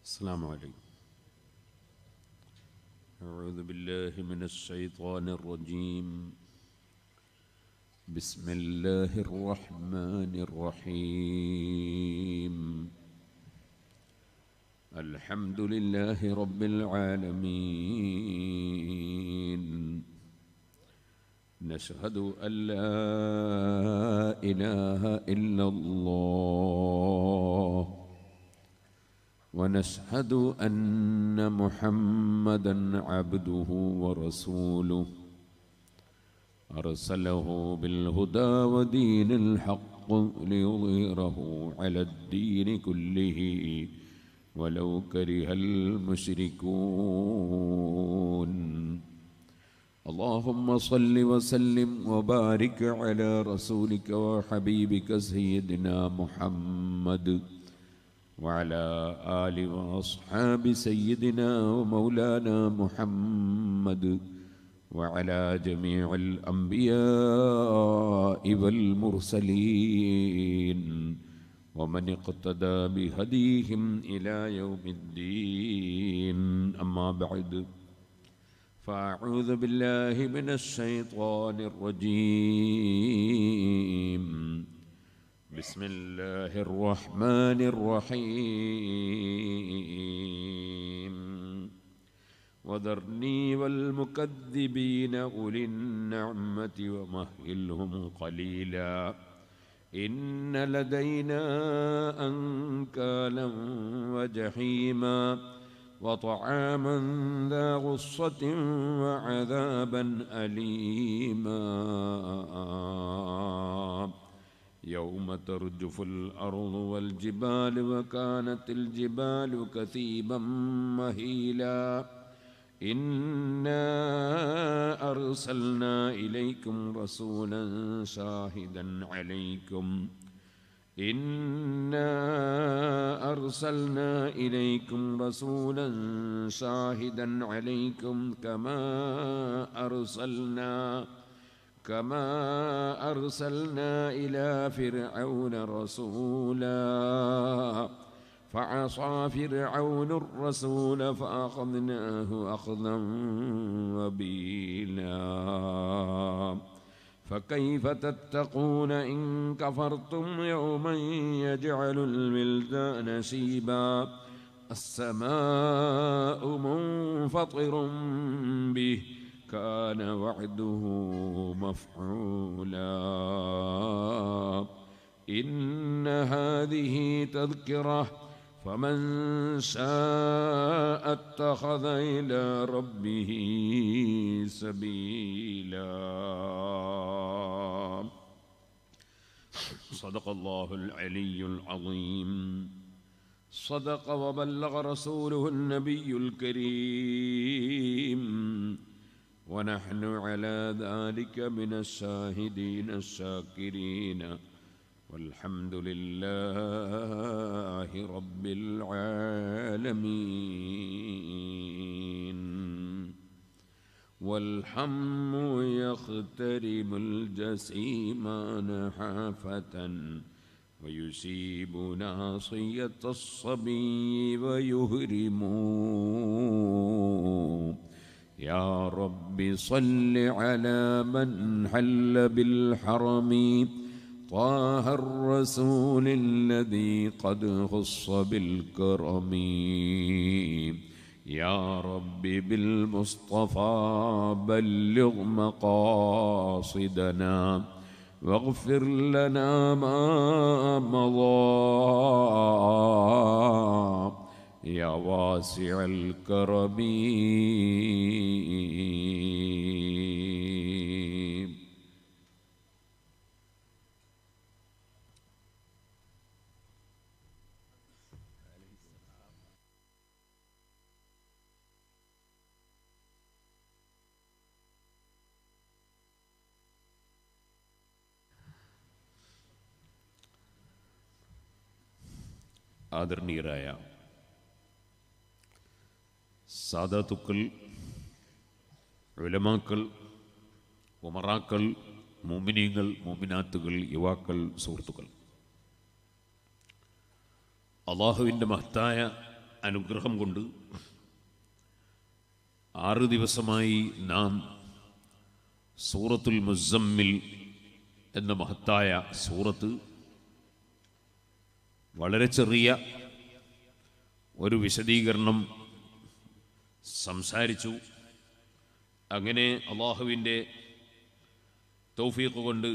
السلام عليكم أعوذ بالله من الشيطان الرجيم بسم الله الرحمن الرحيم الحمد لله رب العالمين نشهد أن لا إله إلا الله ونشهد أن محمدا عبده ورسوله أرسله بالهدى ودين الحق ليظهره على الدين كله ولو كره المشركون اللهم صل وسلم وبارك على رسولك وحبيبك سيدنا محمد وعلى آل وأصحاب سيدنا ومولانا محمد وعلى جميع الأنبياء والمرسلين ومن اقتدى بهديهم إلى يوم الدين أما بعد فأعوذ بالله من الشيطان الرجيم بسم الله الرحمن الرحيم وذرني والمكذبين أولي النعمة ومهلهم قليلا إن لدينا أنكالا وجحيما وطعاما ذا غصة وعذابا أليما يوم ترجف الأرض والجبال وكانت الجبال كثيبا مهيلا إنا أرسلنا إليكم رسولا شاهدا عليكم إنا أرسلنا إليكم رسولا شاهدا عليكم كما أرسلنا كما أرسلنا إلى فرعون رسولا فعصى فرعون الرسول فأخذناه أخذا وبيلا فكيف تتقون إن كفرتم يوما يجعل الولدان شيبا السماء منفطر به كان وعده مفعولا إن هذه تذكرة فمن شاء اتخذ إلى ربه سبيلا صدق الله العلي العظيم صدق وبلغ رسوله النبي الكريم ونحن على ذلك من الشاهدين الشاكرين والحمد لله رب العالمين والحم يخترم الجسيم نحافة ويسيب ناصية الصبي ويهرم يا رب صل على من حل بالحرم طه الرسول الذي قد خص بالكرم يا رب بالمصطفى بلغ مقاصدنا واغفر لنا ما مضى يا واسع الكرم ആദരണീയരായ സാദാത്തുക്കൾ ഉലമാക്കൾ ഉമറാക്കൾ മുമിനീങ്ങൾ മുമിനാത്തുകൾ യുവാക്കൾ സുഹൃത്തുക്കൾ അള്ളാഹുവിൻ്റെ മഹത്തായ അനുഗ്രഹം കൊണ്ട് ആറ് ദിവസമായി നാം സൂറത്തുൽ മുസമ്മിൽ എന്ന മഹത്തായ സൂറത്ത് വളരെ ചെറിയ ഒരു വിശദീകരണം സംസാരിച്ചു അങ്ങനെ അള്ളാഹുവിൻ്റെ തൗഫീഖ് കൊണ്ട്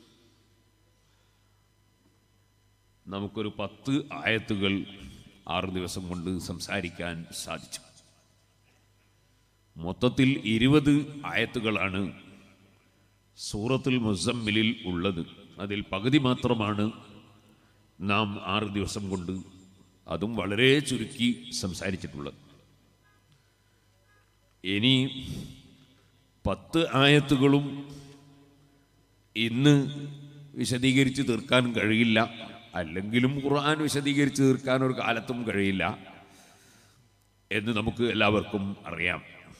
നമുക്കൊരു പത്ത് ആയത്തുകൾ ആറ് ദിവസം കൊണ്ട് സംസാരിക്കാൻ സാധിച്ചു മൊത്തത്തിൽ ഇരുപത് ആയത്തുകളാണ് സൂറത്തുൽ മുസമ്മിലിൽ ഉള്ളത് അതിൽ പകുതി മാത്രമാണ് നാം ആറ് ദിവസം കൊണ്ട് അതും വളരെ ചുരുക്കി സംസാരിച്ചിട്ടുള്ളത് ഇനി പത്ത് ആയത്തുകളും ഇന്ന് വിശദീകരിച്ച് തീർക്കാൻ കഴിയില്ല അല്ലെങ്കിലും ഖുർആൻ വിശദീകരിച്ച് തീർക്കാൻ ഒരു കാലത്തും കഴിയില്ല എന്ന് നമുക്ക് എല്ലാവർക്കും അറിയാം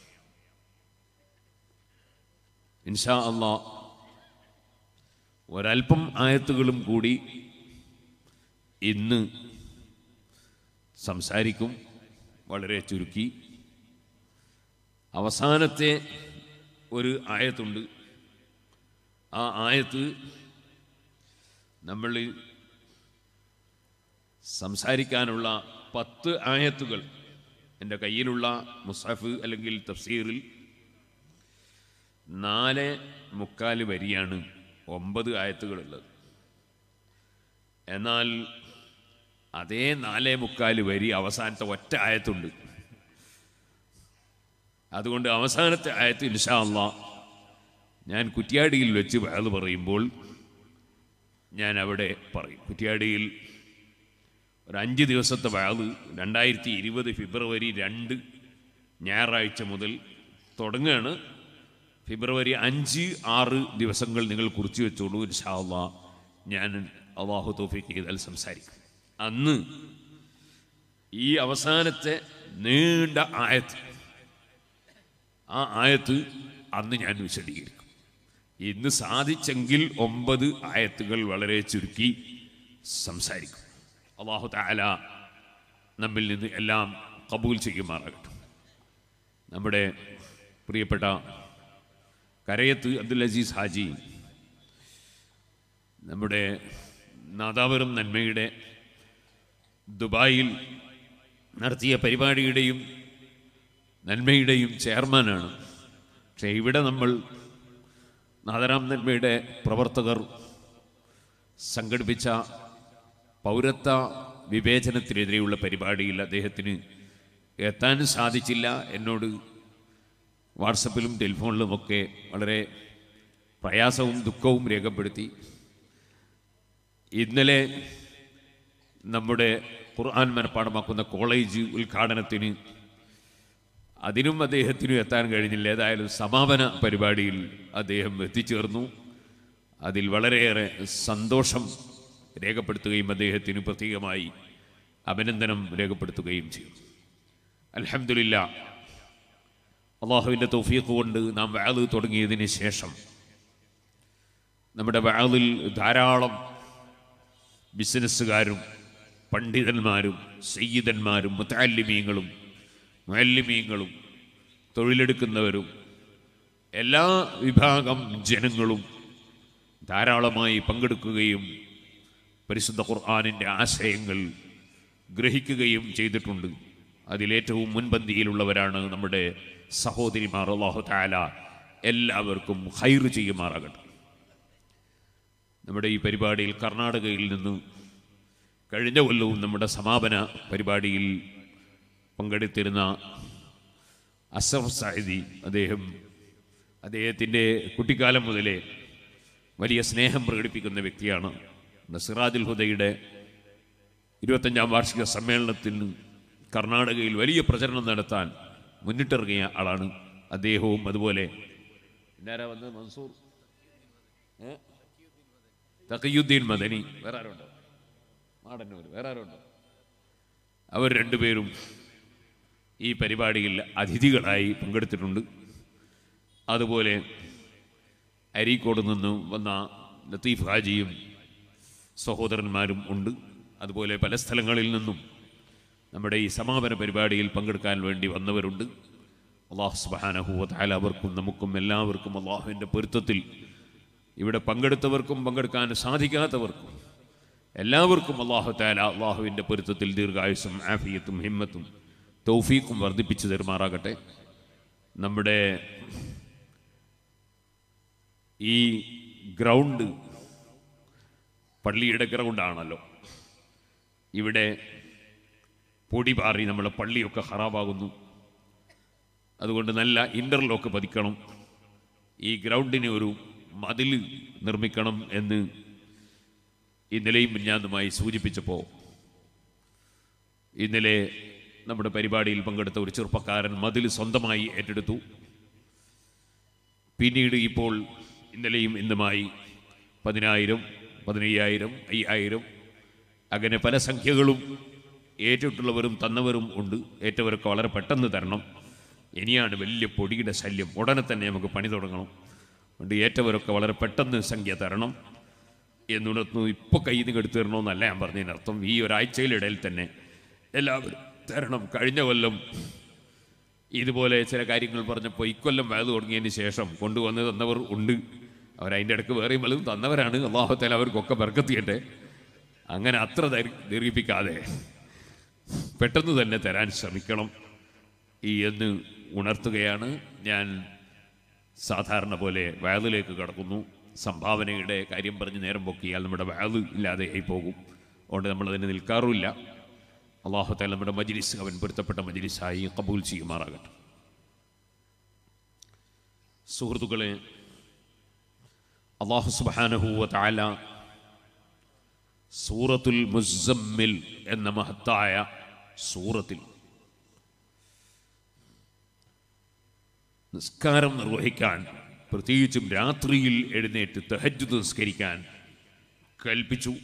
ഇൻഷാ അള്ളാ ഒരൽപ്പം ആയത്തുകളും കൂടി ഇന്ന് സംസാരിക്കും വളരെ ചുരുക്കി അവസാനത്തെ ഒരു ആയത്തുണ്ട് ആ ആയത്ത് നമ്മൾ സംസാരിക്കാനുള്ള പത്ത് ആയത്തുകൾ എൻ്റെ കയ്യിലുള്ള മുസാഫ് അല്ലെങ്കിൽ തഫ്സീറിൽ നാല് മുക്കാല് വരിയാണ് ഒമ്പത് ആയത്തുകളുള്ളത് എന്നാൽ അതേ നാലേ മുക്കാല് വരി അവസാനത്തെ ഒറ്റ ആയത്തുണ്ട് അതുകൊണ്ട് അവസാനത്തെ ആയത്ത് ഇൻഷാ അള്ളാ ഞാൻ കുറ്റ്യാടിയിൽ വെച്ച് അത് പറയുമ്പോൾ ഞാൻ അവിടെ പറയും കുറ്റ്യാടിയിൽ ഒരു അഞ്ച് ദിവസത്തെ വാത് രണ്ടായിരത്തി ഇരുപത് ഫെബ്രുവരി രണ്ട് ഞായറാഴ്ച മുതൽ തുടങ്ങുകയാണ് ഫെബ്രുവരി അഞ്ച് ആറ് ദിവസങ്ങൾ നിങ്ങൾ കുറിച്ച് വെച്ചോളൂ ഇൻഷാ അള്ളാ ഞാൻ അള്ളാഹു തോഫിക്ക് ചെയ്താൽ സംസാരിക്കും അന്ന് ഈ അവസാനത്തെ നീണ്ട ആയത്ത് ആ ആയത്ത് അന്ന് ഞാൻ വിശദീകരിക്കും ഇന്ന് സാധിച്ചെങ്കിൽ ഒമ്പത് ആയത്തുകൾ വളരെ ചുരുക്കി സംസാരിക്കും അള്ളാഹു താല നമ്മിൽ നിന്ന് എല്ലാം കബൂൽ ചെയ്യുമാറാകട്ടെ നമ്മുടെ പ്രിയപ്പെട്ട കരയത്ത് അബ്ദുൽ അസീസ് ഹാജി നമ്മുടെ നാദാപുരം നന്മയുടെ ദുബായിൽ നടത്തിയ പരിപാടിയുടെയും നന്മയുടെയും ചെയർമാനാണ് പക്ഷേ ഇവിടെ നമ്മൾ നാദരാം നന്മയുടെ പ്രവർത്തകർ സംഘടിപ്പിച്ച പൗരത്വ വിവേചനത്തിനെതിരെയുള്ള പരിപാടിയിൽ അദ്ദേഹത്തിന് എത്താൻ സാധിച്ചില്ല എന്നോട് വാട്സപ്പിലും ടെലിഫോണിലുമൊക്കെ വളരെ പ്രയാസവും ദുഃഖവും രേഖപ്പെടുത്തി ഇന്നലെ നമ്മുടെ ഖുർആൻ മനപ്പാടമാക്കുന്ന കോളേജ് ഉദ്ഘാടനത്തിന് അതിനും അദ്ദേഹത്തിനും എത്താൻ കഴിഞ്ഞില്ല ഏതായാലും സമാപന പരിപാടിയിൽ അദ്ദേഹം എത്തിച്ചേർന്നു അതിൽ വളരെയേറെ സന്തോഷം രേഖപ്പെടുത്തുകയും അദ്ദേഹത്തിന് പ്രത്യേകമായി അഭിനന്ദനം രേഖപ്പെടുത്തുകയും ചെയ്തു അലഹമില്ല അള്ളാഹുവിൻ്റെ തൗഫീഖ് കൊണ്ട് നാം വാത് തുടങ്ങിയതിന് ശേഷം നമ്മുടെ വാതിൽ ധാരാളം ബിസിനസ്സുകാരും പണ്ഡിതന്മാരും സയ്യിദന്മാരും മുത്താലിമീങ്ങളും മുഅല്ലിമീങ്ങളും തൊഴിലെടുക്കുന്നവരും എല്ലാ വിഭാഗം ജനങ്ങളും ധാരാളമായി പങ്കെടുക്കുകയും പരിശുദ്ധ ഖുർആാനിൻ്റെ ആശയങ്ങൾ ഗ്രഹിക്കുകയും ചെയ്തിട്ടുണ്ട് അതിലേറ്റവും മുൻപന്തിയിലുള്ളവരാണ് നമ്മുടെ സഹോദരിമാർ അള്ളാഹു താല എല്ലാവർക്കും ഹൈറ് ചെയ്യുമാറാകട്ടെ നമ്മുടെ ഈ പരിപാടിയിൽ കർണാടകയിൽ നിന്ന് കഴിഞ്ഞ കൊല്ലവും നമ്മുടെ സമാപന പരിപാടിയിൽ പങ്കെടുത്തിരുന്ന അസഫ് സാഹിദി അദ്ദേഹം അദ്ദേഹത്തിൻ്റെ കുട്ടിക്കാലം മുതലേ വലിയ സ്നേഹം പ്രകടിപ്പിക്കുന്ന വ്യക്തിയാണ് സിറാജുൽ ഹുദയുടെ ഇരുപത്തഞ്ചാം വാർഷിക സമ്മേളനത്തിന് കർണാടകയിൽ വലിയ പ്രചരണം നടത്താൻ മുന്നിട്ടിറങ്ങിയ ആളാണ് അദ്ദേഹവും അതുപോലെ എന്നാരാ വന്നത് മൻസൂർ ഏ? തഖിയുദ്ദീൻ മദനി വേറെ ആരുണ്ടോ മാടന്നൂർ വേറെ ആരുണ്ടോ അവർ രണ്ടുപേരും ഈ പരിപാടിയിൽ അതിഥികളായി പങ്കെടുത്തിട്ടുണ്ട് അതുപോലെ അരീക്കോട് നിന്നും വന്ന ലത്തീഫ് ഹാജിയും സഹോദരന്മാരും ഉണ്ട് അതുപോലെ പല സ്ഥലങ്ങളിൽ നിന്നും നമ്മുടെ ഈ സമാപന പരിപാടിയിൽ പങ്കെടുക്കാൻ വേണ്ടി വന്നവരുണ്ട് അള്ളാഹു സുബാനഹുവല അവർക്കും നമുക്കും എല്ലാവർക്കും അള്ളാഹുവിൻ്റെ പൊരുത്തത്തിൽ ഇവിടെ പങ്കെടുത്തവർക്കും പങ്കെടുക്കാൻ സാധിക്കാത്തവർക്കും എല്ലാവർക്കും അള്ളാഹു താല അള്ളാഹുവിൻ്റെ പൊരുത്തത്തിൽ ദീർഘായുസും ആഫിയത്തും ഹിമ്മത്തും തൗഫീഖും വർദ്ധിപ്പിച്ചു തരുമാറാകട്ടെ നമ്മുടെ ഈ ഗ്രൗണ്ട് പള്ളിയുടെ ഗ്രൗണ്ടാണല്ലോ ഇവിടെ പൊടി പാറി നമ്മളെ പള്ളിയൊക്കെ ഖറാബാകുന്നു അതുകൊണ്ട് നല്ല ഇൻ്റർലോക്ക് പതിക്കണം ഈ ഗ്രൗണ്ടിന് ഒരു മതിൽ നിർമ്മിക്കണം എന്ന് ഇന്നലെയും മിഞ്ഞാന്നുമായി സൂചിപ്പിച്ചപ്പോൾ ഇന്നലെ നമ്മുടെ പരിപാടിയിൽ പങ്കെടുത്ത ഒരു ചെറുപ്പക്കാരൻ മതിൽ സ്വന്തമായി ഏറ്റെടുത്തു പിന്നീട് ഇപ്പോൾ ഇന്നലെയും ഇന്നുമായി പതിനായിരം പതിനയ്യായിരം അയ്യായിരം അങ്ങനെ പല സംഖ്യകളും ഏറ്റിട്ടുള്ളവരും തന്നവരും ഉണ്ട് ഏറ്റവരൊക്കെ വളരെ പെട്ടെന്ന് തരണം ഇനിയാണ് വലിയ പൊടിയുടെ ശല്യം ഉടനെ തന്നെ നമുക്ക് പണി തുടങ്ങണം അതുകൊണ്ട് ഏറ്റവരൊക്കെ വളരെ പെട്ടെന്ന് സംഖ്യ തരണം എന്നുണർന്നു ഇപ്പോൾ കയ്യിൽ നിന്ന് എടുത്തു തരണമെന്നല്ല ഞാൻ പറഞ്ഞതിനർത്ഥം ഈ ഒരാഴ്ചയിലിടയിൽ തന്നെ എല്ലാവരും തരണം കഴിഞ്ഞ കൊല്ലം ഇതുപോലെ ചില കാര്യങ്ങൾ പറഞ്ഞപ്പോൾ ഇക്കൊല്ലം വേദ തുടങ്ങിയതിന് ശേഷം കൊണ്ടുവന്ന് തന്നവർ ഉണ്ട് അവരതിൻ്റെ ഇടയ്ക്ക് വേറെയും വലുതും തന്നവരാണ് അള്ളാഹുത്താൽ അവർക്കൊക്കെ ബർക്കത്തിയട്ടെ അങ്ങനെ അത്ര ദൈർ- ദീർഘിപ്പിക്കാതെ പെട്ടെന്ന് തന്നെ തരാൻ ശ്രമിക്കണം ഈ എന്ന് ഉണർത്തുകയാണ് ഞാൻ സാധാരണ പോലെ വയലിലേക്ക് കടക്കുന്നു സംഭാവനയുടെ കാര്യം പറഞ്ഞ് നേരം പൊക്കിയാൽ നമ്മുടെ വയത് ഇല്ലാതെ ആയി പോകും അതുകൊണ്ട് നമ്മളതിന് നിൽക്കാറുമില്ല അള്ളാഹുത്താൽ നമ്മുടെ മജിലിസ് അവൻ പൊരുത്തപ്പെട്ട മജിലിസായി കബൂൽ ചെയ്യുമാറാകട്ടെ സുഹൃത്തുക്കളെ അള്ളാഹു സുബാനഹൂവ താല സൂറത്തുൽ മുസമ്മിൽ എന്ന മഹത്തായ സൂറത്തിൽ നിസ്കാരം നിർവഹിക്കാൻ പ്രത്യേകിച്ചും രാത്രിയിൽ എഴുന്നേറ്റ് തെഹജ്ജുദ് നിസ്കരിക്കാൻ കൽപ്പിച്ചു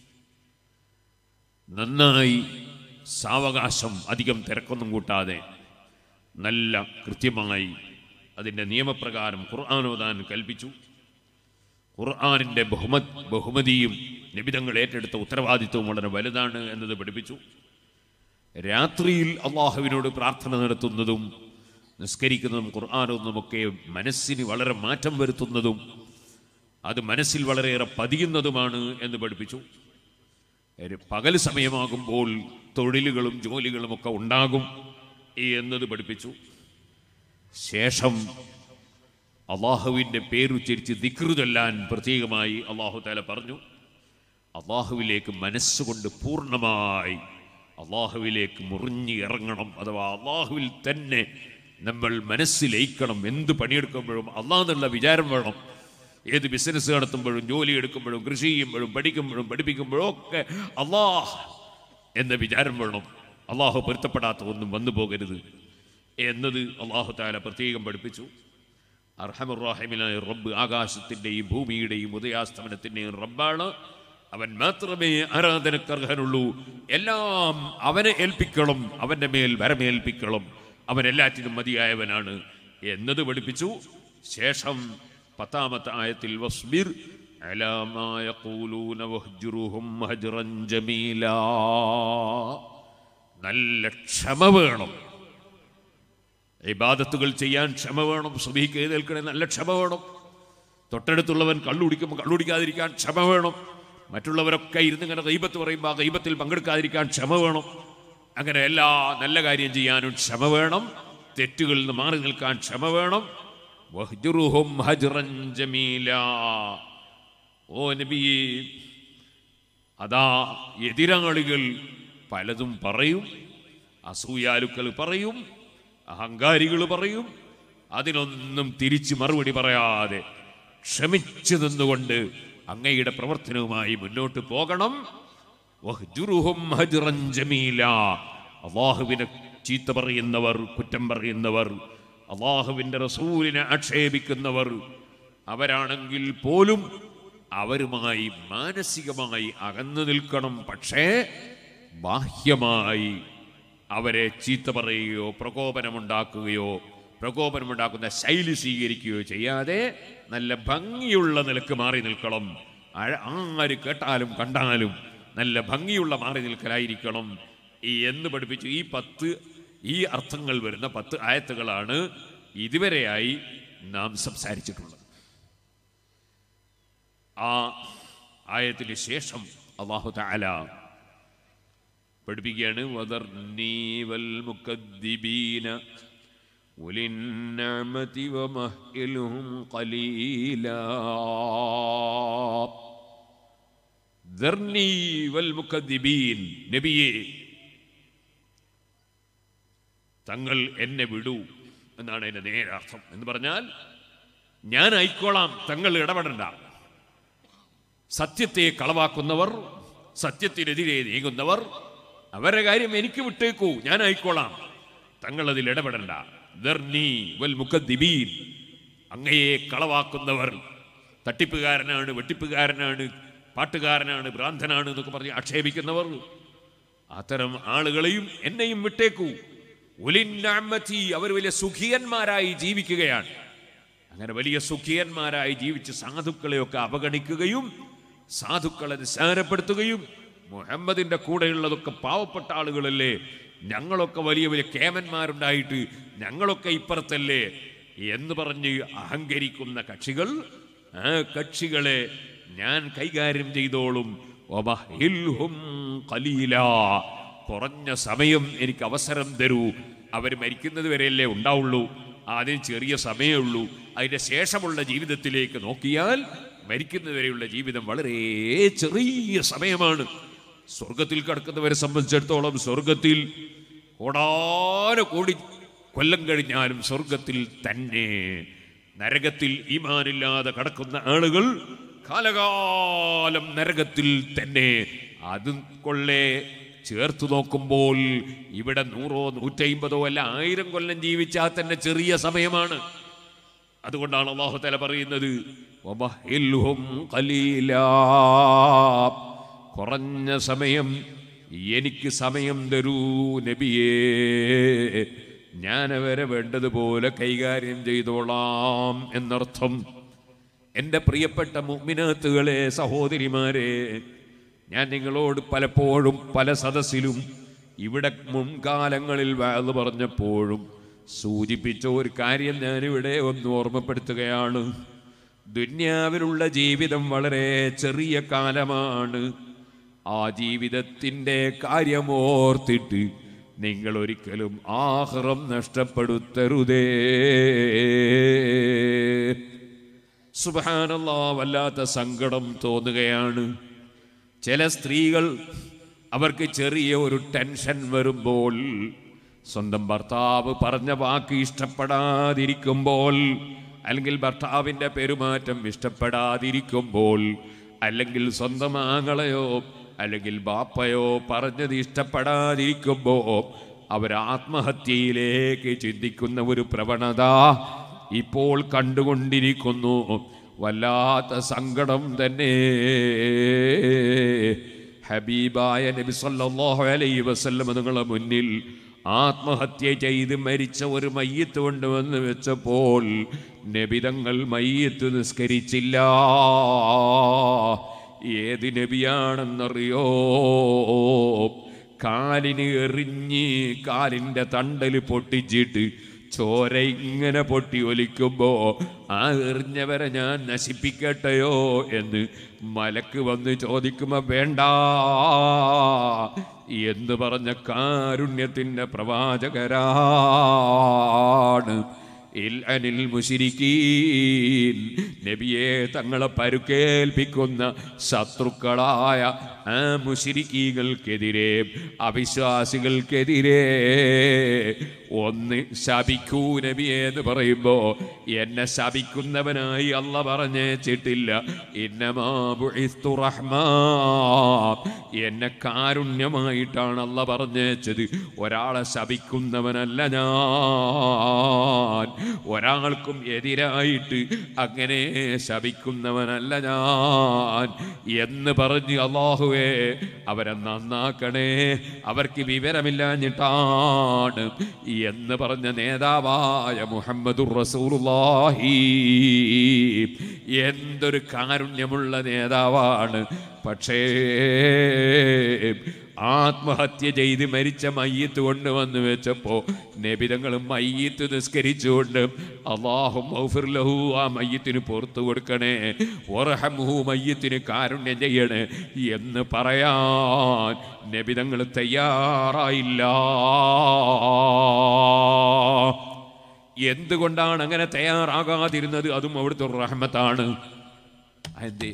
നന്നായി സാവകാശം അധികം തിരക്കൊന്നും കൂട്ടാതെ നല്ല കൃത്യമായി അതിൻ്റെ നിയമപ്രകാരം ഖുർആൻ ഓതാൻ കൽപ്പിച്ചു ഖുർആാനിൻ്റെ ബഹുമത് ബഹുമതിയും നിബിതങ്ങൾ ഏറ്റെടുത്ത ഉത്തരവാദിത്വവും വളരെ വലുതാണ് എന്നത് പഠിപ്പിച്ചു രാത്രിയിൽ അള്ളാഹുവിനോട് പ്രാർത്ഥന നടത്തുന്നതും നിസ്കരിക്കുന്നതും ഖുർആാനൊന്നുമൊക്കെ മനസ്സിന് വളരെ മാറ്റം വരുത്തുന്നതും അത് മനസ്സിൽ വളരെയേറെ പതിയുന്നതുമാണ് എന്ന് പഠിപ്പിച്ചു ഒരു പകൽ സമയമാകുമ്പോൾ തൊഴിലുകളും ജോലികളും ഒക്കെ ഉണ്ടാകും എന്നത് പഠിപ്പിച്ചു ശേഷം അള്ളാഹുവിൻ്റെ പേരുച്ചരിച്ച് ദിക്റ് ചൊല്ലാൻ പ്രത്യേകമായി അള്ളാഹു താല പറഞ്ഞു അള്ളാഹുവിലേക്ക് മനസ്സുകൊണ്ട് പൂർണ്ണമായി അള്ളാഹുവിലേക്ക് മുറിഞ്ഞ് ഇറങ്ങണം അഥവാ അള്ളാഹുവിൽ തന്നെ നമ്മൾ മനസ്സിലയിക്കണം എന്ത് പണിയെടുക്കുമ്പോഴും അള്ളാഹെന്നുള്ള വിചാരം വേണം ഏത് ബിസിനസ് നടത്തുമ്പോഴും ജോലി എടുക്കുമ്പോഴും കൃഷി ചെയ്യുമ്പോഴും പഠിക്കുമ്പോഴും പഠിപ്പിക്കുമ്പോഴും ഒക്കെ അള്ളാഹ് എന്ന വിചാരം വേണം അള്ളാഹു പൊരുത്തപ്പെടാത്ത ഒന്നും വന്നു പോകരുത് എന്നത് അള്ളാഹു താല പ്രത്യേകം പഠിപ്പിച്ചു അർഹമുറാഹിമിനായ റബ്ബ് ആകാശത്തിൻ്റെയും ഭൂമിയുടെയും ഉദയാസ്തമനത്തിൻ്റെയും റബ്ബാണ് അവൻ മാത്രമേ ആരാധനക്കർഹനുള്ളൂ എല്ലാം അവനെ ഏൽപ്പിക്കണം അവൻ്റെ മേൽ വരമേൽപ്പിക്കണം അവൻ എല്ലാറ്റിനും മതിയായവനാണ് എന്നത് പഠിപ്പിച്ചു ശേഷം പത്താമത്തെ ആയത്തിൽ വസ്ബിർ അലാ മാ യഖൂലൂന വഹ്ജുറുഹും ഹജ്റൻ ജമീലാ നല്ല ക്ഷമ വേണം ഇബാദത്തുകൾ ചെയ്യാൻ ക്ഷമ വേണം സുബീക്ക് എഴുന്നേൽക്കണേ നല്ല ക്ഷമ വേണം തൊട്ടടുത്തുള്ളവൻ കള്ളുടിക്കുമ്പോൾ കള്ളുടിക്കാതിരിക്കാൻ ക്ഷമ വേണം മറ്റുള്ളവരൊക്കെ ഇരുന്ന് ഇങ്ങനെ ദൈവത്ത് പറയുമ്പോൾ ആ ദൈവത്തിൽ പങ്കെടുക്കാതിരിക്കാൻ ക്ഷമ വേണം അങ്ങനെ എല്ലാ നല്ല കാര്യം ചെയ്യാനും ക്ഷമ വേണം തെറ്റുകളിൽ നിന്ന് മാറി നിൽക്കാൻ ക്ഷമ വേണം വഹ്ജുറുഹും ഹജ്റൻ ജമീലാ. ഓ നബിയേ അതാ എതിരാളികൾ പലതും പറയും അസൂയാലുക്കൾ പറയും അഹങ്കാരികൾ പറയും അതിനൊന്നും തിരിച്ച് മറുപടി പറയാതെ ക്ഷമിച്ചു നിന്നുകൊണ്ട് അങ്ങയുടെ പ്രവർത്തനവുമായി മുന്നോട്ട് പോകണം വഹ്ജുറുഹും ഹജ്റൻ ജമീലാ. അള്ളാഹുവിനെ ചീത്ത പറയുന്നവർ കുറ്റം പറയുന്നവർ അള്ളാഹുവിൻ്റെ റസൂലിനെ ആക്ഷേപിക്കുന്നവർ അവരാണെങ്കിൽ പോലും അവരുമായി മാനസികമായി അകന്നു നിൽക്കണം പക്ഷേ ബാഹ്യമായി അവരെ ചീത്ത പറയുകയോ പ്രകോപനമുണ്ടാക്കുകയോ പ്രകോപനമുണ്ടാക്കുന്ന ശൈലി സ്വീകരിക്കുകയോ ചെയ്യാതെ നല്ല ഭംഗിയുള്ള നിലക്ക് മാറി നിൽക്കണം ആര് ആര് കേട്ടാലും കണ്ടാലും നല്ല ഭംഗിയുള്ള മാറി നിൽക്കലായിരിക്കണം എന്ന് പഠിപ്പിച്ചു ഈ പത്ത് ഈ അർത്ഥങ്ങൾ വരുന്ന പത്ത് ആയത്തുകളാണ് ഇതുവരെയായി നാം സംസാരിച്ചിട്ടുള്ളത് ആ ആയത്തിന് ശേഷം അള്ളാഹു തആല പഠിപ്പിക്കുകയാണ് വദർനീ വൽ മുക്കദ്ദിബീന ഉലിന്നഅമതി വമഹ്ഇൽഹും ഖലീലാ ദർനീ വൽ മുക്കദ്ദിബീൻ നബിയേ തങ്ങൾ എന്നെ വിടൂ എന്നാണ് അതിന്റെ നേരർത്ഥം എന്ന് പറഞ്ഞാൽ ഞാൻ ആയിക്കോളാം തങ്ങൾ ഇടപെടണ്ട സത്യത്തെ കളവാക്കുന്നവർ സത്യത്തിനെതിരെ നീങ്ങുന്നവർ അവരുടെ കാര്യം എനിക്ക് വിട്ടേക്കൂ ഞാൻ ആയിക്കോളാം തങ്ങൾ അതിൽ ഇടപെടണ്ട ദർനി വൽ മുഖദ്ദിബീൻ അങ്ങയെ കളവാക്കുന്നവർ തട്ടിപ്പുകാരനാണ് വെട്ടിപ്പുകാരനാണ് പാട്ടുകാരനാണ് ഭ്രാന്തനാണ് എന്നൊക്കെ പറഞ്ഞ് ആക്ഷേപിക്കുന്നവർ അത്തരം ആളുകളെയും എന്നെയും വിട്ടേക്കൂ ഉലിന്നാമത്തി അവർ വലിയ സുഖിയന്മാരായി ജീവിക്കുകയാണ് അങ്ങനെ വലിയ സുഖിയന്മാരായി ജീവിച്ച് സാധുക്കളെയൊക്കെ അവഗണിക്കുകയും സാധുക്കളെ നിസ്സാരപ്പെടുത്തുകയും മുഹമ്മദിന്റെ കൂടെയുള്ളതൊക്കെ പാവപ്പെട്ട ആളുകളല്ലേ ഞങ്ങളൊക്കെ വലിയ വലിയ കേമന്മാരുണ്ടായിട്ട് ഞങ്ങളൊക്കെ ഇപ്പുറത്തല്ലേ എന്ന് പറഞ്ഞ് അഹങ്കരിക്കുന്ന കക്ഷികൾ ആ കക്ഷികളെ ഞാൻ കൈകാര്യം ചെയ്തോളും വമഹിൽഹും ഖലീലാ. കുറഞ്ഞ സമയം എനിക്ക് അവസരം തരൂ അവർ മരിക്കുന്നത് വരെയല്ലേ ഉണ്ടാവുള്ളൂ ആദ്യം ചെറിയ സമയമേ ഉള്ളൂ അതിന്റെ ശേഷമുള്ള ജീവിതത്തിലേക്ക് നോക്കിയാൽ മരിക്കുന്നതുവരെയുള്ള ജീവിതം വളരെ ചെറിയ സമയമാണ് സ്വർഗത്തിൽ കിടക്കുന്നവരെ സംബന്ധിച്ചിടത്തോളം സ്വർഗത്തിൽ കോടാന കോടി കൊല്ലം കഴിഞ്ഞാലും സ്വർഗത്തിൽ തന്നെ നരകത്തിൽ ഈമാനില്ലാതെ കടക്കുന്ന ആളുകൾ കാലകാലം നരകത്തിൽ തന്നെ അതും കൊള്ളേ ചേർത്ത് നോക്കുമ്പോൾ ഇവിടെ നൂറോ നൂറ്റമ്പതോ അല്ല ആയിരം കൊല്ലം ജീവിച്ചാൽ തന്നെ ചെറിയ സമയമാണ് അതുകൊണ്ടാണ് അള്ളാഹു തല പറയുന്നത് വമഹിൽഹും ഖലീലാ. കുറഞ്ഞ സമയം എനിക്ക് സമയം തരൂ നബിയേ ഞാനവരെ വേണ്ടതുപോലെ കൈകാര്യം ചെയ്തോളാം എന്നർത്ഥം എൻ്റെ പ്രിയപ്പെട്ട മുഗ്മിനാത്തുകളെ സഹോദരിമാരെ ഞാൻ നിങ്ങളോട് പലപ്പോഴും പല സദസ്സിലും ഇവിടെ മുൻകാലങ്ങളിൽ വാത് പറഞ്ഞപ്പോഴും സൂചിപ്പിച്ച ഒരു കാര്യം ഞാനിവിടെ ഒന്ന് ഓർമ്മപ്പെടുത്തുകയാണ് ദുന്യാവിലുള്ള ജീവിതം വളരെ ചെറിയ കാലമാണ് ആ ജീവിതത്തിൻ്റെ കാര്യമോർത്തിട്ട് നിങ്ങൾ ഒരിക്കലും ആഹ്റം നഷ്ടപ്പെടുത്തരുതേ സുബാനല്ലാ വല്ലാത്ത സങ്കടം തോന്നുകയാണ് ചില സ്ത്രീകൾ അവർക്ക് ചെറിയ ഒരു ടെൻഷൻ വരുമ്പോൾ സ്വന്തം ഭർത്താവ് പറഞ്ഞ വാക്ക് ഇഷ്ടപ്പെടാതിരിക്കുമ്പോൾ അല്ലെങ്കിൽ ഭർത്താവിൻ്റെ പെരുമാറ്റം ഇഷ്ടപ്പെടാതിരിക്കുമ്പോൾ അല്ലെങ്കിൽ സ്വന്തം ആങ്ങളെയോ അല്ലെങ്കിൽ ബാപ്പയോ പറഞ്ഞത് ഇഷ്ടപ്പെടാതിരിക്കുമ്പോൾ അവർ ആത്മഹത്യയിലേക്ക് ചിന്തിക്കുന്ന ഒരു പ്രവണത ഇപ്പോൾ കണ്ടുകൊണ്ടിരിക്കുന്നു വല്ലാത്ത സങ്കടം തന്നെ ഹബീബായ നബി സല്ലല്ലാഹു അലൈഹി വസല്ലം നിങ്ങളുടെ മുന്നിൽ ആത്മഹത്യ ചെയ്ത് മരിച്ച ഒരു മയ്യത്ത് കൊണ്ടുവന്ന് വെച്ചപ്പോൾ നബിതങ്ങൾ മയ്യത്ത് നിസ്കരിച്ചില്ല ഏത് നബിയാണെന്നറിയോ കാലിന് എറിഞ്ഞ് കാലിൻ്റെ തണ്ടൽ പൊട്ടിച്ചിട്ട് ചോര ഇങ്ങനെ പൊട്ടി ഒലിക്കുമ്പോ ആ എറിഞ്ഞവരെ ഞാൻ നശിപ്പിക്കട്ടെയോ എന്ന് മലക്ക് വന്ന് ചോദിക്കുമ്പോ വേണ്ട എന്ന് പറഞ്ഞ കാരുണ്യത്തിൻ്റെ പ്രവാചകരാണ് ഇൽ അനിൽ മുശിരിക്കീൻ നബിയെ തങ്ങളെ പരുക്കേൽപ്പിക്കുന്ന ശത്രുക്കളായ ആ മുശിരിക്കീകൾക്കെതിരെ അവിശ്വാസികൾക്കെതിരെ ഒന്ന് ശപിക്കൂ നബിയെ എന്ന് പറയുമ്പോ എന്നെ ശപിക്കുന്നവനായി അല്ല പറഞ്ഞേച്ചിട്ടില്ല ഇന്നമാബുഇസ്തു റഹ്മാ എന്നെ കാരുണ്യമായിട്ടാണ് അല്ല പറഞ്ഞേച്ചത് ഒരാളെ ശപിക്കുന്നവനല്ല ഞാൻ ഒരാൾക്കും എതിരായിട്ട് അങ്ങനെ ശപിക്കുന്നവനല്ല ഞാൻ എന്ന് പറഞ്ഞ് അള്ളാഹുവേ അവരെ നന്നാക്കണേ അവർക്ക് വിവരമില്ലാഞ്ഞിട്ടാണ് എന്ന് പറഞ്ഞ നേതാവായ മുഹമ്മദുർ റസൂലുള്ളാഹി എന്തൊരു കാരുണ്യമുള്ള നേതാവാണ് പക്ഷേ ആത്മഹത്യ ചെയ്ത് മരിച്ച മയ്യത്ത് കൊണ്ടുവന്ന് വെച്ചപ്പോ നബിതങ്ങൾ മയ്യത്ത് നിസ്കരിച്ചുകൊണ്ട് അള്ളാഹും ലഹു ആ മയ്യത്തിന് പുറത്തു കൊടുക്കണേ ഒറഹമുഹു മയ്യത്തിന് കാരുണ്യം ചെയ്യണേ എന്ന് പറയാൻ നബിതങ്ങൾ തയ്യാറായില്ല എന്തുകൊണ്ടാണ് അങ്ങനെ തയ്യാറാകാതിരുന്നത് അതും അവിടുത്തെ ഒരു റഹ്മത്താണ് അതെന്തേ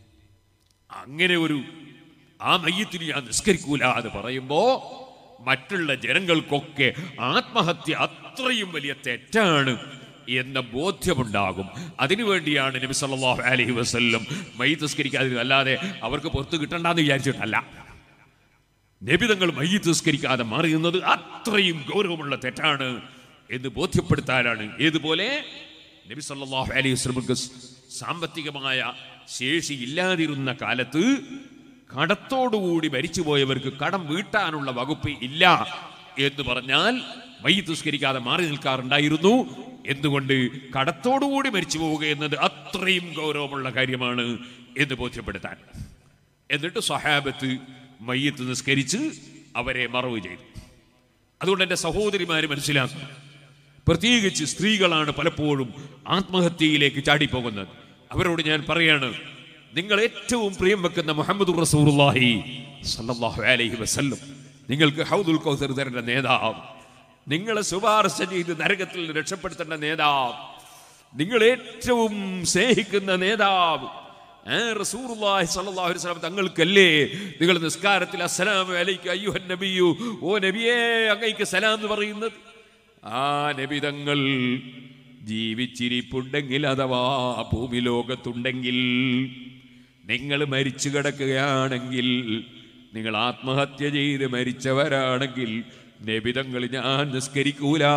അങ്ങനെ ഒരു ആ മയ്യത്തിന് ഞാൻ നിസ്കരിക്കൂല എന്ന് പറയുമ്പോ മറ്റുള്ള ജനങ്ങൾക്കൊക്കെ ആത്മഹത്യ അത്രയും വലിയ തെറ്റാണ് എന്ന ബോധ്യമുണ്ടാകും അതിനുവേണ്ടിയാണ് നബി സല്ലല്ലാഹു അലൈഹി വസല്ലം മയ്യത്ത് നിസ്കരിക്കാതിരുന്നത് അല്ലാതെ അവർക്ക് പുറത്ത് കിട്ടണ്ടെന്ന് വിചാരിച്ചിട്ടല്ല നബിതങ്ങൾ മയ്യത്ത് നിസ്കരിക്കാതെ മാറിയുന്നത് അത്രയും ഗൗരവമുള്ള തെറ്റാണ് എന്ന് ബോധ്യപ്പെടുത്താനാണ് ഏതുപോലെ നബി സല്ലല്ലാഹു അലൈഹി വസല്ലമക്ക് സാമ്പത്തികമായ ശേഷി ഇല്ലാതിരുന്ന കാലത്ത് കടത്തോടുകൂടി മരിച്ചുപോയവർക്ക് കടം വീട്ടാനുള്ള വകുപ്പ് ഇല്ല എന്ന് പറഞ്ഞാൽ മയ്യത്ത് നിസ്കരിക്കാതെ മാറി നിൽക്കാറുണ്ടായിരുന്നു എന്തുകൊണ്ട് കടത്തോടുകൂടി മരിച്ചു പോവുക എന്നത് അത്രയും ഗൗരവമുള്ള കാര്യമാണ് എന്ന് ബോധ്യപ്പെടുത്താൻ എന്നിട്ട് സഹാബത്ത് മയ്യത്ത് നിസ്കരിച്ച് അവരെ മറവ് ചെയ്തു അതുകൊണ്ട് എൻ്റെ സഹോദരിമാര് മനസ്സിലാക്കണം പ്രത്യേകിച്ച് സ്ത്രീകളാണ് പലപ്പോഴും ആത്മഹത്യയിലേക്ക് ചാടിപ്പോകുന്നത് അവരോട് ഞാൻ പറയാണ് നിങ്ങൾ ഏറ്റവും പ്രിയം വെക്കുന്ന മുഹമ്മദ് റസൂറുല്ലാഹി സല്ലല്ലാഹു അലൈഹി വസല്ലം നിങ്ങൾക്ക് ഹൗദുൽ കൗസർ തരേണ്ട നേതാവ് നിങ്ങളെ ശുപാർശ ചെയ്ത് നരകത്തിൽ നിന്ന് രക്ഷപ്പെടുത്തേണ്ട നേതാവ് നിങ്ങൾ ഏറ്റവും സ്നേഹിക്കുന്ന നേതാവ് ഏ, റസൂലുള്ളാഹി സ്വല്ലല്ലാഹു അലൈഹി വസല്ലം തങ്ങൾക്കല്ലേ നിങ്ങൾ നിസ്കാരത്തിൽ അസ്സലാമു അലൈക്കും അയ്യുഹൻ നബിയു ഓ നബിയേ അങ്ങയ്ക്ക് സലാം എന്ന് പറയുന്നത് ആ നബി തങ്ങൾ ജീവിച്ചിരിപ്പുണ്ടെങ്കിൽ അഥവാ ഭൂമി ലോകത്തുണ്ടെങ്കിൽ നിങ്ങൾ മരിച്ചു കിടക്കുകയാണെങ്കിൽ നിങ്ങൾ ആത്മഹത്യ ചെയ്ത് മരിച്ചവരാണെങ്കിൽ നബിതങ്ങൾ ഞാൻ നിസ്കരിക്കൂല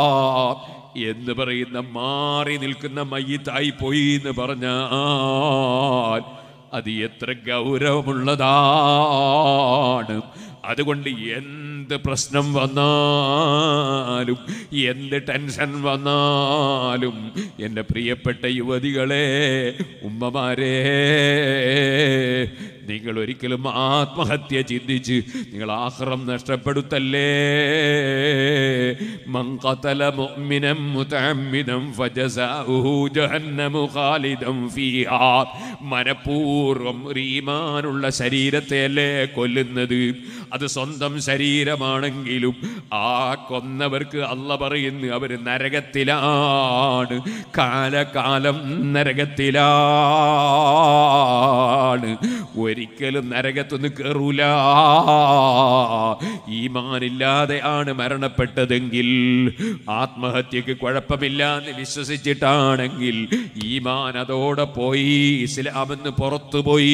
എന്ന് പറയുന്ന മാറി നിൽക്കുന്ന മയ്യത്തായി പോയി എന്ന് പറഞ്ഞാൽ അത് എത്ര ഗൗരവമുള്ളതാണ് അതുകൊണ്ട് എന്ത് പ്രശ്നം വന്നാലും എന്ത് ടെൻഷൻ വന്നാലും എൻ്റെ പ്രിയപ്പെട്ട യുവതികളെ ഉമ്മമാരെ നിങ്ങൾ ഒരിക്കലും ആത്മഹത്യ ചിന്തിച്ച് നിങ്ങൾ ആഹ്റം നഷ്ടപ്പെടുത്തല്ലേ മങ്കതല മുഅ്മിനം മുതഅമ്മിദം ഫജസാഉഹു ജഹന്നമു ഖാലിദം ഫീഹാ മനഃപൂർവ്വം ഒരു ഈമാനുള്ള ശരീരത്തെയല്ലേ കൊല്ലുന്നത് അത് സ്വന്തം ശരീരമാണെങ്കിലും ആ കൊന്നവർക്ക് അല്ല പറയുന്നു അവർ നരകത്തിലാണ് കാലകാലം നരകത്തിലാണ് ഒരിക്കലും നരകത്തൊന്നും കയറൂല ഈമാനില്ലാതെയാണ് മരണപ്പെട്ടതെങ്കിൽ ആത്മഹത്യക്ക് കുഴപ്പമില്ല എന്ന് വിശ്വസിച്ചിട്ടാണെങ്കിൽ ഈമാൻ അതോടെ പോയി ഇസ്ലാമെന്ന് പുറത്തുപോയി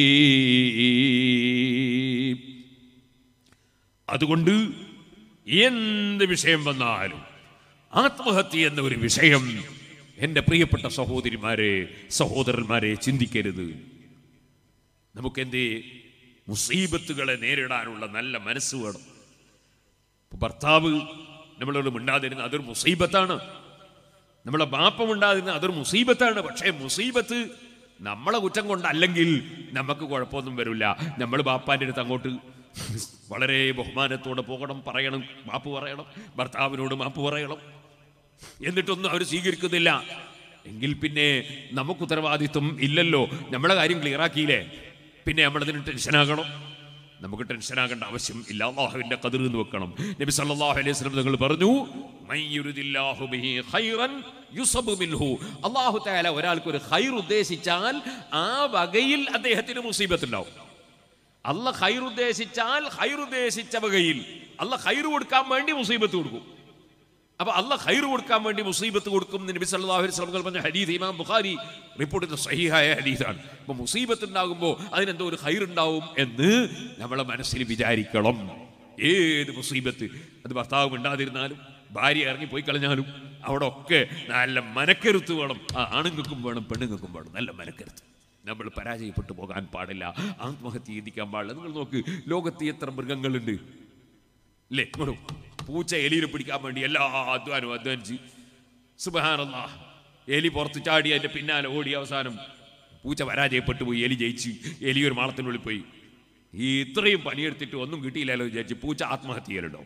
അതുകൊണ്ട് എന്ത് വിഷയം വന്നാലും ആത്മഹത്യ എന്ന ഒരു വിഷയം എൻ്റെ പ്രിയപ്പെട്ട സഹോദരിമാരെ സഹോദരന്മാരെ ചിന്തിക്കരുത് നമുക്കെന്തേ മുസീബത്തുകളെ നേരിടാനുള്ള നല്ല മനസ്സ് വേണം ഇപ്പൊ ഭർത്താവ് നമ്മളോട് മിണ്ടാതിരുന്ന അതൊരു മുസീബത്താണ് നമ്മളെ ബാപ്പം ഉണ്ടാതിരുന്ന അതൊരു മുസീബത്താണ് പക്ഷേ മുസീബത്ത് നമ്മളെ കുറ്റം കൊണ്ടല്ലെങ്കിൽ നമുക്ക് കുഴപ്പമൊന്നും വരില്ല നമ്മൾ ബാപ്പാൻ്റെ അടുത്ത് അങ്ങോട്ട് വളരെ ബഹുമാനത്തോടെ പോകണം പറയണം മാപ്പ് പറയണം ഭർത്താവിനോട് മാപ്പ് പറയണം എന്നിട്ടൊന്നും അവർ സ്വീകരിക്കുന്നില്ല എങ്കിൽ പിന്നെ നമുക്ക് ഉത്തരവാദിത്വം ഇല്ലല്ലോ നമ്മളെ കാര്യം ക്ലിയർ ആക്കിയില്ലേ പിന്നെ നമ്മളതിന് ടെൻഷനാകണം നമുക്ക് ടെൻഷനാകേണ്ട ആവശ്യം ഇല്ല അള്ളാഹുവിന്റെ കതിർ എന്ന് വെക്കണം നബി സല്ലല്ലാഹു അലൈഹി വസല്ലം തങ്ങൾ പറഞ്ഞു "മൻ യുരിദില്ലാഹു ബിഹി ഖൈറൻ യുസബ് മിൻഹു." അള്ളാഹു തആല ഒരാൾക്ക് ഒരു ഖൈർ ഉദ്ദേശിച്ചാൽ ആ വകയിൽ അദ്ദേഹത്തിന് മുസീബത്ത് ഉണ്ടാവും അല്ല ഖൈർ ഉദ്ദേശിച്ചാൽ ഖൈർ ഉദ്ദേശിച്ച വകയിൽ അല്ല ഖൈർ കൊടുക്കാൻ വേണ്ടി മുസീബത്ത് കൊടുക്കും അപ്പൊ അല്ല ഖൈർ കൊടുക്കാൻ വേണ്ടി മുസീബത്ത് കൊടുക്കും എന്ന് നബി സല്ലല്ലാഹു അലൈഹി വസല്ലം പറഞ്ഞ ഹദീസ് ഇമാം ബുഖാരി റിപ്പോർട്ട് ചെയ്ത സഹിഹായ ഹദീസാണ് അപ്പൊ മുസീബത്ത് ഉണ്ടാകുമ്പോൾ അതിനെന്തോ ഒരു ഖൈർ ഉണ്ടാവും എന്ന് നമ്മളെ മനസ്സിൽ വിചാരിക്കണം ഏത് മുസീബത്ത് അത് ഭർത്താവ് മിണ്ടാതിരുന്നാലും ഭാര്യ ഇറങ്ങി പോയി കളഞ്ഞാലും അവിടെ ഒക്കെ നല്ല മനക്കരുത്ത് വേണം ആ ആണുങ്ങൾക്കും വേണം പെണ്ണുങ്ങൾക്കും വേണം നല്ല മനക്കരുത്ത് നമ്മൾ പരാജയപ്പെട്ടു പോകാൻ പാടില്ല ആത്മഹത്യ ചിന്തിക്കാൻ പാടില്ല നിങ്ങൾ നോക്ക് ലോകത്ത് എത്ര മൃഗങ്ങളുണ്ട് ഇല്ലേ ഇങ്ങോട്ട് പൂച്ച എലിയെ പിടിക്കാൻ വേണ്ടി എല്ലാ അധ്വാനവും അധ്വാനിച്ച് സുബഹാനല്ല എലി പുറത്ത് ചാടി അതിന്റെ പിന്നാലെ ഓടി അവസാനം പൂച്ച പരാജയപ്പെട്ടു പോയി എലി ജയിച്ച് എലി ഒരു മാളത്തിനുള്ളിൽ പോയി ഈ ഇത്രയും പണിയെടുത്തിട്ട് ഒന്നും കിട്ടിയില്ലല്ലോ വിചാരിച്ച് പൂച്ച ആത്മഹത്യ ചെയ്യലുണ്ടോ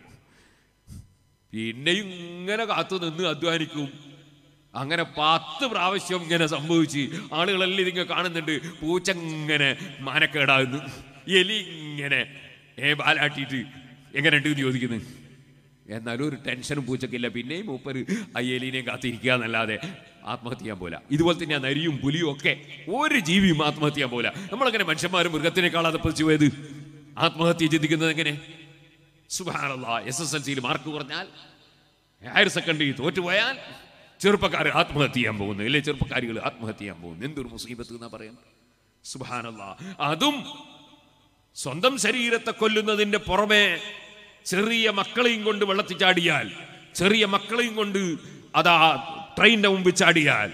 പിന്നെയും ഇങ്ങനെ കാത്തു നിന്ന് അധ്വാനിക്കും അങ്ങനെ പത്ത് പ്രാവശ്യം ഇങ്ങനെ സംഭവിച്ച് ആളുകളെല്ലാം ഇതിങ്ങനെ കാണുന്നുണ്ട് പൂച്ച ഇങ്ങനെ മാനക്കേടാകുന്നു എലി ഇങ്ങനെ ഏ ബാലാട്ടിയിട്ട് എങ്ങനെ ഉണ്ട് എന്ന് ചോദിക്കുന്നു എന്നാലും ഒരു ടെൻഷനും പൂച്ചക്കില്ല പിന്നെയും മൂപ്പര് ആ എലീനെയും കാത്തിരിക്കുക എന്നല്ലാതെ ആത്മഹത്യ ചെയ്യാൻ പോലെ ഇതുപോലെ തന്നെ നരിയും പുലിയും ഒക്കെ ഒരു ജീവിയും ആത്മഹത്യ ചെയ്യാൻ പോലെ നമ്മളങ്ങനെ മനുഷ്യന്മാരും മൃഗത്തിനേക്കാൾ അതപ്പതിച്ചു പോയത് ആത്മഹത്യ ചിന്തിക്കുന്നത് എങ്ങനെ സുബാനല്ല എസ് എസ് എൽ സിയിൽ മാർക്ക് കുറഞ്ഞാൽ ഹയർ സെക്കൻഡറി തോറ്റുപോയാൽ ചെറുപ്പക്കാർ ആത്മഹത്യ ചെയ്യാൻ പോകുന്നു അല്ലെ ചെറുപ്പക്കാരികൾ ആത്മഹത്യ ചെയ്യാൻ പോകുന്നു എന്തൊരു മുസീബത്ത് എന്നാ പറയാം സുബാനല്ല അതും സ്വന്തം ശരീരത്തെ കൊല്ലുന്നതിന്റെ പുറമെ ചെറിയ മക്കളെയും കൊണ്ട് വെള്ളത്തിൽ ചാടിയാൽ ചെറിയ മക്കളെയും കൊണ്ട് അതാ ട്രെയിനിന്റെ മുമ്പിൽ ചാടിയാൽ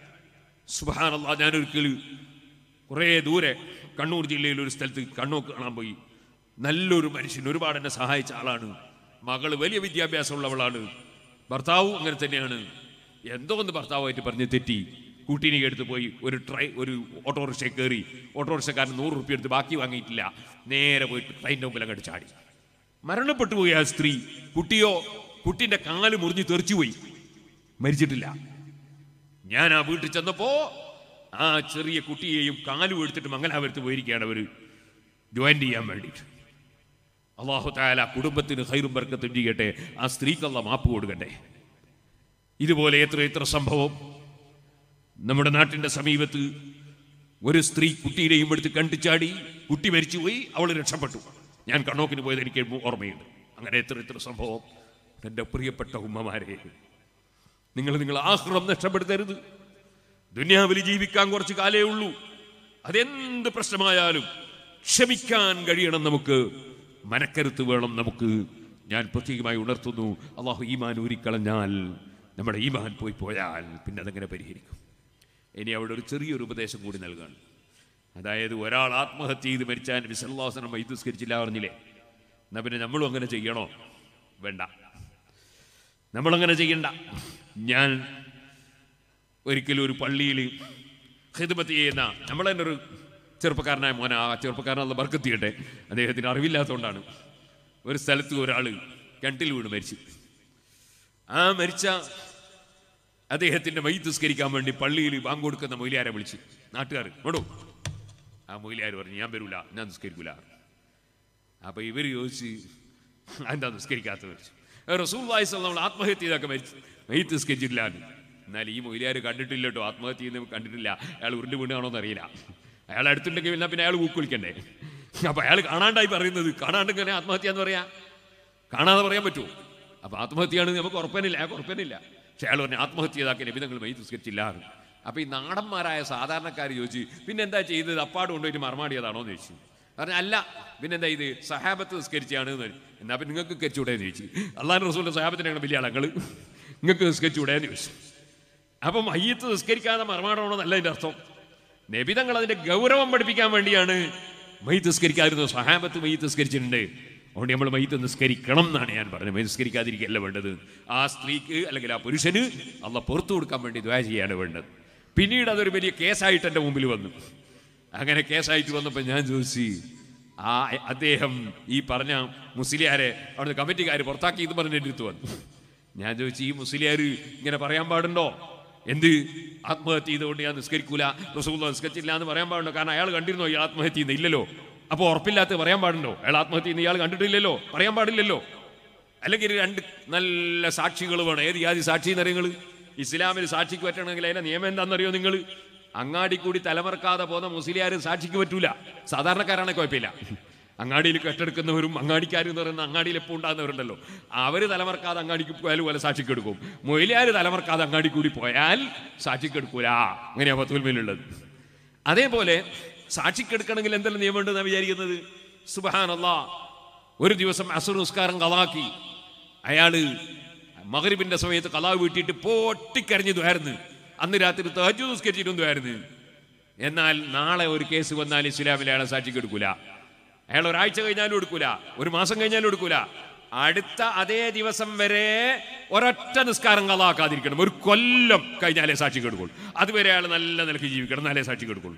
സുബാനല്ല ഞാനൊരിക്കൽ കുറേ ദൂരെ കണ്ണൂർ ജില്ലയിൽ ഒരു സ്ഥലത്ത് കണ്ണൂർ കാണാൻ പോയി നല്ലൊരു മനുഷ്യൻ ഒരുപാട് എന്നെ സഹായിച്ച ആളാണ് മകള് വലിയ വിദ്യാഭ്യാസമുള്ളവളാണ് ഭർത്താവും അങ്ങനെ തന്നെയാണ് എന്തോ ഒന്ന് ഭർത്താവുമായിട്ട് പറഞ്ഞ് തെറ്റി കൂട്ടിനെ എടുത്ത് പോയി ഒരു ട്രൈ ഒരു ഓട്ടോറിക്ഷ കയറി ഓട്ടോറിക്ഷക്കാരൻ നൂറ് റുപ്യ എടുത്ത് ബാക്കി വാങ്ങിയിട്ടില്ല നേരെ പോയിട്ട് ട്രെയിനിൻ്റെ മുമ്പിൽ അങ്ങോട്ട് ചാടി മരണപ്പെട്ടു പോയി ആ സ്ത്രീ കുട്ടിയോ കുട്ടിന്റെ കാല് മുറിഞ്ഞ് തെറിച്ചു പോയി മരിച്ചിട്ടില്ല ഞാൻ ആ വീട്ടിൽ ചെന്നപ്പോ ആ ചെറിയ കുട്ടിയെയും കാലും എടുത്തിട്ട് മംഗലാപുരത്ത് പോയിരിക്കുകയാണ് അവർ ജോയിൻ ചെയ്യാൻ വേണ്ടിയിട്ട് അള്ളാഹു താല കുടുംബത്തിന് ഹൈറും ബർക്കത്തും ചെയ്യട്ടെ ആ സ്ത്രീക്കുള്ള മാപ്പ് കൊടുക്കട്ടെ ഇതുപോലെ എത്ര എത്ര സംഭവം നമ്മുടെ നാട്ടിന്റെ സമീപത്ത് ഒരു സ്ത്രീ കുട്ടിയുടെയും എടുത്ത് കണ്ടിച്ചാടി കുട്ടി മരിച്ചുപോയി അവൾ രക്ഷപ്പെട്ടു ഞാൻ കണ്ണോക്കിന് പോയത് എനിക്ക് ഓർമ്മയുണ്ട് അങ്ങനെ എത്ര എത്ര സംഭവം എൻ്റെ പ്രിയപ്പെട്ട ഉമ്മമാരെ നിങ്ങൾ നിങ്ങൾ ആഹ്റം നഷ്ടപ്പെടുത്തരുത് ദുനിയാവിൽ ജീവിക്കാൻ കുറച്ച് കാലേ ഉള്ളൂ അതെന്ത് പ്രശ്നമായാലും ക്ഷമിക്കാൻ കഴിയണം നമുക്ക് മനക്കരുത്ത് വേണം നമുക്ക് ഞാൻ പ്രത്യേകമായി ഉണർത്തുന്നു അള്ളാഹു ഈമാൻ ഊരിക്കളഞ്ഞാൽ നമ്മുടെ ഈമാൻ പോയി പോയാൽ പിന്നെ അതെങ്ങനെ പരിഹരിക്കും ഇനി അവിടെ ഒരു ചെറിയൊരു ഉപദേശം കൂടി നൽകാണ് അതായത് ഒരാൾ ആത്മഹത്യ ചെയ്ത് മരിച്ചാൽ വിസല്ലാസനം വൈദ്യുസ്കരിച്ചില്ല പറഞ്ഞില്ലേ എന്നാ പിന്നെ നമ്മളും അങ്ങനെ ചെയ്യണോ വേണ്ട നമ്മളങ്ങനെ ചെയ്യണ്ട ഞാൻ ഒരിക്കലും ഒരു പള്ളിയിൽ ഹിദ്മത്ത് ചെയ്യുന്ന നമ്മൾ തന്നെ ഒരു ചെറുപ്പക്കാരനായ മോന ആ ചെറുപ്പക്കാരനുള്ള ബർക്കത്ത് ചെയ്യട്ടെ അദ്ദേഹത്തിന് അറിവില്ലാത്തതുകൊണ്ടാണ് ഒരു സ്ഥലത്ത് ഒരാൾ കിണറ്റിൽ വീണ് മരിച്ചു ആ മരിച്ച അദ്ദേഹത്തിന്റെ മൈ നിസ്കരിക്കാൻ വേണ്ടി പള്ളിയിൽ ബാങ്ക് കൊടുക്കുന്ന മൊയിലാരെ വിളിച്ച് നാട്ടുകാർ നോടൂ ആ മൊയിലാർ പറഞ്ഞു ഞാൻ വരൂല ഞാൻ നിസ്കരിക്കൂല അപ്പൊ ഇവർ ചോദിച്ച് എന്താ നിസ്കരിക്കാത്ത മരിച്ചു റസൂൽ വായിസ് നമ്മൾ ആത്മഹത്യ ചെയ്തൊക്കെ മരിച്ചു മൈ നിസ്കരിച്ചിട്ടില്ല എന്ന്. എന്നാൽ ഈ മൊയിലാർ കണ്ടിട്ടില്ല കേട്ടോ ആത്മഹത്യ ചെയ്യുന്ന കണ്ടിട്ടില്ല അയാൾ ഉരുണ്ട് വീണാണോ എന്നറിയില്ല അയാൾ അടുത്തുണ്ടെങ്കിൽ പിന്നെ പിന്നെ അയാൾ ഊക്കുവിളിക്കണ്ടേ അപ്പൊ അയാൾ കാണാണ്ടായി പറയുന്നത് കാണാണ്ട് ഇങ്ങനെ ആത്മഹത്യ എന്ന് പറയാ കാണാതെ പറയാൻ പറ്റുമോ അപ്പൊ ആത്മഹത്യയാണ് നമുക്ക് ഉറപ്പനില്ല അയാൾക്ക് ഉറപ്പനില്ല പക്ഷെ അയാൾ പറഞ്ഞു ആത്മഹത്യ ചെയ്താക്കി നബി നിങ്ങൾ മെയ് നിസ്കരിച്ചില്ല എന്ന്. അപ്പൊ ഈ നാടന്മാരായ സാധാരണക്കാർ ചോദിച്ചു പിന്നെ എന്താ ചെയ്തത് അപ്പാട് കൊണ്ടുപോയിട്ട് മറമാടിയതാണോ എന്ന് ചോദിച്ചു പറഞ്ഞു അല്ല പിന്നെന്താ ഇത് സഹാബത്ത് നിസ്കരിച്ചാണ് എന്ന് പറഞ്ഞു. എന്നാ പിന്നെ നിങ്ങൾക്ക് നിസ്കരിച്ചൂടെ എന്ന് ചോദിച്ചു അള്ളാഹ് റസൂലിന്റെ സഹാബത്തിനാണ് വലിയ ആളങ്ങൾ നിങ്ങൾക്ക് നിസ്കരിച്ചൂടെ എന്ന് ചോദിച്ചു അപ്പം മയ്യത്ത് നിസ്കരിക്കാതെ മറമാടണമെന്നല്ല അതിന്റെ അർത്ഥം നബി തങ്ങൾ അതിന്റെ ഗൗരവം പഠിപ്പിക്കാൻ വേണ്ടിയാണ് മയ്യത്ത് നിസ്കരിക്കാതിരുന്നു സഹാബത്ത് മയ്യത്ത് നിസ്കരിച്ചിട്ടുണ്ട് അതുകൊണ്ട് നമ്മൾ മയ്യത്ത് നിസ്കരിക്കണം എന്നാണ് ഞാൻ പറഞ്ഞത് മയ്യത്ത് നിസ്കരിക്കാതിരിക്കുകയല്ല വേണ്ടത് ആ സ്ത്രീക്ക് അല്ലെങ്കിൽ ആ പുരുഷന് അള്ള പുറത്തു കൊടുക്കാൻ വേണ്ടി ദ്വാ ചെയ്യാണ് വേണ്ടത് പിന്നീട് അതൊരു വലിയ കേസായിട്ട് എൻ്റെ മുമ്പിൽ വന്നു അങ്ങനെ കേസായിട്ട് വന്നപ്പോൾ ഞാൻ ചോദിച്ചു ആ അദ്ദേഹം ഈ പറഞ്ഞ മുസ്ലിയാരെ അവിടുത്തെ കമ്മിറ്റിക്കാർ പുറത്താക്കി എന്ന് പറഞ്ഞ് എൻ്റെ അടുത്ത് വന്നു ഞാൻ ചോദിച്ചു ഈ മുസ്ലിയാർ ഇങ്ങനെ പറയാൻ പാടുണ്ടോ എന്ത് ആത്മഹത്യ ചെയ്തുകൊണ്ട് ഞാൻ നിസ്കരിക്കൂല റസൂള്ള നിസ്കരിച്ചില്ല എന്ന് പറയാൻ പാടുണ്ടോ കാരണം അയാൾ കണ്ടിരുന്നോ ഈ ആത്മഹത്യ ചെയ്യുന്ന ഇല്ലല്ലോ അപ്പോൾ ഉറപ്പില്ലാത്ത പറയാൻ പാടുണ്ടോ അയാൾ ആത്മഹത്യ ചെയ്യുന്ന ഇയാൾ കണ്ടിട്ടില്ലല്ലോ പറയാൻ പാടില്ലല്ലോ അല്ലെങ്കിൽ രണ്ട് നല്ല സാക്ഷികൾ വേണം ഏത് ജാതി സാക്ഷി എന്നറിയങ്ങൾ ഇസ്ലാമിൽ സാക്ഷിക്ക് പറ്റണമെങ്കിൽ അതിന്റെ നിയമം എന്താണെന്നറിയോ നിങ്ങൾ അങ്ങാടി കൂടി തലമറക്കാതെ പോകുന്ന മുസ്ലിയാർ സാക്ഷിക്ക് പറ്റൂല സാധാരണക്കാരാണ് കുഴപ്പമില്ല അങ്ങാടിയിൽ കെട്ടെടുക്കുന്നവരും അങ്ങാടിക്കാരും എന്ന് പറയുന്ന അങ്ങാടിയിൽ എപ്പോൾ ഉണ്ടാകുന്നവരുണ്ടല്ലോ അവർ തലമറക്കാതെ അങ്ങാടിക്ക് പോയാലും പോലെ സാക്ഷിക്ക് എടുക്കും മൊയിലാർ തലമറക്കാതെ അങ്ങാടി കൂടി പോയാൽ സാക്ഷിക്ക് എടുക്കൂല അങ്ങനെയാ പത്തുൽമയിലുള്ളത് അതേപോലെ സാക്ഷിക്കെടുക്കണമെങ്കിൽ എന്തെല്ലാം നിയമമുണ്ടെന്നാണ് വിചാരിക്കുന്നത് സുബഹാനല്ലാ ഒരു ദിവസം അസുർ നിസ്കാരം കലാക്കി അയാള് മകരിബിന്റെ സമയത്ത് കലാവ് വീട്ടിയിട്ട് പൊട്ടിക്കരഞ്ഞതുമായിരുന്നു അന്ന് രാത്രി തഹജു നിസ്കരിച്ചിരുന്നതായിരുന്നു എന്നാൽ നാളെ ഒരു കേസ് വന്നാൽ ഇസ്ലാമിൽ അയാളെ സാക്ഷിക്ക് എടുക്കൂല അയാൾ ഒരാഴ്ച കഴിഞ്ഞാലും എടുക്കൂല ഒരു മാസം കഴിഞ്ഞാലും എടുക്കൂല അടുത്ത അതേ ദിവസം വരെ ഒരൊറ്റ നിസ്കാരം കലാക്കാതിരിക്കണം ഒരു കൊല്ലം കഴിഞ്ഞാലേ സാക്ഷിക്ക് എടുക്കുള്ളൂ അതുവരെ അയാൾ നല്ല നിലയ്ക്ക് ജീവിക്കണം എന്നാലേ സാക്ഷിക്ക് എടുക്കുള്ളൂ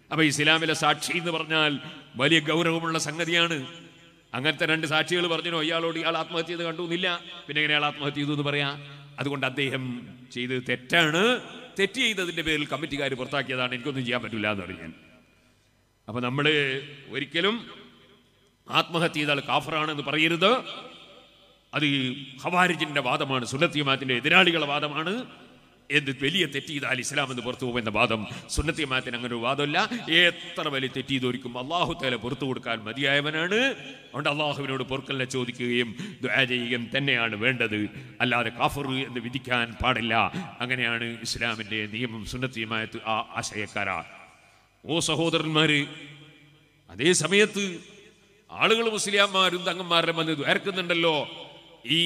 അപ്പൊ ഇസ്ലാമിലെ സാക്ഷി എന്ന് പറഞ്ഞാൽ വലിയ ഗൗരവമുള്ള സംഗതിയാണ് അങ്ങനത്തെ രണ്ട് സാക്ഷികൾ പറഞ്ഞോ ഇയാളോട് ഇയാൾ ആത്മഹത്യ ചെയ്ത് കണ്ടുന്നില്ല പിന്നെ എങ്ങനെ അയാൾ ആത്മഹത്യ ചെയ്തു എന്ന് പറയാ അതുകൊണ്ട് അദ്ദേഹം ചെയ്തത് തെറ്റാണ് തെറ്റ് ചെയ്തതിന്റെ പേരിൽ കമ്മിറ്റിക്കാർ പുറത്താക്കിയതാണ് എനിക്കൊന്നും ചെയ്യാൻ പറ്റില്ല എന്ന് പറഞ്ഞു ഞാൻ അപ്പൊ നമ്മൾ ഒരിക്കലും ആത്മഹത്യ ചെയ്താൽ കാഫറാണെന്ന് പറയരുത് അത് ഈ ഖവാരിജിന്റെ വാദമാണ് സുന്നത്തിയമാത്തിന്റെ എതിരാളികളുടെ വാദമാണ് എന്ത് വലിയ തെറ്റ് ചെയ്താൽ ഇസ്ലാം എന്ന് പുറത്തു പോകുമെന്ന വാദം സുന്നത്തിയമാത്തിന് അങ്ങനെ ഒരു വാദമല്ല എത്ര വലിയ തെറ്റ് ചെയ്തൊരിക്കും അള്ളാഹു തല പുറത്തു കൊടുക്കാൻ മതിയായവനാണ് അതുകൊണ്ട് അള്ളാഹുവിനോട് പൊറുക്കലിനെ ചോദിക്കുകയും ദുആ ചെയ്യുകയും തന്നെയാണ് വേണ്ടത് അല്ലാതെ കാഫർ എന്ന് വിധിക്കാൻ പാടില്ല അങ്ങനെയാണ് ഇസ്ലാമിന്റെ നിയമം സുന്നത്തിയമായത്ത് ആ ആശയക്കാരാ ഓ സഹോദരന്മാര് അതേ സമയത്ത് ആളുകൾ മുസ്ലിംമാരും തങ്ങന്മാരും വന്ന് ദ്വാരക്കുന്നുണ്ടല്ലോ ഈ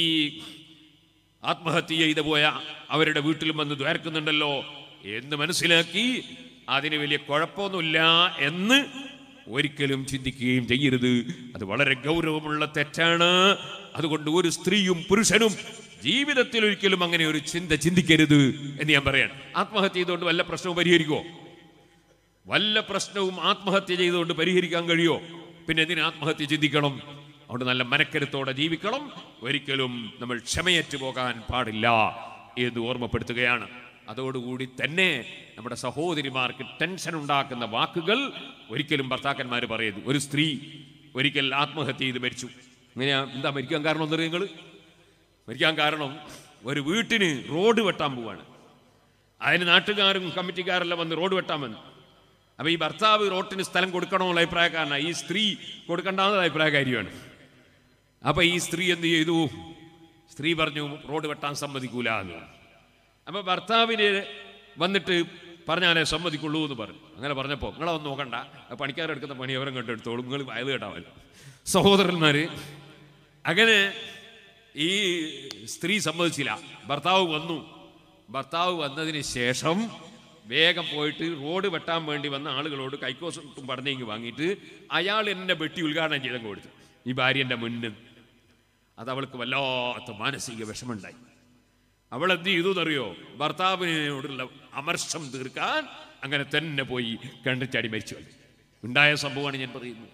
ആത്മഹത്യ ചെയ്തു പോയ അവരുടെ വീട്ടിലും വന്ന് ദ്വാരക്കുന്നുണ്ടല്ലോ എന്ന് മനസ്സിലാക്കി അതിന് വലിയ കുഴപ്പമൊന്നുമില്ല എന്ന് ഒരിക്കലും ചിന്തിക്കുകയും ചെയ്യരുത് അത് വളരെ ഗൗരവമുള്ള തെറ്റാണ് അതുകൊണ്ട് ഒരു സ്ത്രീയും പുരുഷനും ജീവിതത്തിൽ ഒരിക്കലും അങ്ങനെ ഒരു ചിന്ത ചിന്തിക്കരുത് എന്ന് ഞാൻ പറയാണ് ആത്മഹത്യ ചെയ്തുകൊണ്ട് വല്ല പ്രശ്നവും പരിഹരിക്കുമോ വല്ല പ്രശ്നവും ആത്മഹത്യ ചെയ്തുകൊണ്ട് പരിഹരിക്കാൻ കഴിയോ പിന്നെ എന്തിന് ആത്മഹത്യ ചിന്തിക്കണം അതുകൊണ്ട് നല്ല മനക്കരുത്തോടെ ജീവിക്കണം ഒരിക്കലും നമ്മൾ ക്ഷമയറ്റ് പോകാൻ പാടില്ല എന്ന് ഓർമ്മപ്പെടുത്തുകയാണ് അതോടുകൂടി തന്നെ നമ്മുടെ സഹോദരിമാർക്ക് ടെൻഷൻ ഉണ്ടാക്കുന്ന വാക്കുകൾ ഒരിക്കലും ഭർത്താക്കന്മാർ പറയരുത് ഒരു സ്ത്രീ ഒരിക്കൽ ആത്മഹത്യ ചെയ്ത് മരിച്ചു ഇങ്ങനെയാ എന്താ മരിക്കാൻ കാരണം എന്നറിയ നിങ്ങൾ മരിക്കാൻ കാരണം ഒരു വീട്ടിന് റോഡ് വെട്ടാൻ പോവാണ് അതിന് നാട്ടുകാരും കമ്മിറ്റിക്കാരെല്ലാം വന്ന് റോഡ് വെട്ടാൻ വന്നു അപ്പൊ ഈ ഭർത്താവ് റോട്ടിന് സ്ഥലം കൊടുക്കണമെന്നുള്ള അഭിപ്രായക്കാരനാണ് ഈ സ്ത്രീ കൊടുക്കേണ്ടാവുന്ന അഭിപ്രായക്കാരിയാണ് അപ്പൊ ഈ സ്ത്രീ എന്ത് ചെയ്തു സ്ത്രീ പറഞ്ഞു റോഡ് വെട്ടാൻ സമ്മതിക്കൂല എന്ന് അപ്പൊ ഭർത്താവിന് വന്നിട്ട് പറഞ്ഞാലേ സമ്മതിക്കുള്ളൂ എന്ന് പറഞ്ഞു അങ്ങനെ പറഞ്ഞപ്പോൾ നിങ്ങളെ ഒന്ന് നോക്കണ്ട ആ പണിക്കാരെടുക്കുന്ന പണി അവരും കണ്ടെടുത്തോളും നിങ്ങൾ വയത് കേട്ടാവല്ലോ സഹോദരന്മാര് അങ്ങനെ ഈ സ്ത്രീ സമ്മതിച്ചില്ല ഭർത്താവ് വന്നു ഭർത്താവ് വന്നതിന് ശേഷം വേഗം പോയിട്ട് റോഡ് വെട്ടാൻ വേണ്ടി വന്ന ആളുകളോട് കൈക്കോസും പറഞ്ഞെങ്കിൽ വാങ്ങിയിട്ട് അയാൾ എന്നെ വെട്ടി ഉദ്ഘാടനം ചെയ്തങ്ങ് കൊടുത്തു ഈ ഭാര്യന്റെ മുന്നിൽ അത് അവൾക്ക് വല്ലാത്ത മാനസിക വിഷമുണ്ടായി അവൾ എന്ത് ചെയ്തു എന്നറിയോ ഭർത്താവിനോടുള്ള അമർഷം തീർക്കാൻ അങ്ങനെ തന്നെ പോയി കണ്ടിച്ചാടി മരിച്ചു പോയി. ഉണ്ടായ സംഭവമാണ് ഞാൻ പറയുന്നത്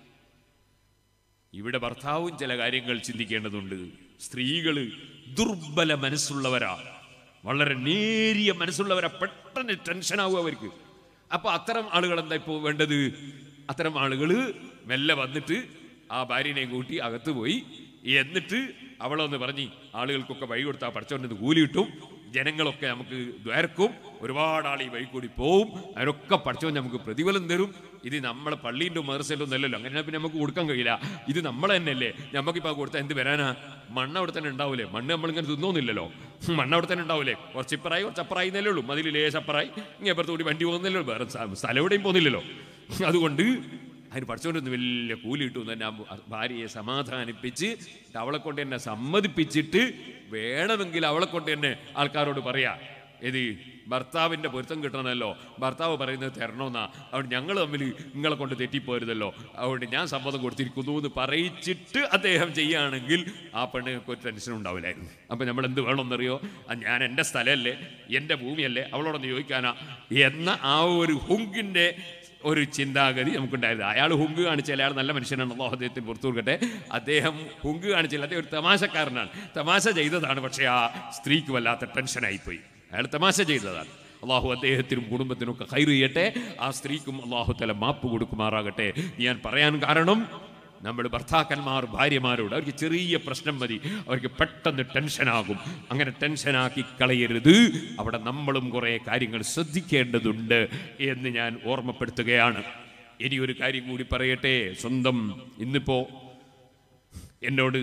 ഇവിടെ ഭർത്താവും ചില കാര്യങ്ങൾ ചിന്തിക്കേണ്ടതുണ്ട് സ്ത്രീകൾ ദുർബല മനസ്സുള്ളവരാ വളരെ നേരിയ മനസ്സുള്ളവരാ പെട്ടെന്ന് ടെൻഷനാവും അവർക്ക് അപ്പൊ അത്തരം ആളുകൾ എന്താ ഇപ്പോൾ വേണ്ടത് അത്തരം ആളുകൾ മെല്ലെ വന്നിട്ട് ആ ഭാര്യനെയും കൂട്ടി അകത്ത് പോയി എന്നിട്ട് അവളൊന്ന് പറഞ്ഞ് ആളുകൾക്കൊക്കെ വഴി കൊടുത്താൽ പഠിച്ചോണ്ട് കൂലി കിട്ടും ജനങ്ങളൊക്കെ നമുക്ക് ദ്വാരക്കും ഒരുപാട് ആൾ ഈ വഴി കൂടി പോവും അതിനൊക്കെ പഠിച്ചവൻ നമുക്ക് പ്രതിഫലം തരും ഇത് നമ്മളെ പള്ളീൻ്റെ മദർസയിലും ഒന്നല്ലല്ലോ അങ്ങനെ പിന്നെ നമുക്ക് കൊടുക്കാൻ കഴിയില്ല ഇത് നമ്മൾ തന്നെയല്ലേ നമുക്കിപ്പോൾ കൊടുത്താൽ എന്ത് വരാനാ മണ്ണ് അവിടെ തന്നെ ഉണ്ടാവൂലേ മണ്ണ് നമ്മളിങ്ങനെ തിന്നോന്നില്ലല്ലോ മണ്ണ് അവിടെ തന്നെ ഉണ്ടാവൂലേ കുറച്ച് ഇപ്പറായി കുറച്ച് അപ്പറായി എന്നല്ലേ ഉള്ളൂ മതിൽ ലേശപ്പറായി ഇങ്ങനെ അപ്പുറത്ത് കൂടി വണ്ടി പോകുന്നില്ലല്ലോ വേറെ സ്ഥ- സ്ഥലം എവിടെയും പോകുന്നില്ലല്ലോ അതുകൊണ്ട് അതിന് പഠിച്ചുകൊണ്ടിരുന്ന് വലിയ കൂലി കിട്ടും തന്നെ ആ ഭാര്യയെ സമാധാനിപ്പിച്ച് അവളെ കൊണ്ട് എന്നെ സമ്മതിപ്പിച്ചിട്ട് വേണമെങ്കിൽ അവളെ കൊണ്ട് തന്നെ ആൾക്കാരോട് പറയാ ഇത് ഭർത്താവിന്റെ പൊരുത്തം കിട്ടണമല്ലോ ഭർത്താവ് പറയുന്നത് തരണമെന്നാ അതുകൊണ്ട് ഞങ്ങൾ തമ്മിൽ നിങ്ങളെ കൊണ്ട് തെറ്റിപ്പോരുതല്ലോ അതുകൊണ്ട് ഞാൻ സമ്മതം കൊടുത്തിരിക്കുന്നു എന്ന് പറയിച്ചിട്ട് അദ്ദേഹം ചെയ്യുകയാണെങ്കിൽ ആ പെണ്ണുങ്ങൾക്ക് ഒരു ടെൻഷൻ ഉണ്ടാവില്ലായിരുന്നു അപ്പം നമ്മൾ എന്ത് വേണമെന്നറിയോ ആ ഞാൻ എൻ്റെ സ്ഥലമല്ലേ എൻ്റെ ഭൂമിയല്ലേ അവളോടൊന്ന് ചോദിക്കാനാ എന്ന ആ ഒരു ഹുങ്കിൻ്റെ ഒരു ചിന്താഗതി നമുക്കുണ്ടായിരുന്നു അയാൾ ഹുങ്ക് കാണിച്ചാൽ അയാൾ നല്ല മനുഷ്യനാണ് അള്ളാഹു അദ്ദേഹത്തിന് പുറത്തു കൊടുക്കട്ടെ അദ്ദേഹം ഹുങ്ക് കാണിച്ചില്ല അദ്ദേഹം ഒരു തമാശക്കാരനാണ് തമാശ ചെയ്തതാണ് പക്ഷേ ആ സ്ത്രീക്ക് വല്ലാത്ത ടെൻഷനായിപ്പോയി അയാൾ തമാശ ചെയ്തതാണ് അള്ളാഹു അദ്ദേഹത്തിനും കുടുംബത്തിനും ഒക്കെ കയറി ചെയ്യട്ടെ ആ സ്ത്രീക്കും അള്ളാഹു തല മാപ്പ് കൊടുക്കുമാറാകട്ടെ ഞാൻ പറയാൻ കാരണം നമ്മൾ ഭർത്താക്കന്മാർ ഭാര്യമാരോട് അവർക്ക് ചെറിയ പ്രശ്നം മതി അവർക്ക് പെട്ടെന്ന് ടെൻഷനാകും അങ്ങനെ ടെൻഷനാക്കി കളയരുത് അവിടെ നമ്മളും കുറേ കാര്യങ്ങൾ ശ്രദ്ധിക്കേണ്ടതുണ്ട് എന്ന് ഞാൻ ഓർമ്മപ്പെടുത്തുകയാണ് ഇനി ഒരു കാര്യം കൂടി പറയട്ടെ സ്വന്തം ഇന്നിപ്പോ എന്നോട്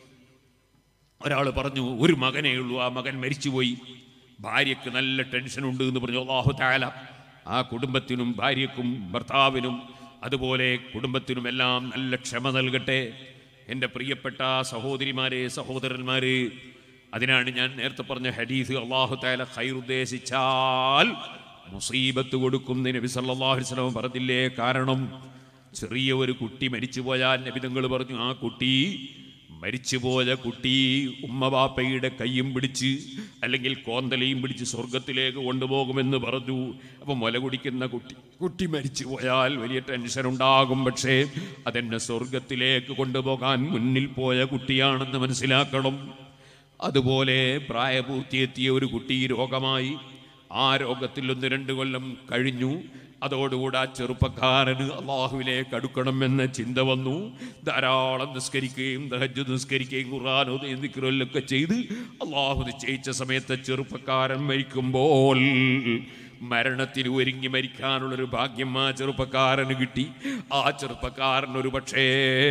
ഒരാൾ പറഞ്ഞു ഒരു മകനേ ഉള്ളൂ ആ മകൻ മരിച്ചുപോയി ഭാര്യയ്ക്ക് നല്ല ടെൻഷൻ ഉണ്ട് എന്ന് പറഞ്ഞു അള്ളാഹു താല ആ കുടുംബത്തിനും ഭാര്യയ്ക്കും ഭർത്താവിനും അതുപോലെ കുടുംബത്തിനും എല്ലാം നല്ല ക്ഷമ നൽകട്ടെ എൻ്റെ പ്രിയപ്പെട്ട സഹോദരിമാരെ സഹോദരന്മാരെ അതിനാണ് ഞാൻ നേരത്തെ പറഞ്ഞ ഹദീസ് അള്ളാഹു താല ഖൈറുദ്ദേശിച്ചാൽ മുസീബത്ത് കൊടുക്കും എന്ന് നബി സല്ലല്ലാഹു അലൈഹി വസല്ലം പറഞ്ഞില്ലേ കാരണം ചെറിയ ഒരു കുട്ടി മരിച്ചു പോയാൽ നബി തങ്ങൾ പറഞ്ഞു ആ കുട്ടി മരിച്ചുപോയ കുട്ടി ഉമ്മവാപ്പയുടെ കയ്യും പിടിച്ച് അല്ലെങ്കിൽ കോന്തലയും പിടിച്ച് സ്വർഗത്തിലേക്ക് കൊണ്ടുപോകുമെന്ന് പറഞ്ഞു അപ്പം മുല കുടിക്കുന്ന കുട്ടി കുട്ടി മരിച്ചു പോയാൽ വലിയ ടെൻഷൻ ഉണ്ടാകും പക്ഷേ അതെന്നെ സ്വർഗത്തിലേക്ക് കൊണ്ടുപോകാൻ മുന്നിൽ പോയ കുട്ടിയാണെന്ന് മനസ്സിലാക്കണം അതുപോലെ പ്രായപൂർത്തിയെത്തിയ ഒരു കുട്ടി രോഗമായി ആ രോഗത്തിൽ ഒന്ന് രണ്ട് കൊല്ലം കഴിഞ്ഞു അതോടുകൂടെ ആ ചെറുപ്പക്കാരന് അള്ളാഹുവിലേക്ക് അടുക്കണം എന്ന ചിന്ത വന്നു ധാരാളം നിസ്കരിക്കുകയും ദഹജ് നിസ്കരിക്കുകയും ഖുർആാനോ നിൽക്കുകയൊക്കെ ചെയ്ത് അള്ളാഹു നിശ്ചയിച്ച സമയത്ത് ചെറുപ്പക്കാരൻ മരിക്കുമ്പോൾ മരണത്തിന് ഒരുങ്ങി മരിക്കാനുള്ളൊരു ഭാഗ്യം ആ ചെറുപ്പക്കാരന് കിട്ടി ആ ചെറുപ്പക്കാരൻ ഒരു പക്ഷേ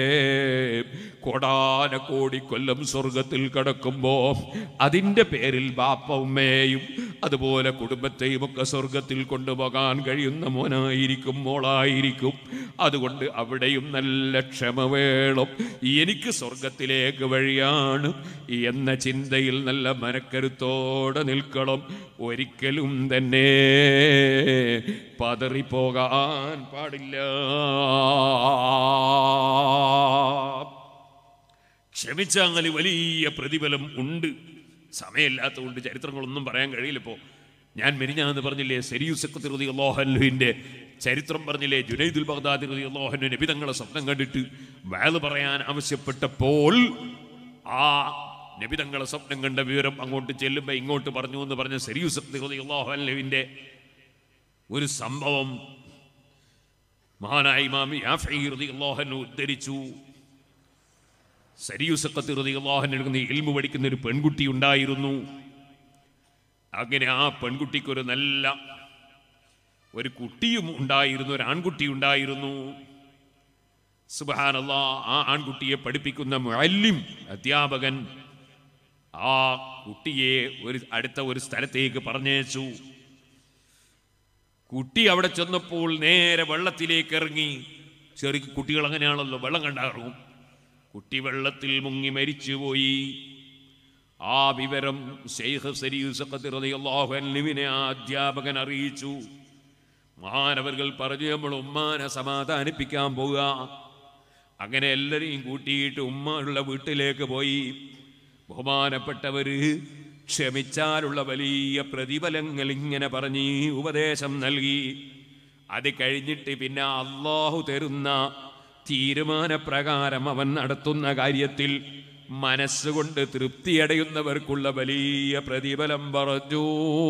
കോടാന കോടി കൊല്ലം സ്വർഗത്തിൽ കടക്കുമ്പോ അതിൻ്റെ പേരിൽ ബാപ്പ ഉമ്മയെയും അതുപോലെ കുടുംബത്തെയും ഒക്കെ സ്വർഗത്തിൽ കൊണ്ടുപോകാൻ കഴിയുന്ന മോനായിരിക്കും മോളായിരിക്കും അതുകൊണ്ട് അവിടെയും നല്ല ക്ഷമ വേണം എനിക്ക് സ്വർഗത്തിലേക്ക് വഴിയാണ് എന്ന ചിന്തയിൽ നല്ല മനക്കരുത്തോടെ നിൽക്കണം ഒരിക്കലും തന്നെ പതറിപ്പോകാൻ പാടില്ല ക്ഷമിച്ചാൽ വലിയ പ്രതിഫലം ഉണ്ട് സമയമില്ലാത്തതുകൊണ്ട് ചരിത്രങ്ങളൊന്നും പറയാൻ കഴിയില്ല ഇപ്പോൾ ഞാൻ മെരിഞ്ഞാന്ന് പറഞ്ഞില്ലേ സെരിയുസക്കത്ത് റതി അള്ളാഹല്ലുവിൻ്റെ ചരിത്രം പറഞ്ഞില്ലേ ജുനൈദുൽ ബഗ്ദാദി റതി അള്ളാഹന്നു നബി തങ്ങളെ സ്വപ്നം കണ്ടിട്ട് വേള് പറയാൻ ആവശ്യപ്പെട്ടപ്പോൾ ആ നബി തങ്ങളെ സ്വപ്നം കണ്ട വിവരം അങ്ങോട്ട് ചെല്ലുമ്പോൾ ഇങ്ങോട്ട് പറഞ്ഞു എന്ന് പറഞ്ഞ സെരിയുസക്കത്ത് റതി അള്ളാഹല്ലുവിൻ്റെ ഒരു സംഭവം മഹാനായ ഇമാം യാഫഈ റളിയല്ലാഹു അൻഹു ഉദ്ധരിച്ചു സരിയുസക്കത്ത് റളിയല്ലാഹു എടുക്കുന്ന ഇൽമു പഠിക്കുന്ന ഒരു പെൺകുട്ടി ഉണ്ടായിരുന്നു അങ്ങനെ ആ പെൺകുട്ടിക്ക് ഒരു നല്ല ഒരു കുട്ടിയും ഉണ്ടായിരുന്നു ഒരു ആൺകുട്ടി ഉണ്ടായിരുന്നു സുബഹാനല്ലാ ആ ആൺകുട്ടിയെ പഠിപ്പിക്കുന്ന മുഅല്ലിം അധ്യാപകൻ ആ കുട്ടിയെ ഒരു അടുത്ത ഒരു സ്ഥലത്തേക്ക് പറഞ്ഞയച്ചു കുട്ടി അവിടെ ചെന്നപ്പോൾ നേരെ വെള്ളത്തിലേക്ക് ഇറങ്ങി ചെറിയ കുട്ടികൾ അങ്ങനെയാണല്ലോ വെള്ളം കണ്ടാറും കുട്ടി വെള്ളത്തിൽ മുങ്ങി മരിച്ചുപോയി ആ വിവരം ശൈഖ് സരീസുവിനെ ആ അധ്യാപകൻ അറിയിച്ചു മാനവർകൾ പറഞ്ഞു നമ്മൾ ഉമ്മാനെ സമാധാനിപ്പിക്കാൻ പോവുക അങ്ങനെ എല്ലാരെയും കൂട്ടിയിട്ട് ഉമ്മ ഉള്ള വീട്ടിലേക്ക് പോയി ബഹുമാനപ്പെട്ടവര് ക്ഷമിച്ചാലുള്ള വലിയ പ്രതിഫലങ്ങൾ ഇങ്ങനെ പറഞ്ഞ് ഉപദേശം നൽകി അത് കഴിഞ്ഞിട്ട് പിന്നെ അള്ളാഹു തരുന്ന തീരുമാനപ്രകാരം അവൻ നടത്തുന്ന കാര്യത്തിൽ മനസ്സുകൊണ്ട് തൃപ്തിയടയുന്നവർക്കുള്ള വലിയ പ്രതിഫലം പറഞ്ഞു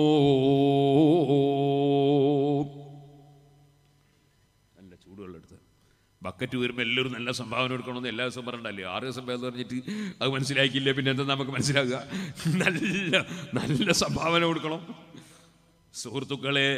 നല്ല ചൂടുവെള്ളം എടുത്ത് ബക്കറ്റ് വരുമ്പോൾ എല്ലാവരും നല്ല സംഭാവന കൊടുക്കണമെന്ന് എല്ലാ ദിവസവും പറഞ്ഞിട്ടല്ലേ ആറ് ദിവസം പേര് പറഞ്ഞിട്ട് അത് മനസ്സിലാക്കിയില്ല പിന്നെ എന്താ നമുക്ക് മനസ്സിലാക്കുക നല്ല നല്ല സംഭാവന കൊടുക്കണം സുഹൃത്തുക്കളെ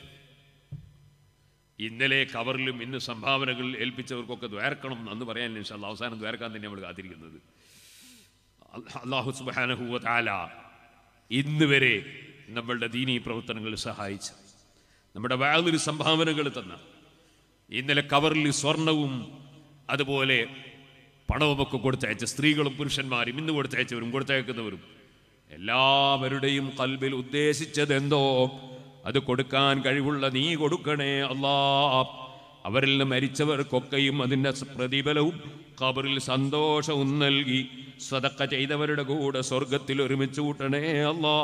ഇന്നലെ കവറിലും ഇന്ന് സംഭാവനകൾ ഏൽപ്പിച്ചവർക്കൊക്കെ ദ്വാരക്കണം എന്ന് പറയാൻ ഇൻഷാല്ല അവസാനം ദ്വാരക്കാൻ തന്നെ നമ്മൾ കാത്തിരിക്കുന്നത് അള്ളാഹു സുബാനഹുവ താല ഇന്ന് വരെ നമ്മളുടെ ദീനീ പ്രവർത്തനങ്ങളിൽ സഹായിച്ച നമ്മുടെ വേറൊരു സംഭാവനകൾ തന്ന ഇന്നലെ കവറിൽ സ്വർണവും അതുപോലെ പണവുമൊക്കെ കൊടുത്തയച്ച സ്ത്രീകളും പുരുഷന്മാരും ഇന്ന് കൊടുത്തയച്ചവരും കൊടുത്തയക്കുന്നവരും എല്ലാവരുടെയും കൽബിൽ ഉദ്ദേശിച്ചത് എന്തോ അത് കൊടുക്കാൻ കഴിവുള്ള നീ കൊടുക്കണേ അല്ലാ അവരിൽ നിന്ന് മരിച്ചവർക്കൊക്കെയും അതിൻ്റെ പ്രതിഫലവും കബറിൽ സന്തോഷവും നൽകി സ്വതക്ക ചെയ്തവരുടെ കൂടെ സ്വർഗത്തിൽ ഒരുമിച്ച് കൂട്ടണേ അല്ലാ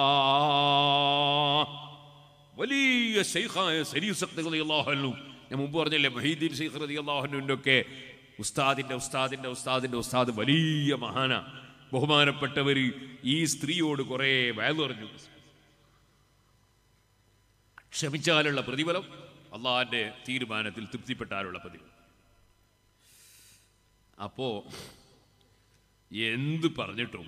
വലിയ ശൈഖായ സരീസക്തികളാഹല്ലു ഞാൻ മുമ്പ് പറഞ്ഞില്ലേ മഹീദ്ദീൻ ശൈഖ് റതി അള്ളാഹുവിൻ്റെ ഒക്കെ ഉസ്താദിൻ്റെ ഉസ്താദിൻ്റെ ഉസ്താദിൻ്റെ ഉസ്താദ് വലിയ മഹാന ബഹുമാനപ്പെട്ടവർ ഈ സ്ത്രീയോട് കുറേ വയലു പറഞ്ഞു ക്ഷമിച്ചാലുള്ള പ്രതിഫലം അള്ളാഹിൻ്റെ തീരുമാനത്തിൽ തൃപ്തിപ്പെട്ടാലുള്ള പ്രതിഫലം അപ്പോ എന്ത് പറഞ്ഞിട്ടും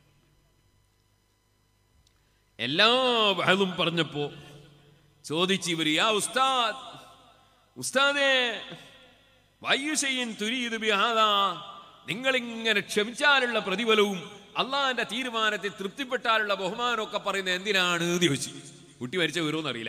എല്ലാ വഹലും പറഞ്ഞപ്പോ ചോദിച്ചു ഇവർ യാ ഉസ്താദ് ഉസ്താദേ വയ്യുഷയിൻ തുരീത് ബിഹാദ നിങ്ങളിങ്ങനെ ക്ഷമിച്ചാലുള്ള പ്രതിഫലവും അള്ളാഹിന്റെ തീരുമാനത്തിൽ തൃപ്തിപ്പെട്ടാലുള്ള ബഹുമാനമൊക്കെ പറയുന്നത് എന്തിനാണ് എന്ന് ചോദിച്ചു കുട്ടി മരിച്ച വിവരമൊന്നും അറിയില്ല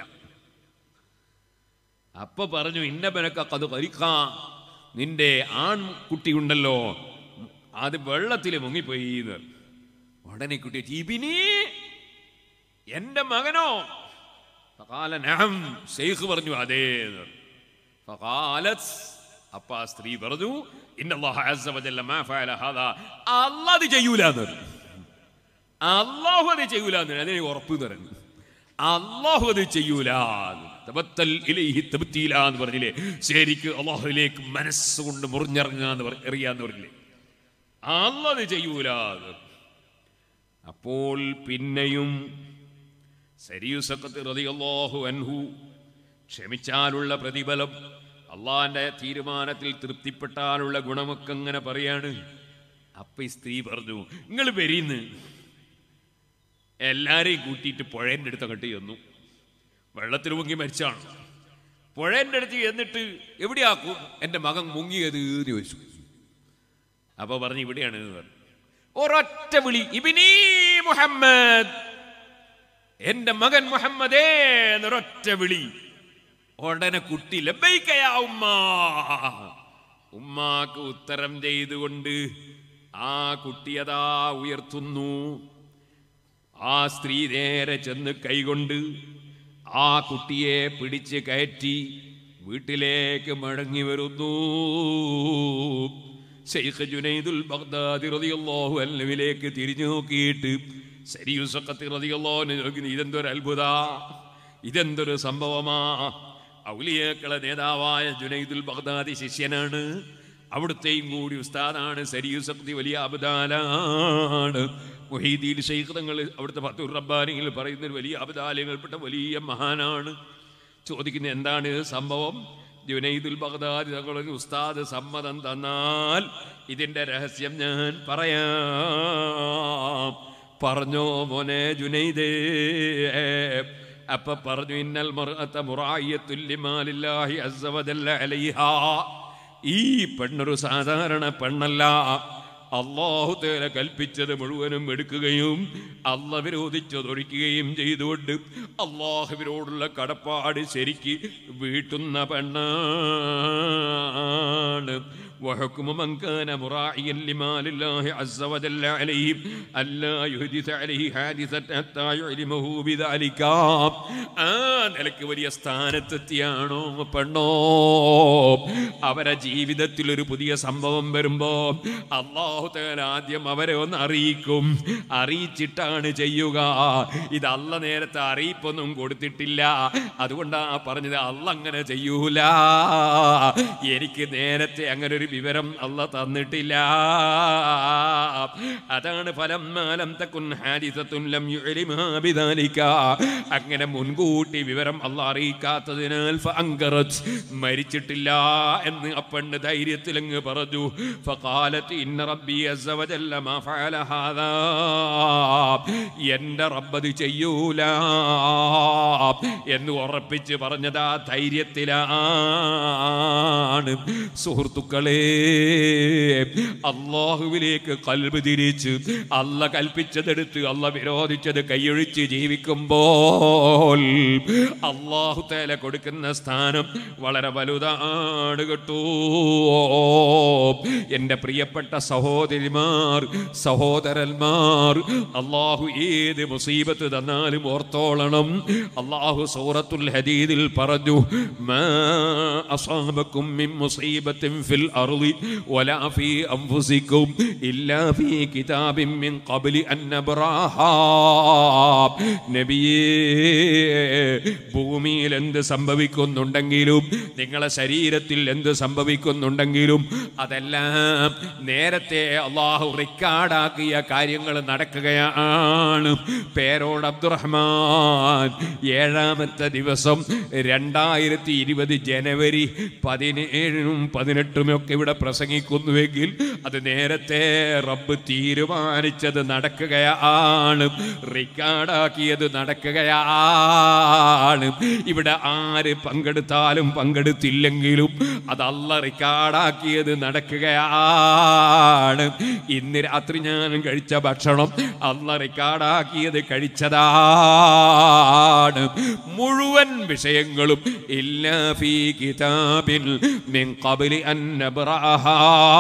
അപ്പൊ പറഞ്ഞു ഇന്ന ബനക്കത് കരിക്ക നിന്റെ ആൺകുട്ടി ഉണ്ടല്ലോ അത് വെള്ളത്തിൽ മുങ്ങിപ്പോയി എന്ന് ഉടനെ കുട്ടി ടീബിനി എന്റെ മകനോ ഫഖാല നഅം ഷെയ്ഖ് പറഞ്ഞു അതേ എന്ന്. ഫഖാലത്ത് അപ്പൊ ആ സ്ത്രീ പറഞ്ഞു ഇന്നല്ലാഹു അസ്സ വജല്ല മാ ഫഅല ഹാദാ അല്ലാഹ് അത് ചെയ്യൂല എന്ന് പറഞ്ഞു അള്ളാഹു അത് ചെയ്യൂല എന്ന് അതിനെ ഉറപ്പ് എന്ന് പറഞ്ഞു അള്ളാഹു അത് ചെയ്യൂല തബത്തൽ ഇലൈഹി തബ്തീല എന്ന് പറഞ്ഞില്ലേ ശരിക്ക് അള്ളാഹുവിലേക്ക് മനസ്സുകൊണ്ട് മുറിഞ്ഞിറങ്ങാന്ന് പറ എറിയാന്ന് പറഞ്ഞില്ലേ അള്ളാഹ് അത് ചെയ്യൂല എന്ന്. അപ്പോൾ പിന്നെയും സരിയുസക്കത്ത് റളിയല്ലാഹു അൻഹു ക്ഷമിച്ചാലുള്ള പ്രതിഫലം അള്ളാന്റെ തീരുമാനത്തിൽ തൃപ്തിപ്പെട്ടാലുള്ള ഗുണമൊക്കെ അങ്ങനെ പറയാണ് അപ്പൊ ഈ സ്ത്രീ പറഞ്ഞു നിങ്ങൾ വരീന്ന് എല്ലാരെയും കൂട്ടിയിട്ട് പുഴേൻ്റെ അടുത്ത് അങ്ങോട്ട് ചെന്നു വെള്ളത്തിൽ മുങ്ങി മരിച്ചാണ് പുഴേൻ്റെ അടുത്ത് എന്നിട്ട് എവിടെയാക്കും എൻ്റെ മകൻ മുങ്ങിയത് എന്ന് ചോദിച്ചു അപ്പൊ പറഞ്ഞു ഇവിടെയാണ് എന്ന് പറഞ്ഞു ഒരൊറ്റ വിളി ഇബിനീ മുഹമ്മദ് എന്റെ മകൻ മുഹമ്മദേ എന്നൊരൊറ്റ വിളി ഉടനെ കുട്ടി ലബൈക്കയാ ഉമ്മ ഉമ്മാക്ക് ഉത്തരം ചെയ്തുകൊണ്ട് ആ കുട്ടിയതാ ഉയർത്തുന്നു ആ സ്ത്രീ നേരെ ചെന്ന് കൈകൊണ്ട് ആ കുട്ടിയെ പിടിച്ച് കയറ്റി വീട്ടിലേക്ക് മടങ്ങി വരുന്നു ശൈഖ് ജുനൈദുൽ ബഗ്ദാദി റളിയല്ലാഹു അൻഹുവിലേക്ക് തിരിഞ്ഞു നോക്കിയിട്ട് സരിയുസഖത്തി റളിയല്ലാഹു നോക്കി ഇതെന്തൊരു അത്ഭുത ഇതെന്തൊരു സംഭവമാ ഔലിയാക്കളെ നേതാവായ ജുനൈദുൽ ബഗ്ദാദി ശിഷ്യനാണ് അവിടുത്തെയും കൂടി ഉസ്താദാണ് സരിയുസക്തി വലിയ അബദാലാണ് മുഹീദീൻ ഷെയ്ഖ് തങ്ങൾ അവിടുത്തെ ഫത്തുർ റബ്ബാനിയിൽ പറയുന്ന ഒരു വലിയ അബദാലയങ്ങൾപ്പെട്ട വലിയ മഹാനാണ് ചോദിക്കുന്നത് എന്താണ് സംഭവം ജുനൈദുൽ ബഗ്ദാദി തങ്ങളുടെ ഉസ്താദ് സമ്മതം തന്നാൽ ഇതിന്റെ രഹസ്യം ഞാൻ പറയാം പറഞ്ഞോ മോനെ ജുനൈദേ അപ്പൊ പറഞ്ഞു ഇന്നൽ മർഅത്ത മുറായിയത്തുൽ ലിമാലില്ലാഹി അസ്സ വജല്ല അലൈഹാ ഈ പെണ്ണൊരു സാധാരണ പെണ്ണല്ല അള്ളാഹു തേല കൽപ്പിച്ചത് മുഴുവനും എടുക്കുകയും അല്ല വിരോധിച്ചതൊഴിക്കുകയും ചെയ്തുകൊണ്ട് അള്ളാഹുവിനോടുള്ള കടപ്പാട് ശരിക്ക് വീട്ടുന്ന പെണ്ണാണ് وحكم من كان مراعيا لمال الله عز وجل عليه ألا يحدث عليه حادثة حتى يعلمه بذلك ആ നിലക്ക് വലിയ സ്ഥാനത്തെത്തിയാണോ പെണ്ണോ അവരെ ജീവിതത്തിൽ ഒരു പുതിയ സംഭവം വരുമ്പോ അള്ളാഹു തേല ആദ്യം അവരെ ഒന്ന് അറിയിക്കും അറിയിച്ചിട്ടാണ് ചെയ്യുക ഇത് അല്ല നേരത്തെ അറിയിപ്പൊന്നും കൊടുത്തിട്ടില്ല അതുകൊണ്ടാ പറഞ്ഞത് അല്ല അങ്ങനെ ചെയ്യൂല എനിക്ക് നേരത്തെ അങ്ങനെ ഒരു വിവരം അല്ല തന്നിട്ടില്ല അതാണ് ഫലം മാലം തക്കുൻ ഹാരിസത്തുൻ ലം യുഅലിമാ ബിദാലിക അങ്ങനെ മുൻകൂട്ടി വിവരം അല്ല അറിയിക്കാത്തതിനാൽ ഫഅങ്കറത് മരിച്ചിട്ടില്ല എന്ന് അപ്പണ്ണ് ധൈര്യത്തിൽ അങ്ങ് പറഞ്ഞു ഫഖാലത്ത് ഇന്ന റബ്ബി അസ്സ വജല്ല മാ ഫഅല ഹാദാ എൻ്റെ റബ്ബത് ചെയ്യൂല എന്ന് ഉറപ്പിച്ച് പറഞ്ഞതാ ധൈര്യത്തിലാണ് സുഹൃത്തുക്കളെ അള്ളാഹുവിലേക്ക് കൽബ് തിരിച്ച് അല്ല കൽപ്പിച്ചതെടുത്ത് അല്ല വിരോധിച്ചത് കൈയൊഴിച്ച് ജീവിക്കുമ്പോൾ അള്ളാഹു തേല കൊടുക്കുന്ന സ്ഥാനം വളരെ വലുതാണ് കേട്ടോ എൻ്റെ പ്രിയപ്പെട്ട സഹോദരിമാർ സഹോദരന്മാർ അള്ളാഹു ഏത് മുസീബത്ത് തന്നാലും ഓർത്തോളണം അള്ളാഹു സൂറത്തുൽ ഹദീദിൽ പറഞ്ഞു മാ അസാബക്കും മിൻ മുസീബത്തിൻ ഫിൽ അർളി വലാ ഫീ അൻഫുസിക്കും ഇല്ലാ ഫീ കിതാബിൻ മിൻ ഖബ്ലി അൻ നബ്റാഹാ നബിയേ ഭൂമിയിൽ എന്ത് സംഭവിക്കുന്നുണ്ടെങ്കിലും നിങ്ങളെ ശരീരത്തിൽ എന്ത് സംഭവിക്കുന്നുണ്ടെങ്കിലും അതെല്ലാം നേരത്തെ അള്ളാഹു റിക്കാർഡാക്കിയ കാര്യങ്ങൾ നടക്കുകയാണ് പേരോട് അബ്ദുറഹ്മാൻ ഏഴാമത്തെ ദിവസം രണ്ടായിരത്തി ഇരുപത് ജനുവരി പതിനേഴിനും പതിനെട്ടും ഒക്കെ ഇവിടെ പ്രസംഗിക്കുന്നുവെങ്കിൽ അത് നേരത്തെ റബ്ബ് തീരുമാനിച്ചത് നടക്കുകയാണ് റിക്കാർഡാക്കിയത് നടക്കുകയാണ് ഇവിടെ ആര് പങ്കെടുത്താലും പങ്കെടുത്തില്ലെങ്കിലും അതല്ല റിക്കാർഡാക്കിയത് നടക്കുകയാണ് ഇന്ന് രാത്രി ഞാൻ കഴിച്ച ഭക്ഷണം അല്ല റിക്കാർഡാക്കിയത് കഴിച്ചതാണ് മുഴുവൻ വിഷയങ്ങളും ഇല്ലാ ഫീ കിതാബിൽ മിൻ ഖബ്ലി അൻ നബ്റാ ഇജ്റാഹാ.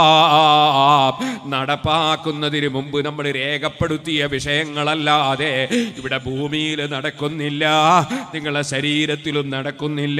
നടപ്പാക്കുന്നതിന് മുമ്പ് നമ്മൾ രേഖപ്പെടുത്തിയ വിഷയങ്ങളല്ലാതെ ഇവിടെ ഭൂമിയിൽ നടക്കുന്നില്ല നിങ്ങളെ ശരീരത്തിലും നടക്കുന്നില്ല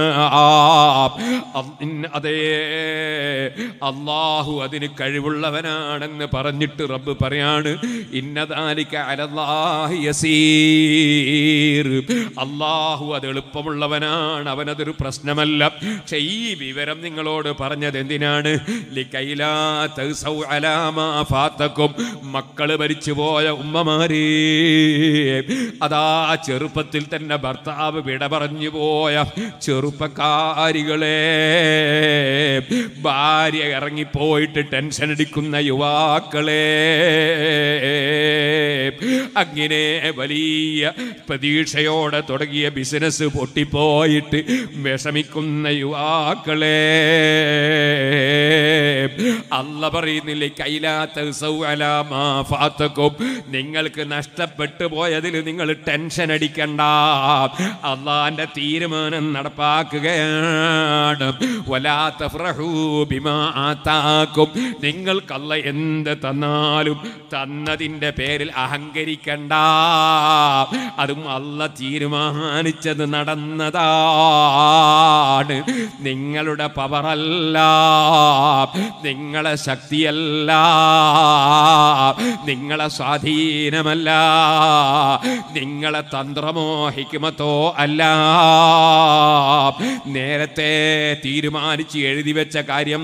അന്ന് അതേ അള്ളാഹു അതിന് കഴിവുള്ളവനാണെന്ന് പറഞ്ഞിട്ട് റബ്ബ് പറയാണ് ഇന്നതാലിക്ക അലല്ലാഹി യസീർ അള്ളാഹു അത് എളുപ്പമുള്ളവനാണ് അവനതൊരു പ്രശ്നമല്ല പക്ഷെ ഈ വിവരം നിങ്ങളോട് പറഞ്ഞത് എന്തിനാണ് ലിക്കൈലാ തൗസൗ അലാ മാ ഫാത്തക്കും മക്കള് മരിച്ചുപോയ ഉമ്മമാരേ അതാ ചെറുപ്പത്തിൽ തന്നെ ഭർത്താവ് വിട പറഞ്ഞു പോയ ചെറുപ്പക്കാരികളെ ഭാര്യ ഇറങ്ങിപ്പോയിട്ട് ടെൻഷൻ അടിക്കുന്ന യുവാക്കളെ അങ്ങനെ വലിയ പ്രതീക്ഷയോടെ തുടങ്ങിയ ബിസിനസ് പൊട്ടിപ്പോയിട്ട് വിഷമിക്കുന്ന യുവാക്കളെ അല്ല പറയുന്നില്ലേ കൈലാത്ത ഫാത്തക്കും നിങ്ങൾക്ക് നഷ്ടപ്പെട്ടു പോയതിൽ നിങ്ങൾ ടെൻഷൻ അടിക്കണ്ട അള്ളാന്റെ തീരുമാനം നടപ്പാക്കുകയാണ് വലാത്ത ആത്താക്കും നിങ്ങൾക്കല്ല എന്ത് തന്നാലും തന്നതിൻ്റെ പേരിൽ അഹങ്കരിക്കണ്ട അതും അല്ല തീരുമാനിച്ചത് നടന്നതാണ് നിങ്ങളുടെ പവറല്ല നിങ്ങളെ ശക്തിയല്ല നിങ്ങളെ സ്വാധീനമല്ല നിങ്ങളെ തന്ത്രമോ ഹിക്കുമത്തോ അല്ല നേരത്തെ തീരുമാനിച്ച് എഴുതി വെച്ച കാര്യം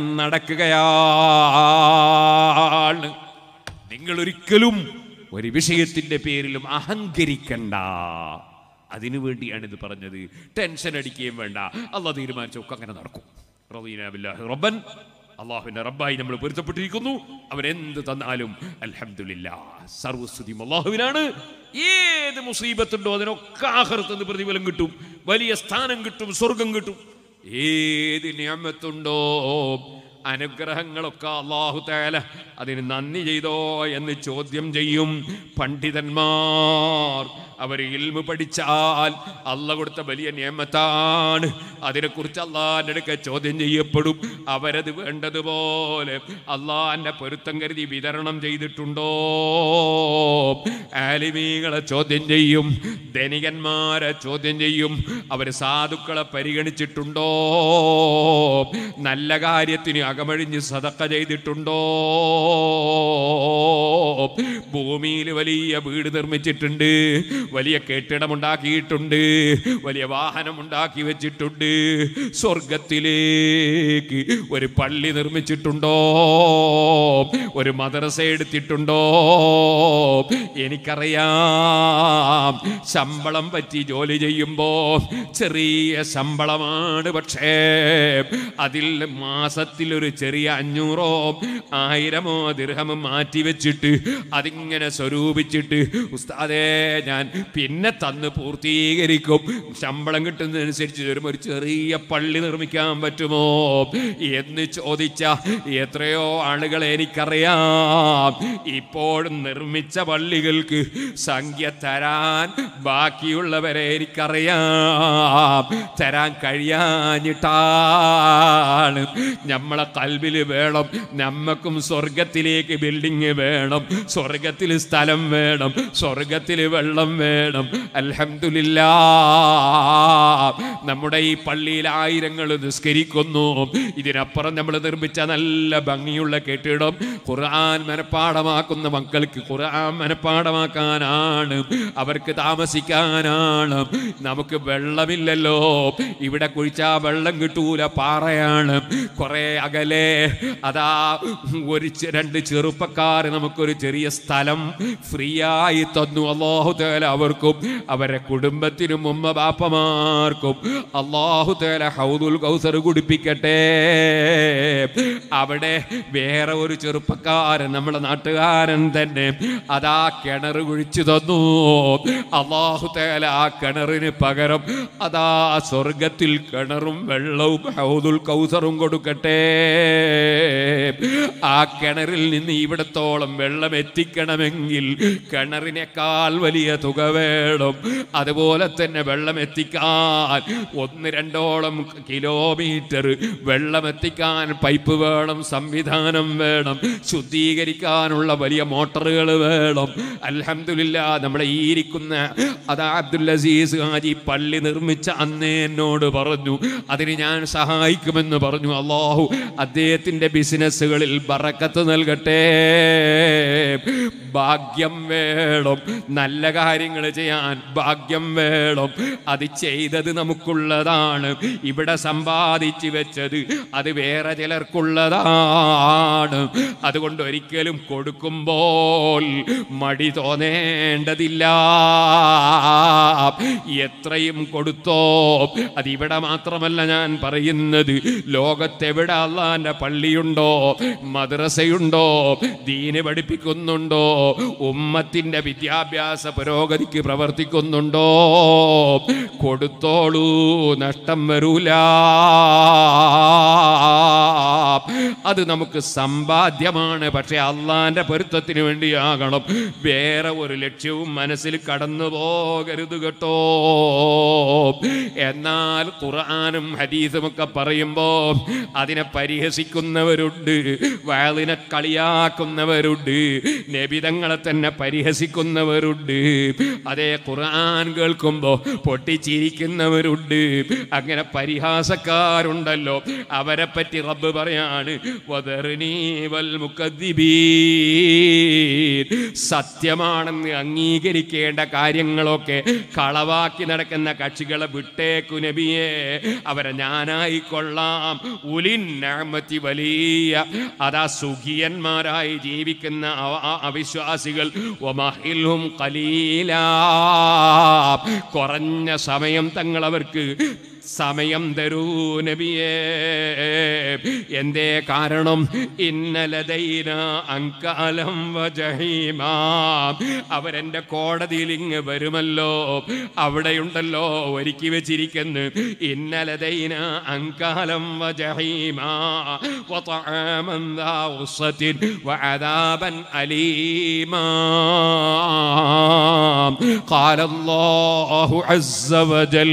നടക്കുകയാണ് നിങ്ങൾ ഒരിക്കലും ഒരു വിഷയത്തിന്റെ പേരിലും അഹങ്കരിക്കണ്ട അതിനു വേണ്ടിയാണ് ഇത് പറഞ്ഞത് ടെൻഷൻ അടിക്കുകയും വേണ്ട അല്ല തീരുമാനിച്ചൊക്കെ അങ്ങനെ നടക്കും റളീന ബില്ലാഹി റബ്ബൻ അള്ളാഹുവിന്റെ റബ്ബായി നമ്മൾ പൊരുത്തപ്പെട്ടിരിക്കുന്നു അവരെന്ത് തന്നാലും അൽഹംദുലില്ലാ സർവസ്തുതിയും അള്ളാഹുവിനാണ് ഏത് മുസീബത്തുണ്ടോ അതിനൊക്കെ ആഹൃത്തുനിന്ന് പ്രതിഫലം കിട്ടും വലിയ സ്ഥാനം കിട്ടും സ്വർഗം കിട്ടും ഏത് നിയമത്തുണ്ടോ അനുഗ്രഹങ്ങളൊക്കെ അള്ളാഹു തേല അതിന് നന്ദി ചെയ്തോ എന്ന് ചോദ്യം ചെയ്യും പണ്ഡിതന്മാർ അവർ ഇൽമു പഠിച്ചാൽ അല്ല കൊടുത്ത വലിയ നിയമത്താണ് അതിനെക്കുറിച്ച് അള്ളാഹിൻ്റെ അടുക്ക ചോദ്യം ചെയ്യപ്പെടും അവരത് വേണ്ടതുപോലെ അള്ളാഹിൻ്റെ പൊരുത്തം കരുതി വിതരണം ചെയ്തിട്ടുണ്ടോ ആലിമീകളെ ചോദ്യം ചെയ്യും ധനികന്മാരെ ചോദ്യം ചെയ്യും അവർ സാധുക്കളെ പരിഗണിച്ചിട്ടുണ്ടോ നല്ല കാര്യത്തിന് അകമഴിഞ്ഞ് സതക്ക ചെയ്തിട്ടുണ്ടോ ഭൂമിയിൽ വലിയ വീട് നിർമ്മിച്ചിട്ടുണ്ട് വലിയ കെട്ടിടമുണ്ടാക്കിയിട്ടുണ്ട് വലിയ വാഹനം ഉണ്ടാക്കി വെച്ചിട്ടുണ്ട് സ്വർഗത്തിലേക്ക് ഒരു പള്ളി നിർമ്മിച്ചിട്ടുണ്ടോ ഒരു മദ്രസ എടുത്തിട്ടുണ്ടോ എനിക്കറിയാം ശമ്പളം പറ്റി ജോലി ചെയ്യുമ്പോ ചെറിയ ശമ്പളമാണ് പക്ഷേ അതിൽ മാസത്തിൽ ഒരു ചെറിയ അഞ്ഞൂറോ ആയിരമോ ദിർഹമോ മാറ്റി വെച്ചിട്ട് അതിങ്ങനെ സ്വരൂപിച്ചിട്ട് ഉസ്താദേ ഞാൻ പിന്നെ തന്ന് പൂർത്തീകരിക്കും ശമ്പളം കിട്ടുന്നതനുസരിച്ച് വരുമ്പോൾ ഒരു ചെറിയ പള്ളി നിർമ്മിക്കാൻ പറ്റുമോ എന്ന് ചോദിച്ച എത്രയോ ആളുകളെ എനിക്കറിയാം ഇപ്പോഴും നിർമ്മിച്ച പള്ളികൾക്ക് സംഖ്യ തരാൻ ബാക്കിയുള്ളവരെ എനിക്കറിയാം തരാൻ കഴിയാഞ്ഞിട്ടാണ് നമ്മളെ കൽവിൽ വേണം നമ്മക്കും സ്വർഗത്തിലേക്ക് ബിൽഡിങ് വേണം സ്വർഗത്തിൽ സ്ഥലം വേണം സ്വർഗത്തിൽ വെള്ളം വേണം അൽഹംദുലില്ലാ നമ്മുടെ ഈ പള്ളിയിൽ ആയിരങ്ങൾ നിസ്കരിക്കുന്നു ഇതിനപ്പുറം നമ്മൾ നിർമ്മിച്ച നല്ല ഭംഗിയുള്ള കെട്ടിടം ഖുർആൻ മനഃപ്പാടമാക്കുന്ന മക്കൾക്ക് ഖുർആൻ മനഃപ്പാടമാക്കാനാണ് അവർക്ക് താമസിക്കാനാണ് നമുക്ക് വെള്ളമില്ലല്ലോ ഇവിടെ കുഴിച്ചാ വെള്ളം കിട്ടൂല പാറയാണ് കുറെ അകലെ അതാ ഒരു ചെ- രണ്ട് ചെറുപ്പക്കാർ നമുക്കൊരു ചെറിയ സ്ഥലം ഫ്രീ ആയി തന്നു അള്ളാഹു തേല അവർക്കും അവരെ കുടുംബത്തിനും ഉമ്മ ബാപ്പമാർക്കും അള്ളാഹു തേല ഹൗദുൽ കൗസർ കുടിപ്പിക്കട്ടെ അവിടെ വേറെ ഒരു ചെറുപ്പക്കാരൻ നമ്മുടെ നാട്ടുകാരൻ തന്നെ അതാ കിണർ കുഴിച്ചു തന്നു അള്ളാഹു തേല ആ കിണറിന് പകരം അതാ സ്വർഗത്തിൽ കിണറും വെള്ളവും ഹൗദുൽ കൗസറും കൊടുക്കട്ടെ ആ കിണറിൽ നിന്ന് ഇവിടത്തോളം വെള്ളം എത്തിക്കണമെങ്കിൽ കിണറിനേക്കാൾ വലിയ തുക വേണം അതുപോലെ തന്നെ വെള്ളം എത്തിക്കാൻ ഒന്ന് രണ്ടോളം കിലോമീറ്റർ വെള്ളം എത്തിക്കാൻ പൈപ്പ് വേണം സംവിധാനം വേണം ശുദ്ധീകരിക്കാനുള്ള വലിയ മോട്ടറുകൾ വേണം അൽഹംദുലില്ലാ നമ്മളെ ഈ ഇരിക്കുന്ന അതാ അബ്ദുൽ അസീസ് ഹാജി പള്ളി നിർമ്മിച്ച അന്ന് എന്നോട് പറഞ്ഞു അതിന് ഞാൻ സഹായിക്കുമെന്ന് പറഞ്ഞു അള്ളാഹു അദ്ദേഹത്തിന്റെ ബിസിനസ്സുകളിൽ ബറക്കത്ത് നൽകട്ടെ ഭാഗ്യം വേണം നല്ല കാര്യങ്ങൾ ചെയ്യാൻ ഭാഗ്യം വേണം അത് ചെയ്തത് നമുക്കുള്ളതാണ് ഇവിടെ സമ്പാദിച്ചു വെച്ചത് അത് വേറെ ചിലർക്കുള്ളതാണ് അതുകൊണ്ട് ഒരിക്കലും കൊടുക്കുമ്പോൾ മടി തോന്നേണ്ടതില്ല എത്രയും കൊടുത്തോ അതിവിടെ മാത്രമല്ല ഞാൻ പറയുന്നത് ലോകത്തെവിടെ അള്ളാന്റെ പള്ളിയുണ്ടോ മദ്രസയുണ്ടോ ദീന് പഠിപ്പിക്കുന്നുണ്ടോ ഉമ്മത്തിന്റെ വിദ്യാഭ്യാസ പുരോഗതിക്ക് പ്രവർത്തിക്കുന്നുണ്ടോ കൊടുത്തോളൂ നഷ്ടം വരൂല അത് നമുക്ക് സമ്പാദ്യമാണ് പക്ഷെ അള്ളാന്റെ പൊരുത്തത്തിന് വേണ്ടിയാകണം വേറെ ഒരു ലക്ഷ്യവും മനസ്സിൽ കടന്നു പോകരുത് കേട്ടോ എന്നാൽ ഖുർആാനും ഹദീസും ഒക്കെ പറയുമ്പോ അതിനെ പരിഹസിക്കുന്നവരുണ്ട് വയലിനെ കളിയാക്കുന്നവരുണ്ട് നബിതങ്ങളെ തന്നെ പരിഹസിക്കുന്നവരുണ്ട് അതേ ഖുർആൻ കേൾക്കുമ്പോ പൊട്ടിച്ചിരിക്കുന്നവരുണ്ട് അങ്ങനെ പരിഹാസക്കാരുണ്ടല്ലോ അവരെ പറ്റി റബ്ബ് പറയാണ് വദർനീ വൽ മുക്കദ്ദിബീൻ. സത്യമാണെന്ന് അംഗീകരിക്കേണ്ട കാര്യങ്ങളൊക്കെ കളവാക്കി നടക്കുന്ന കക്ഷികളെ വിട്ടേക്കു നബിയെ അവരെ ഞാനായിക്കൊള്ളാം ഉലിന്നമത്തി വലിയ അതാ സുഖിയന്മാരായി ജീവിക്കുന്ന അവ- ആ അവിശ്വാസികൾ വമഹിൽഹും ഖലീലാ. കുറഞ്ഞ സമയം തങ്ങൾ അവർക്ക് സമയം തരൂ നബിയേ എന്തേ കാരണം ഇന്നലതൈന അങ്കാലം വജഹീമാ അവരെന്റെ കോടതിയിൽ ഇങ്ങ് വരുമല്ലോ അവിടെയുണ്ടല്ലോ ഒരുക്കി വെച്ചിരിക്കുന്നു ഇന്നലതൈന അങ്കാലം വജഹീമാ وطعاما ذا غصة وعذابا أليما قال الله عز وجل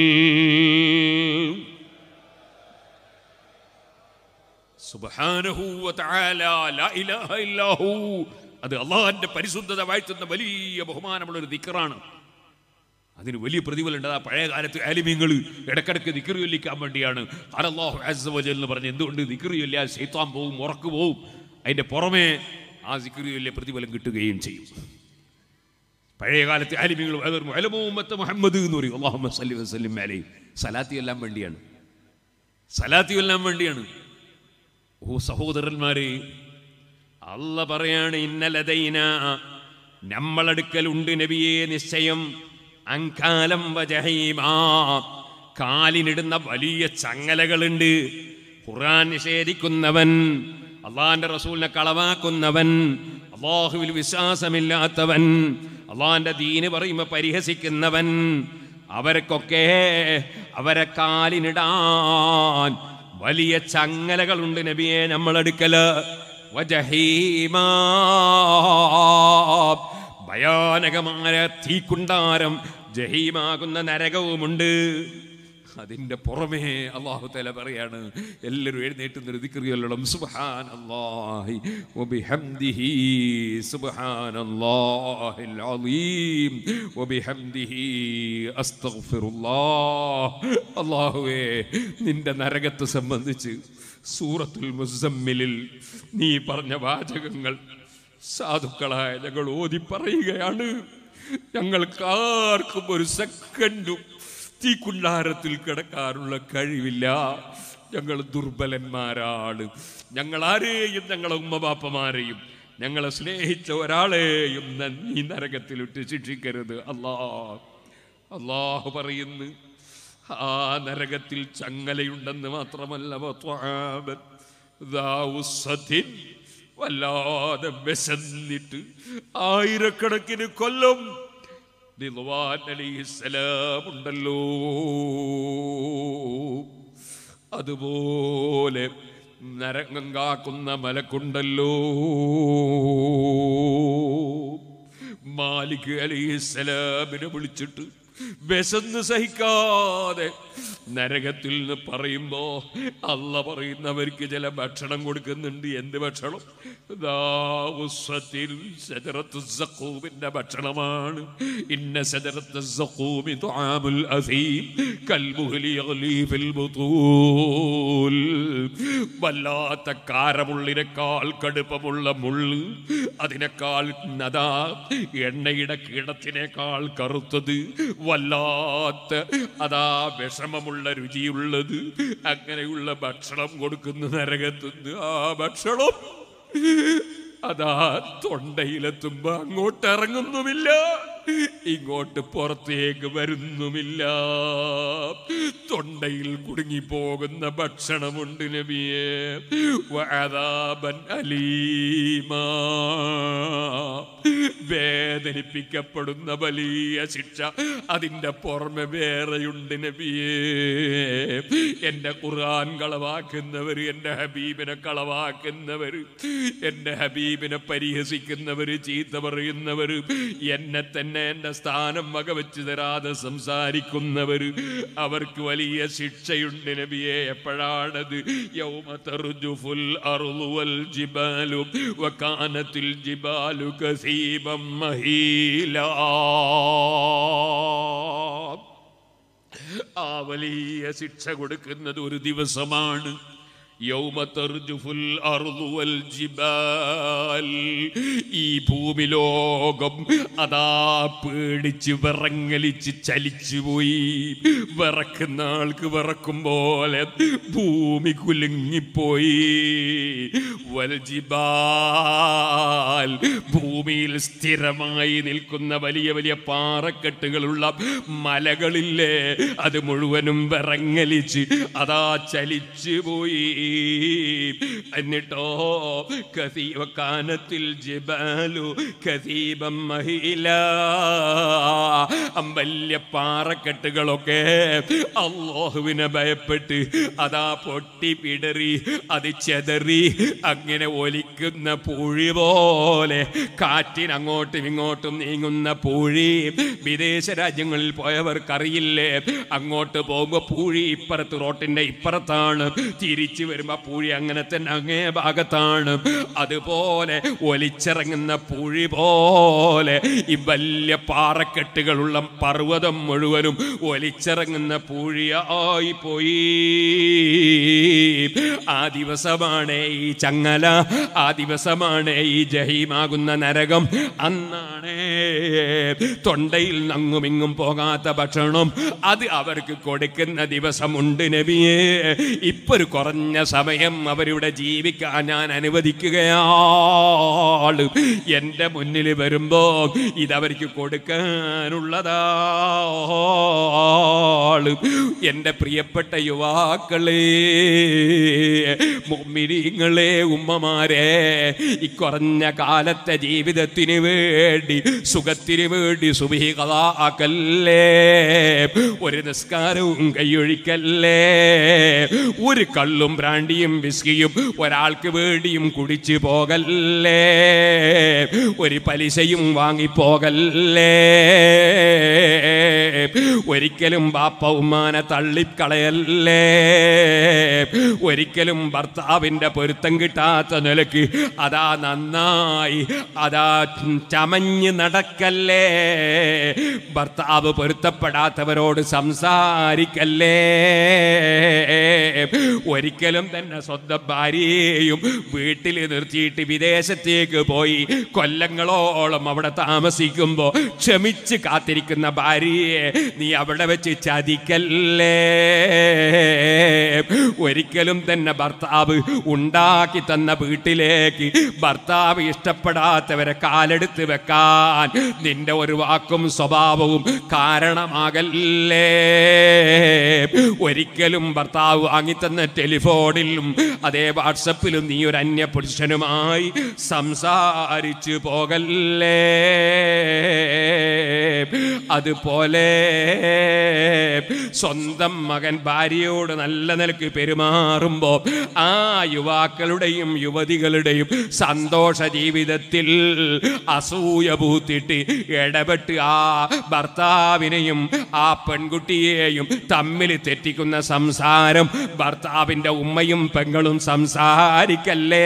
സുബ്ഹാനഹു വതആല ലാ ഇലാഹ ഇല്ലാഹു അത് അള്ളാഹിന്റെ പരിശുദ്ധത വാഴ്ത്തുന്ന വലിയ ബഹുമാനമുള്ള ഒരു ദിക്റാണ് അതിന് വലിയ പ്രതിഫലമുണ്ട് ആ പഴയ കാലത്ത് ആലിമ്യങ്ങൾ ഇടക്കിടക്ക് ദിക്റ് ചൊല്ലിക്കാൻ വേണ്ടിയാണ് അല്ലാഹു അസ്സ വജൽ എന്ന് പറഞ്ഞ് എന്തുകൊണ്ട് ദിക്റ് ചൊല്ലിയാൽ ശൈത്താൻ പോവും ഉറക്ക് പോവും അതിന്റെ പുറമെ ആ ദിക്റ് ചൊല്ലിയ പ്രതിഫലം കിട്ടുകയും ചെയ്യും പഴയ കാലത്തെ ആലിമ്യങ്ങൾ മുഹമ്മദ് മുഹമ്മദ് എന്ന് പറയും അള്ളാഹു സല്ലി വസല്ലിം അലൈഹി സലാത്തി എല്ലാം വേണ്ടിയാണ് സലാത്തി എല്ലാം വേണ്ടിയാണ് ഓ സഹോദരന്മാരെ അല്ല പറയാണ് ഇന്നലതൈന നമ്മളടുക്കലുണ്ട് നബിയെ നിശ്ചയം അങ്കാലം വജഹീമാ കാലിനിടുന്ന വലിയ ചങ്ങലകളുണ്ട് ഖുർആൻ നിഷേധിക്കുന്നവൻ അള്ളാന്റെ റസൂലിനെ കളവാക്കുന്നവൻ അള്ളാഹുവിൽ വിശ്വാസമില്ലാത്തവൻ അള്ളാന്റെ ദീന് പറയുമ്പോ പരിഹസിക്കുന്നവൻ അവർക്കൊക്കെ അവരെ കാലിനിടാൻ വലിയ ചങ്ങലകളുണ്ട് നബിയെ നമ്മളെടുക്കല് വജഹീമാ ഭയാനകമായ തീക്കുണ്ടാരം ജഹീമാകുന്ന നരകവുമുണ്ട് അതിന്റെ പുറമേ അള്ളാഹു തല പറയാണ് എല്ലാവരും എഴുന്നേറ്റുന്ന ദിക്റിയല്ലോളം സുബ്ഹാൻ അല്ലാഹി വബിഹംദിഹി സുബ്ഹാൻ അല്ലാഹിൽ അലീം വബിഹംദിഹി അസ്തഗ്ഫിറുല്ലാഹ് അല്ലാഹുവേ നിന്റെ നരകത്തെ സംബന്ധിച്ച് സൂറത്തുൽ മുസമ്മിലിൽ നീ പറഞ്ഞ വാചകങ്ങൾ സാധുക്കളായ ഞങ്ങൾ ഓതി പറയുകയാണ് ഞങ്ങൾക്ക് ആർക്കും ഒരു സെക്കൻഡും തീക്കുണ്ടാരത്തിൽ കിടക്കാനുള്ള കഴിവില്ല ഞങ്ങൾ ദുർബലന്മാരാണ് ഞങ്ങൾ ആരെയും ഞങ്ങളെ ഉമ്മബാപ്പമാരെയും ഞങ്ങളെ സ്നേഹിച്ച ഒരാളെയും നീ നരകത്തിലിട്ട് ശിക്ഷിക്കരുത് അല്ലാ അള്ളാഹു പറയുന്നു ആ നരകത്തിൽ ചങ്ങലയുണ്ടെന്ന് മാത്രമല്ല വത്വാമൻ ദാ ഉസ്സത്തിൻ വല്ലാതെ വിശന്നിട്ട് ആയിരക്കണക്കിന് കൊല്ലം ദിൽവാൻ അലിഹിസ്സലാം ഉണ്ടല്ലോ അതുപോലെ നരകം കാക്കുന്ന മലക്കുണ്ടല്ലോ മാലിക് അലൈഹിസ്സലാമിനെ വിളിച്ചിട്ട് വിശന്ന് സഹിക്കാതെ നരകത്തിൽ നിന്ന് പറയുമ്പോ അല്ല പറയുന്നവർക്ക് ചില ഭക്ഷണം കൊടുക്കുന്നുണ്ട് എന്ത് ഭക്ഷണം ദാ ഉസ്വത്തിൽ ശജറത്ത് സഖൂമിന്റെ ഭക്ഷണമാണ് ഇന്ന ശജറത്ത് സഖൂമി തുആമുൽ അസീം കൽമുഹ്ലി യഗ്ലി ഫിൽ ബുതൂൽ വല്ലാത്ത കാരമുള്ളിനേക്കാൾ കടുപ്പമുള്ള മുള്ള് അതിനേക്കാൾ നദാ എണ്ണയുടെ കീടത്തിനേക്കാൾ കറുത്തത് വല്ലാത്ത അതാ വിഷമമുള്ള രുചിയുള്ളത് അങ്ങനെയുള്ള ഭക്ഷണം കൊടുക്കുന്ന നരകത്തുനിന്ന് ആ ഭക്ഷണം അതാ തൊണ്ടയിലെത്തുമ്പോ അങ്ങോട്ട് ഇറങ്ങുന്നുമില്ല ഇങ്ങോട്ട് പുറത്തേക്ക് വരുന്നുമില്ല തൊണ്ടയിൽ കുടുങ്ങിപ്പോകുന്ന ഭക്ഷണമുണ്ട് നബിയെ വഅദാബൻ അലീമാ വേദനിപ്പിക്കപ്പെടുന്ന വലിയ ശിക്ഷ അതിന്റെ പുറമെ വേറെയുണ്ട് നബിയേ എന്റെ ഖുർആൻ കളവാക്കുന്നവര് എന്റെ ഹബീബിനെ കളവാക്കുന്നവര് എന്റെ ഹബീബിനെ പരിഹസിക്കുന്നവര് ചീത്ത പറയുന്നവര് എന്നെ തന്നെ എന്റെ സ്ഥാനം വകവെച്ച് തരാതെ സംസാരിക്കുന്നവര് അവർക്ക് വലിയ ശിക്ഷയുണ്ട് നബിയെ എപ്പോഴാണത് യൗമ തർജുഫുൽ അർളു വൽ ജിബാലു വകാനത്തിൽ ജിബാലു കസീബം മഹീലാ ആ വലിയ ശിക്ഷ കൊടുക്കുന്നത് ഒരു ദിവസമാണ് യൗമ തർജുഫുൽ അർളു വൽ ജിബാൽ ഈ ഭൂമി ലോകം അതാ പേടിച്ച് വിറങ്ങലിച്ച് ചലിച്ചുപോയി വിറക്കുന്ന ആൾക്ക് വിറക്കും പോലെ ഭൂമി കുലുങ്ങിപ്പോയി വൽ ജിബാൽ ഭൂമിയിൽ സ്ഥിരമായി നിൽക്കുന്ന വലിയ വലിയ പാറക്കെട്ടുകളുള്ള മലകളില്ലേ അത് മുഴുവനും വിറങ്ങലിച്ച് അതാ ചലിച്ചു പോയി എന്നിട്ടോ കസീവ കാനത്തിൽ ജിബാലു കസീബം മഹില വലിയ പാറക്കെട്ടുകളൊക്കെ അള്ളാഹുവിനെ ഭയപ്പെട്ട് അതാ പൊട്ടി പിടറി അത് ചെതറി അങ്ങനെ ഒലിക്കുന്ന പൂഴി പോലെ കാറ്റിന് അങ്ങോട്ടും ഇങ്ങോട്ടും നീങ്ങുന്ന പൂഴി വിദേശ രാജ്യങ്ങളിൽ പോയവർക്കറിയില്ലേ അങ്ങോട്ട് പോകുമ്പോ പൂഴി ഇപ്പുറത്ത് റോട്ടിന്റെ ഇപ്പുറത്താണ് തിരിച്ചു വരുമ്പോ പൂഴി അങ്ങനെ തന്നെ അങ്ങേ ഭാഗത്താണ് അതുപോലെ ഒലിച്ചിറങ്ങുന്ന പൂഴി പോലെ ഈ വലിയ പാറക്കെട്ടുകളുള്ള പർവ്വതം മുഴുവനും ഒലിച്ചിറങ്ങുന്ന പൂഴിയായി പോയി ആ ദിവസമാണ് ഈ ചങ്ങല ആ ദിവസമാണ് ഈ ജഹീമാകുന്ന നരകം അന്നാണ് തൊണ്ടയിൽ നങ്ങുമിങ്ങും പോകാത്ത ഭക്ഷണം അത് അവർക്ക് കൊടുക്കുന്ന ദിവസമുണ്ട് നബിയെ ഇപ്പൊ ഒരു കുറഞ്ഞ സമയം അവരുടെ ജീവിക്കാൻ ഞാൻ അനുവദിക്കുകയാണ് എന്റെ മുന്നിൽ വരുമ്പോ ഇതവർക്ക് കൊടുക്കാനുള്ളതാണ് എന്റെ പ്രിയപ്പെട്ട യുവാക്കളെ മുമ്മിരിങ്ങളെ ഉമ്മമാരെ ഈ കുറഞ്ഞ കാലത്തെ ജീവിതത്തിന് വേണ്ടി സുഖത്തിന് വേണ്ടി സുഭികളാക്കല്ലേ ഒരു നിസ്കാരവും കൈയൊഴിക്കല്ലേ ഒരു കള്ളും ബ്രാൻഡിയും വിസ്കിയും ഒരാൾക്ക് വേണ്ടിയും കുടിച്ചു പോകല്ലേ ഒരു പലിശയും വാങ്ങിപ്പോകല്ലേ ഒരിക്കലും ബാപ്പ ഉമ്മാനെ തള്ളിക്കളയല്ലേ ഒരിക്കലും ഭർത്താവിന്റെ പൊരുത്തം കിട്ടാത്ത നിലക്ക് അതാ നന്നായി അതാ ചമഞ്ഞ് നടക്കല്ലേ ഭർത്താവ് പൊരുത്തപ്പെടാത്തവരോട് സംസാരിക്കല്ലേ ഒരിക്കലും തന്നെ സ്വന്തം ഭാര്യയെയും വീട്ടിൽ നിർത്തിയിട്ട് വിദേശത്തേക്ക് പോയി കൊല്ലങ്ങളോളം അവിടെ താമസിക്കുമ്പോ ക്ഷമിച്ച് കാത്തിരിക്കുന്ന ഭാര്യയെ നീ അവിടെ വെച്ച് ചതിക്കല്ലേ ഒരിക്കലും തന്നെ ഭർത്താവ് ഉണ്ടാക്കി തന്ന വീട്ടിലേക്ക് ഭർത്താവ് ഇഷ്ടപ്പെടാത്തവരെ കാലെടുത്ത് വെക്കാൻ നിന്റെ ഒരു വാക്കും സ്വഭാവവും കാരണമാകല്ലേ ഒരിക്കലും ഭർത്താവ് വാങ്ങിത്തന്ന ടെലിഫോണിലും അതേ വാട്സപ്പിലും നീ ഒരു അന്യ പുരുഷനുമായി സംസാരിച്ചു പോകല്ലേ അതുപോലെ സ്വന്തം മകൻ ഭാര്യയോട് നല്ല നിലക്ക് പെരുമാറുമ്പോൾ ആ യുവാക്കളുടെയും യുവതികളുടെയും സന്തോഷ ജീവിതത്തിൽ അസൂയ പൂത്തിട്ട് ഇടപെട്ട് ആ ഭർത്താവിനെയും ആ പെൺകുട്ടിയെയും തമ്മിൽ തെറ്റിക്കുന്ന സംസാരം ഭർത്താവിന്റെ ഉമ്മയും പെങ്ങളും സംസാരിക്കല്ലേ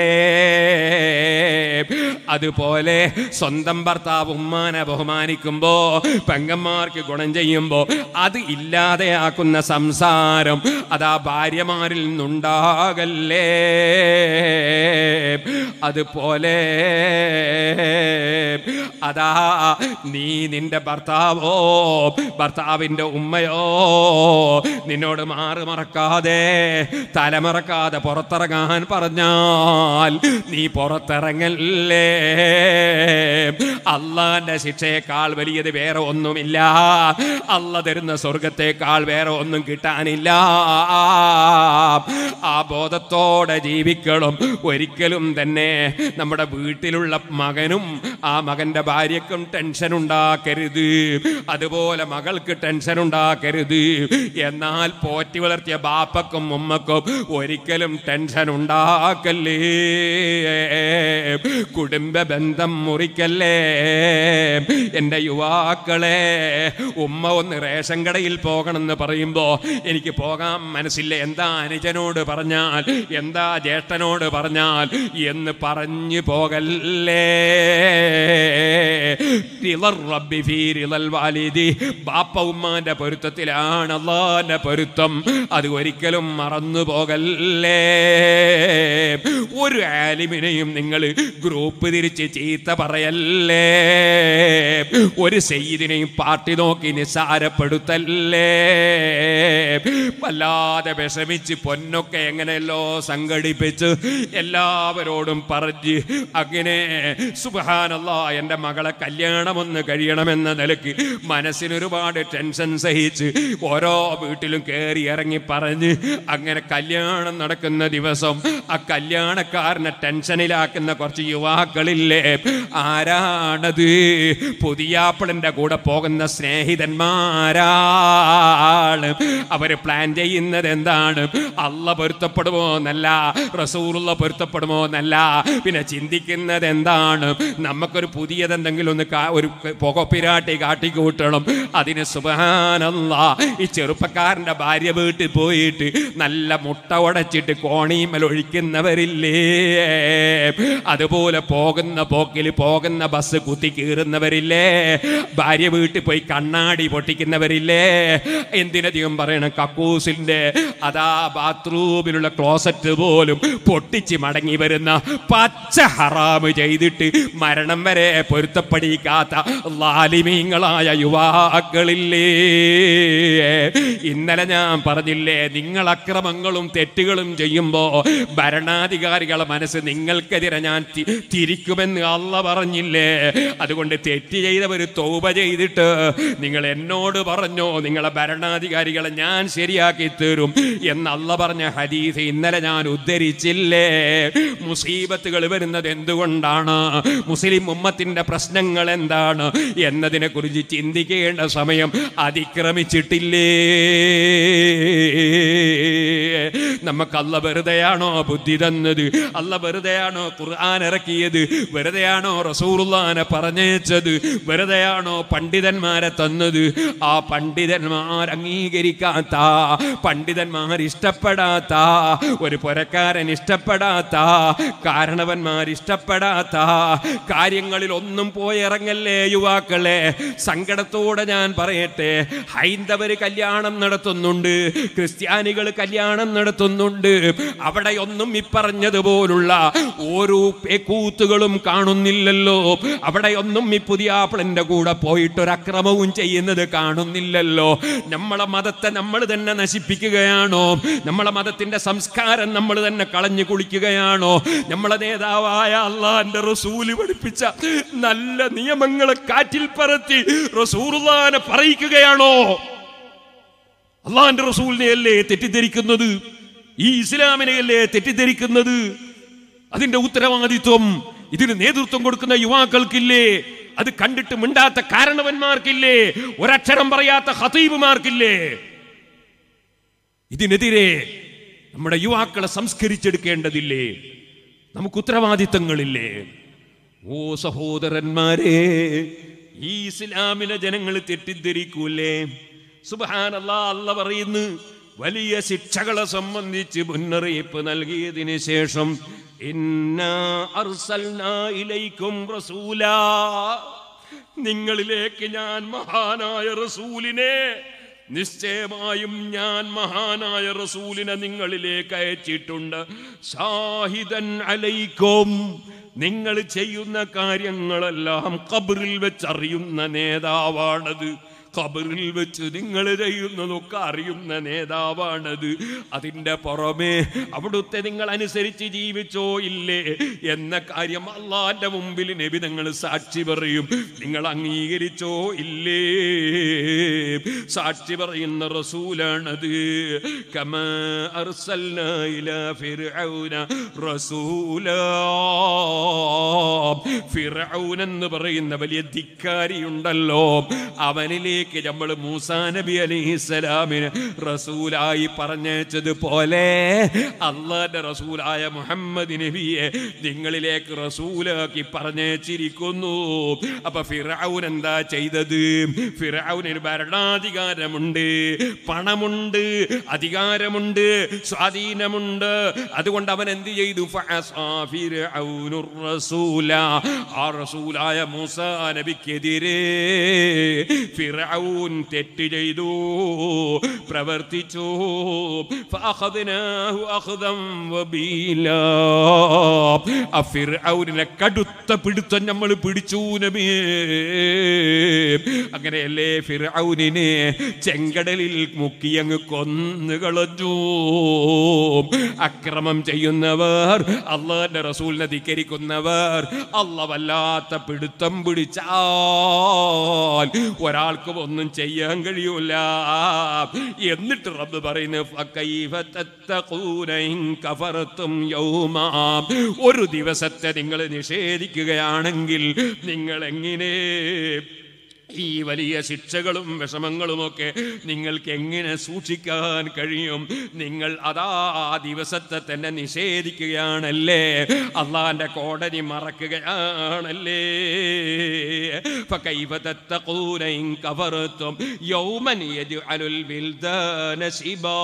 അതുപോലെ സ്വന്തം ഭർത്താവ് ഉമ്മാനെ ബഹുമാനിക്കുമ്പോ പെങ്ങന്മാർക്ക് ഗുണം ചെയ്യുമ്പോ അത് ഇല്ലാതെയാക്കുന്ന സംസാരം അതാ ഭാര്യമാരിൽ നിന്നുണ്ടാകല്ലേ അതുപോലെ അതാ നീ നിന്റെ ഭർത്താവോ ഭർത്താവിന്റെ ഉമ്മയോ നിന്നോട് മാറി മറക്കാതെ തലമറക്കാതെ പുറത്തിറങ്ങാൻ പറഞ്ഞാൽ നീ പുറത്തിറങ്ങല്ലേ അള്ളാന്റെ ശിക്ഷയേക്കാൾ വലിയത് വേറെ ഒന്നുമില്ല അല്ല തരുന്ന സ്വർഗത്തേക്കാൾ വേറെ ഒന്നും കിട്ടാനില്ല ആ ബോധത്തോടെ ജീവിക്കണം ഒരിക്കലും തന്നെ നമ്മുടെ വീട്ടിലുള്ള മകനും ആ മകന്റെ ഭാര്യക്കും ടെൻഷൻ ഉണ്ടാക്കരുത് അതുപോലെ മകൾക്ക് ടെൻഷൻ ഉണ്ടാക്കരുത് എന്നാൽ പോറ്റി വളർത്തിയ ബാപ്പക്കും ഉമ്മക്കും ഒരിക്കലും ടെൻഷൻ ഉണ്ടാക്കല്ലേ കുടുംബ ബന്ധം മുറിക്കല്ലേ എൻ്റെ യുവാക്കളെ ഉമ്മ ഒന്ന് റേഷൻ കടയിൽ പോകണമെന്ന് പറയുമ്പോൾ എനിക്ക് പോകാൻ മനസ്സില്ല എന്താ അനുജനോട് പറഞ്ഞാൽ എന്താ ജ്യേഷ്ഠനോട് പറഞ്ഞാൽ എന്ന് പറഞ്ഞു പോകല്ലേ റിളർ റബ്ബി ഫീ റിളൽ വാലിദി. ബാപ്പ ഉമ്മാന്റെ പൊരുത്തത്തിലാണ് അള്ളാന്റെ പൊരുത്തം അത് ഒരിക്കലും മറന്നു പോകല്ലേ ഒരു ആലിമിനെയും നിങ്ങൾ ഗ്രൂപ്പ് തിരിച്ച് ചീത്ത പറയല്ലേ ഒരു സെയ്ദിനെയും പാർട്ടി നോക്കി നിസ്സാരപ്പെടുത്തല്ലേ വല്ലാതെ വിഷമിച്ച് പൊന്നൊക്കെ എങ്ങനെയല്ലോ സംഘടിപ്പിച്ച് എല്ലാവരോടും പറഞ്ഞ് അങ്ങനെ സുബഹാനല്ല എൻ്റെ മകളെ കല്യാണമൊന്ന് കഴിയണമെന്ന നിലക്ക് മനസ്സിനൊരുപാട് ടെൻഷൻ സഹിച്ച് ഓരോ വീട്ടിലും കയറി ഇറങ്ങി പറഞ്ഞ് അങ്ങനെ കല്യാണം നടക്കുന്ന ദിവസം ആ കല്യാണക്കാരനെ ടെൻഷനിലാക്കുന്ന കുറച്ച് യുവാക്കളില്ലേ ആരാണത് പുതിയാപ്പിളിന്റെ കൂടെ പോകുന്ന സ്നേഹിതന്മാരാണ് അവര് പ്ലാൻ ചെയ്യുന്നത് എന്താണ് അല്ല പൊരുത്തപ്പെടുമോ എന്നല്ല റസൂറുള്ള പൊരുത്തപ്പെടുമോ എന്നല്ല പിന്നെ ചിന്തിക്കുന്നത് എന്താണ് നമുക്കൊരു പുതിയതെന്തെങ്കിലും ഒന്ന് കാ- ഒരു പുകപ്പിരാട്ടി കാട്ടിക്കൂട്ടണം അതിന് സുബാനല്ല ഈ ചെറുപ്പക്കാരന്റെ ഭാര്യ വീട്ടിൽ പോയിട്ട് നല്ല മുട്ട ഉടച്ചിട്ട് കോണിമേൽ ഒഴിക്കുന്നവരില്ലേ അതുപോലെ പോകുന്ന പോക്കിൽ പോകുന്ന ബസ് കുത്തി കീറുന്നവരില്ലേ ഭാര്യ വീട്ടിൽ പോയി കണ്ണാടി പൊട്ടിക്കുന്നവരില്ലേ എന്തിനധികം പറയണം കക്കൂസിന്റെ അതാ ബാത്റൂമിലുള്ള ക്ലോസറ്റ് പോലും പൊട്ടിച്ച് മടങ്ങി വരുന്ന പച്ച ഹറാമ് ചെയ്തിട്ട് മരണം വരെ പൊരുത്തപ്പെടിക്കാത്ത ലാലിമീങ്ങളായ യുവാക്കളില്ലേ ഇന്നലെ ഞാൻ പറഞ്ഞില്ലേ നിങ്ങൾ അക്രമങ്ങളും തെറ്റുകളും ചെയ്യുമ്പോ ഭരണാധികാരികളെ മനസ്സ് നിങ്ങൾക്കെതിരെ ഞാൻ തി- തിരിക്കുമെന്ന് അല്ല പറഞ്ഞില്ലേ അതുകൊണ്ട് തെറ്റ് ചെയ്തവർ തൗബ ചെയ്തിട്ട് നിങ്ങൾ എന്നോട് പറഞ്ഞോ നിങ്ങളെ ഭരണാധികാരികളെ ഞാൻ ശരിയാക്കി തരും എന്ന് അല്ല പറഞ്ഞ ഹദീസ് ഇന്നലെ ഞാൻ ഉദ്ധരിച്ചില്ലേ മുസീബത്തുകൾ വരുന്നത് എന്തുകൊണ്ടാണ് മുസ്ലിം ഉമ്മത്തിന്റെ പ്രശ്നങ്ങൾ എന്താണ് എന്നതിനെ കുറിച്ച് ചിന്തിക്കേണ്ട സമയം അതിക്രമിച്ചിട്ടില്ലേ നമുക്ക് അല്ല വെറുതെയാണോ ബുദ്ധി തന്നത് അല്ല വെറുതെയാണോ ഖുർആൻ ഇറക്കിയത് വെറുതെയാണോ റസൂറുല്ലാനെ പറഞ്ഞേച്ചത് വെറുതെയാണോ പണ്ഡിതന്മാരെ തന്നത് ആ പണ്ഡിതന്മാർ അംഗീകരിക്കാത്ത പണ്ഡിതന്മാർ ഇഷ്ടപ്പെടാത്ത ഒരു പുരക്കാരൻ ഇഷ്ടപ്പെടാത്ത കാരണവന്മാർ ഇഷ്ടപ്പെടാത്ത കാര്യങ്ങളിൽ ഒന്നും പോയിറങ്ങല്ലേ യുവാക്കളെ സങ്കടത്തോടെ ഞാൻ പറയട്ടെ ഹൈന്ദവര് കല്യാണം നടത്തുന്നുണ്ട് ക്രിസ്ത്യാനികൾ കല്യാണം നടത്തുന്നുണ്ട് അവിടെ ഒന്നും ഇപ്പറഞ്ഞതുപോലുള്ള ഓരോ കൂത്തുകളും കാണുന്നില്ലല്ലോ അവിടെ ഒന്നും ഈ പുതിയ ആപ്പിളിന്റെ കൂടെ പോയിട്ട് ഒരു അക്രമവും ചെയ്യുന്നത് കാണുന്നില്ലല്ലോ നമ്മളെ മതത്തെ നമ്മൾ തന്നെ നശിപ്പിക്കുകയാണോ നമ്മളെ മതത്തിന്റെ സംസ്കാരം നമ്മൾ തന്നെ കളഞ്ഞു കുളിക്കുകയാണോ നമ്മളെ നേതാവായ അള്ളാന്റെ റസൂല് പഠിപ്പിച്ച നല്ല നിയമങ്ങളെ കാറ്റിൽ പറത്തി റസൂറുല്ലാനെ പറയിക്കുകയാണോ അള്ളാന്റെ റസൂലിനെയല്ലേ തെറ്റിദ്ധരിക്കുന്നത് ഈ ഇസ്ലാമിനെയല്ലേ തെറ്റിദ്ധരിക്കുന്നത് അതിന്റെ ഉത്തരവാദിത്വം ഇതിന് നേതൃത്വം കൊടുക്കുന്ന യുവാക്കൾക്കില്ലേ അത് കണ്ടിട്ട് മിണ്ടാത്ത കാരണവന്മാർക്കില്ലേ ഒരക്ഷരം പറയാത്ത ഹതീബുമാർക്കില്ലേ ഇതിനെതിരെ നമ്മുടെ യുവാക്കളെ സംസ്കരിച്ചെടുക്കേണ്ടതില്ലേ നമുക്ക് ഉത്തരവാദിത്തങ്ങളില്ലേ ഓ സഹോദരന്മാരെ ഈ ഇസ്ലാമിലെ ജനങ്ങൾ തെറ്റിദ്ധരിക്കൂലേ സുബാനല്ലാ അല്ല പറയുന്നു വലിയ ശിക്ഷകളെ സംബന്ധിച്ച് മുന്നറിയിപ്പ് നൽകിയതിന് ശേഷം ഇന്നാ അർസൽനാ ഇലൈക്കും റസൂലാ നിങ്ങളിലേക്ക് ഞാൻ മഹാനായ റസൂലിനെ നിശ്ചയമായും ഞാൻ മഹാനായ റസൂലിനെ നിങ്ങളിലേക്ക് അയച്ചിട്ടുണ്ട് ഷാഹിദൻ അലൈക്കും നിങ്ങൾ ചെയ്യുന്ന കാര്യങ്ങളെല്ലാം ഖബറിൽ വെച്ചറിയുന്ന നേതാവാണത് ഖബറിൽ വെച്ച് നിങ്ങൾ ചെയ്യുന്നതൊക്കെ അറിയുന്ന നേതാവാണത് അതിൻ്റെ പുറമെ അവിടുത്തെ നിങ്ങൾ അനുസരിച്ച് ജീവിച്ചോ ഇല്ലേ എന്ന കാര്യം അള്ളാന്റെ മുമ്പിൽ നബി നിങ്ങൾ സാക്ഷി പറയും നിങ്ങൾ അംഗീകരിച്ചോ ഇല്ലേ സാക്ഷി പറയുന്ന റസൂലാണത് കമാ അർസൽനാ ഇലാ ഫിർഔന റസൂലാ ഫിർഔൻ എന്ന് പറയുന്ന വലിയ ധിക്കാരിയുണ്ടല്ലോ അവനിലേക്ക് നമ്മൾ മൂസാ നബി അലൈഹിസ്സലാമിന് റസൂലായി പറഞ്ഞയച്ചതുപോലെ അള്ളാന്റെ റസൂലായ മുഹമ്മദ് നബിയെ നിങ്ങളിലേക്ക് റസൂലാക്കി പറഞ്ഞയച്ചിരിക്കുന്നു അപ്പൊ ഫിറൌൻ എന്താ ചെയ്തത് ഫിറൌനിന് ഭരണാധികാരമുണ്ട് പണമുണ്ട് അധികാരമുണ്ട് സ്വാധീനമുണ്ട് അതുകൊണ്ട് അവൻ എന്ത് ചെയ്തു ഫഅസാ ഫിർഔനുർ റസൂല ആ റസൂലായ മൂസ നബിക്കെതിരെ ഫിറൌൻ തെറ്റ് ചെയ്തു പ്രവർത്തിച്ചു ഫഅഖദ്നാഹു അഖ്ദം വബീലാ ആ ഫിർഔനിനെ കടുത്ത പിടുത്തം നമ്മൾ പിടിച്ചു നബിയേ അങ്ങനെയല്ലേ ഫിർഔനിനെ ചെങ്കടലിൽ മുക്കിയങ്ങ് കൊന്നു കളഞ്ഞു അക്രമം ചെയ്യുന്നവർ അള്ളാന്റെ റസൂലിനെ ധിക്കരിക്കുന്നവർ അല്ല വല്ലാത്ത പിടുത്തം പിടിച്ചാൽ ഒരാൾക്കും ഒന്നും ചെയ്യാൻ കഴിയൂല എന്നിട്ട് റബ്ബ് പറയുന്നു "ഫകൈഫ തത്തഖൂന ഇൻ കഫറത്തും യൗമാ." ഒരു ദിവസത്തെ നിങ്ങൾ നിഷേധിക്കുകയാണെങ്കിൽ നിങ്ങൾ എങ്ങനെ ഈ വലിയ ശിക്ഷകളും വിഷമങ്ങളുമൊക്കെ നിങ്ങൾക്ക് എങ്ങനെ സൂക്ഷിക്കാൻ കഴിയും നിങ്ങൾ അതാ ആ ദിവസത്തെ തന്നെ നിഷേധിക്കുകയാണല്ലേ അള്ളാന്റെ കോടതി മറക്കുകയാണല്ലേ فكيف تتقون إن كفرتم يوما يجعل الولدان شيبا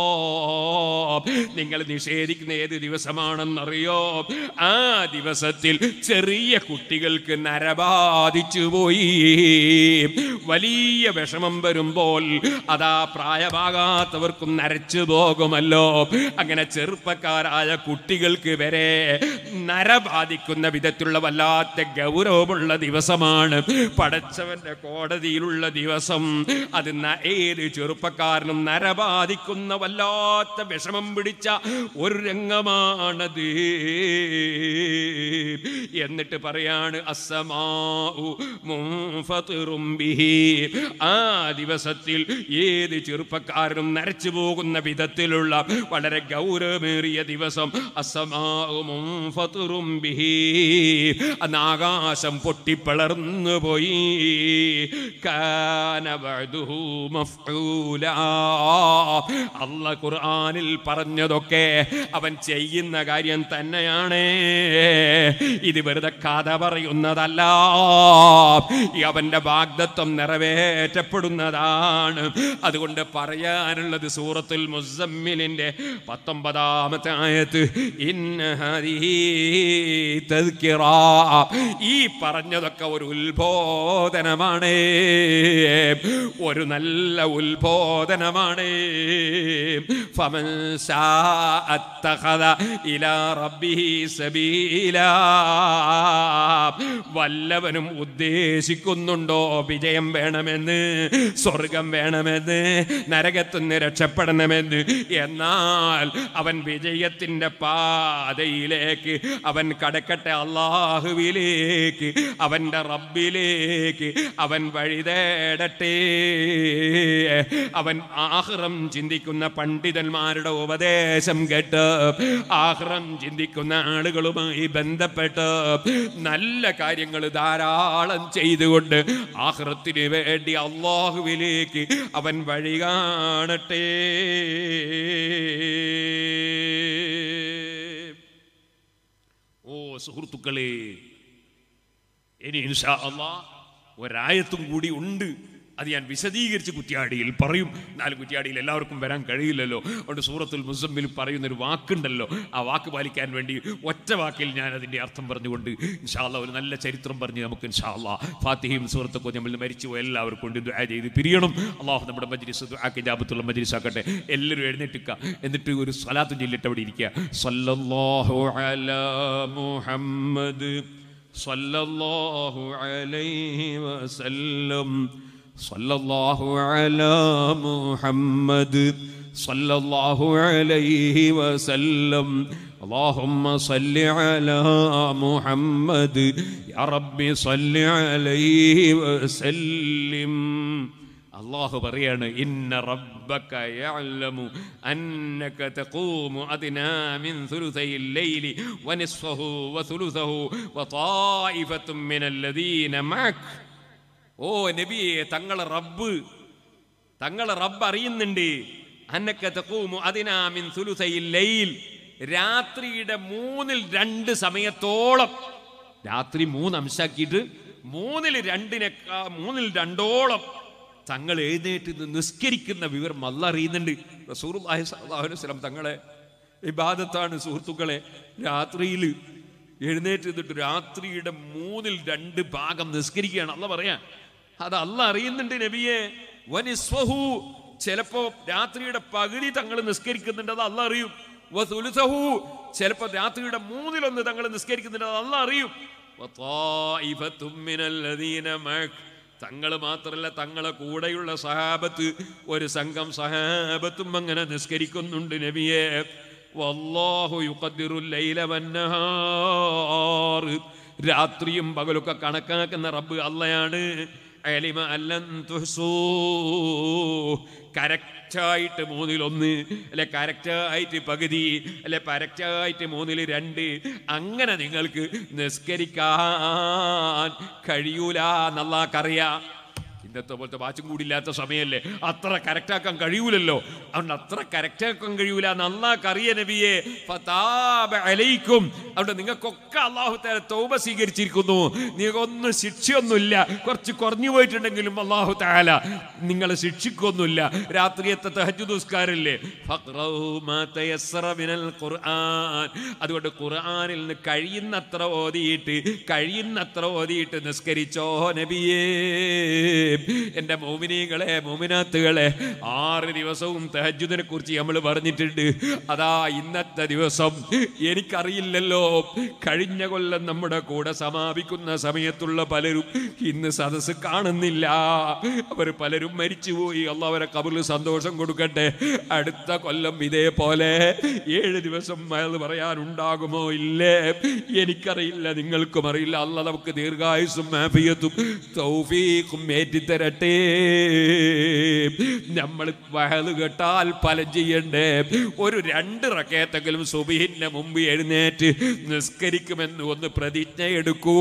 നിങ്ങൾ നിഷേധിക്കുന്ന ഏത് ദിവസമാണെന്നറിയോ ആ ദിവസത്തിൽ ചെറിയ കുട്ടികൾക്ക് നരബാധിച്ചു പോയി വലിയ വിഷമം വരുമ്പോൾ അതാ പ്രായമാകാത്തവർക്കും നരച്ചു പോകുമല്ലോ അങ്ങനെ ചെറുപ്പക്കാരായ കുട്ടികൾക്ക് വരെ നര ബാധിക്കുന്ന വിധത്തിലുള്ള വല്ലാത്ത ഗൗരവമുള്ള ദിവസമാണ് പടച്ചവന്റെ കോടതിയിലുള്ള ദിവസം അത് ന- ഏത് ചെറുപ്പക്കാരനും നര ബാധിക്കുന്ന വല്ലാത്ത വിഷമം പിടിച്ച ഒരു രംഗമാണത് എന്നിട്ട് പറയാണ് അസമാഉ മുൻഫത്തിറും ബിഹി ആ ദിവസത്തിൽ ഏത് ചെറുപ്പക്കാരനും നരച്ചു പോകുന്ന വിധത്തിലുള്ള വളരെ ഗൗരവമേറിയ ദിവസം അസമാഉ മുൻഫത്തിറും ബിഹി അന്ന് ആകാശം പൊട്ടിപ്പിളർന്നു പോയി കാന വഅദുഹു മഫ്ഊലാ അല്ല ഖുർആനിൽ പറഞ്ഞതൊക്കെ അവൻ ചെയ്യുന്ന കാര്യം തന്നെയാണ് ഇത് വെറുതെ കഥ പറയുന്നതല്ല ഈ അവന്റെ വാഗ്ദത്വം നിറവേറ്റപ്പെടുന്നതാണ് അതുകൊണ്ട് പറയാനുള്ളത് സൂറത്തുൽ മുസമ്മിലിന്റെ പത്തൊമ്പതാമത്തെ ആയത്ത് ഇന്ന ഹദിഹി തദ്കിറ. ഈ പറഞ്ഞതൊക്കെ ഒരു ഉത്ബോധനമാണ് ഒരു നല്ല ഉത്ബോധനമാണ് ഫമൻ ശാഅ അത്തഖദ ഇലാ റബ്ബിഹി സബീലാ വല്ലവനും ഉദ്ദേശിക്കുന്നുണ്ടോ വിജയം വേണമെന്ന് സ്വർഗം വേണമെന്ന് നരകത്തുനിന്ന് രക്ഷപ്പെടണമെന്ന് എന്നാൽ അവൻ വിജയത്തിന്റെ പാതയിലേക്ക് അവൻ കടക്കട്ടെ അള്ളാഹുവിലേക്ക് അവന്റെ റബ്ബിലേക്ക് അവൻ വഴി തേടട്ടെ വരട്ടെ അവൻ ആഹ്റം ചിന്തിക്കുന്ന പണ്ഡിതന്മാരുടെ ഉപദേശം കേട്ട് ആഹ്റം ചിന്തിക്കുന്ന ആളുകളുമായി ബന്ധപ്പെട്ട് നല്ല കാര്യങ്ങൾ ധാരാളം ചെയ്തുകൊണ്ട് ആഹ്റത്തിന് വേണ്ടി അള്ളാഹുവിലേക്ക് അവൻ വഴി കാണട്ടെ ഓ സുഹൃത്തുക്കളെ ഇനി ഇൻഷാ അള്ളാ ഒരായത്തും കൂടി ഉണ്ട് അത് ഞാൻ വിശദീകരിച്ച് കുറ്റിയാടിയിൽ പറയും നാല് കുറ്റിയാടിയിൽ എല്ലാവർക്കും വരാൻ കഴിയില്ലല്ലോ അതുകൊണ്ട് സൂറത്തുൽ മുസമ്മിൽ പറയുന്ന ഒരു വാക്കുണ്ടല്ലോ ആ വാക്ക് പാലിക്കാൻ വേണ്ടി ഒറ്റ വാക്കിൽ ഞാൻ അതിൻ്റെ അർത്ഥം പറഞ്ഞുകൊണ്ട് ഇൻഷാല്ല ഒരു നല്ല ചരിത്രം പറഞ്ഞ് നമുക്ക് ഇൻഷാല്ല ഫാത്തിഹയും സൂറത്തൊക്കെ നമ്മൾ മരിച്ചു പോയ എല്ലാവർക്കും കൊണ്ട് ദുആ ചെയ്ത് പിരിയണം അള്ളാഹു നമ്മുടെ മജ്ലിസ് ദുആക്ക് ജാബത്തുള്ള മജ്ലിസ് ആക്കട്ടെ എല്ലാവരും എഴുന്നേറ്റിക്കുക എന്നിട്ട് ഒരു സ്വലാത്തും ചൊല്ലിട്ട് അവിടെ ഇരിക്കുക സല്ലല്ലാഹു അലാ മുഹമ്മദ് صلى الله عليه وسلم صلى الله على محمد صلى الله عليه وسلم اللهم صل على محمد يا رب صل عليه وسلم അള്ളാഹു പറയാണ് ഇന്ന റബ്ബക യഅലമു അന്നക തഖൂമു അദ്നാ മിൻ സുലുസൈൽ ലൈലി വനിസ്ഫഹു വസുലുസഹു വതായിഫത്തും മിനല്ലദീന മഅക് ഓ നബിയെ തങ്ങളെ റബ്ബ് തങ്ങളെ റബ്ബ് അറിയുന്നുണ്ട് അന്നക തഖൂമു അദ്നാ മിൻ സുലുസൈൽ ലൈൽ രാത്രിയുടെ മൂന്നിൽ രണ്ട് സമയത്തോളം രാത്രി മൂന്ന് അംശാക്കിയിട്ട് മൂന്നിൽ രണ്ടിനെ മൂന്നിൽ രണ്ടോളം തങ്ങൾ എഴുന്നേറ്റ് നിന്ന് നിസ്കരിക്കുന്ന വിവരം അല്ല അറിയുന്നുണ്ട് റസൂർഹി സ്വലം തങ്ങളെ ഇബാദത്താണ് സുഹൃത്തുക്കളെ രാത്രിയിൽ എഴുന്നേറ്റ് നിന്നിട്ട് രാത്രിയുടെ മൂന്നിൽ രണ്ട് ഭാഗം നിസ്കരിക്കുകയാണ് അല്ല പറയാ അത് അല്ല അറിയുന്നുണ്ട് നബിയെ വനിസ്വഹു ചിലപ്പോ രാത്രിയുടെ പകുതി തങ്ങൾ നിസ്കരിക്കുന്നുണ്ട് അത് അല്ല അറിയും വസുലുസഹു ചിലപ്പോ രാത്രിയുടെ മൂന്നിലൊന്ന് തങ്ങൾ നിസ്കരിക്കുന്നുണ്ട് അത് അല്ല അറിയും വതായിഫത്തും മിനല്ലദീന മഅക് തങ്ങൾ മാത്രല്ല തങ്ങളെ കൂടെയുള്ള സഹാബത്ത് ഒരു സംഘം സഹാബത്തും അങ്ങനെ നിസ്കരിക്കുന്നുണ്ട് നബിയെ വല്ലാഹു യുഖദ്ദിറുൽ ലൈല വന്നഹാർ രാത്രിയും പകലൊക്കെ കണക്കാക്കുന്ന റബ്ബ് അല്ലയാണ് അലിമ അല്ലൻ തുഹ്സൂ കറക്റ്റായിട്ട് മൂന്നിലൊന്ന് അല്ലെ കറക്റ്റായിട്ട് പകുതി അല്ലെ കറക്റ്റായിട്ട് മൂന്നിൽ രണ്ട് അങ്ങനെ നിങ്ങൾക്ക് നിസ്കരിക്കാൻ കഴിയൂല എന്നല്ലാക്കറിയാം ഇന്നത്തെ പോലത്തെ വാച്ചും കൂടി ഇല്ലാത്ത സമയമല്ലേ അത്ര കറക്റ്റാക്കാൻ കഴിയൂലല്ലോ അതുകൊണ്ട് അത്ര കറക്റ്റാക്കാൻ കഴിയൂല നന്നാക്കറിയ നബിയെ ഫതാബ അലൈക്കും അതുകൊണ്ട് നിങ്ങൾക്കൊക്കെ അള്ളാഹു തആല തൗബ സ്വീകരിച്ചിരിക്കുന്നു നിങ്ങൾക്കൊന്നും ശിക്ഷയൊന്നുമില്ല കുറച്ച് കുറഞ്ഞു പോയിട്ടുണ്ടെങ്കിലും അള്ളാഹു താല നിങ്ങളെ ശിക്ഷിക്കൊന്നുമില്ല രാത്രിയത്തെ തഹജ്ജുദ് നിസ്കാരല്ലേ ഫഖ്റൗ മാ തയസ്സറ മിനൽ ഖുർആൻ അതുകൊണ്ട് ഖുർആനിൽ നിന്ന് കഴിയുന്നത്ര ഓതിയിട്ട് കഴിയുന്നത്ര ഓതിയിട്ട് നിസ്കരിച്ചോ നബിയേ എൻ്റെ മോമിനികളെ മോമിനാത്തുകളെ ആറ് ദിവസവും തഹജുദിനെ കുറിച്ച് നമ്മൾ പറഞ്ഞിട്ടുണ്ട് അതാ ഇന്നത്തെ ദിവസം എനിക്കറിയില്ലല്ലോ കഴിഞ്ഞ കൊല്ലം നമ്മുടെ കൂടെ സമാപിക്കുന്ന സമയത്തുള്ള പലരും ഇന്ന് സദസ്സ് കാണുന്നില്ല അവർ പലരും മരിച്ചുപോയി അല്ല അവരെ കബറിൽ സന്തോഷം കൊടുക്കട്ടെ അടുത്ത കൊല്ലം ഇതേപോലെ ഏഴ് ദിവസം അത് പറയാനുണ്ടാകുമോ ഇല്ലേ എനിക്കറിയില്ല നിങ്ങൾക്കും അറിയില്ല അല്ല നമുക്ക് ദീർഘായുസും മാഫിയത്തും തൗഫീഖും ഏറ്റിത്തരട്ടെ നമ്മൾ വഹല് കേട്ടാൽ ഫലം ചെയ്യണ്ടേ ഒരു രണ്ട് റക്കേത്തെങ്കിലും സുബിഹിന്റെ മുമ്പ് എഴുന്നേറ്റ് നിസ്കരിക്കുമെന്ന് ഒന്ന് പ്രതിജ്ഞ എടുക്കൂ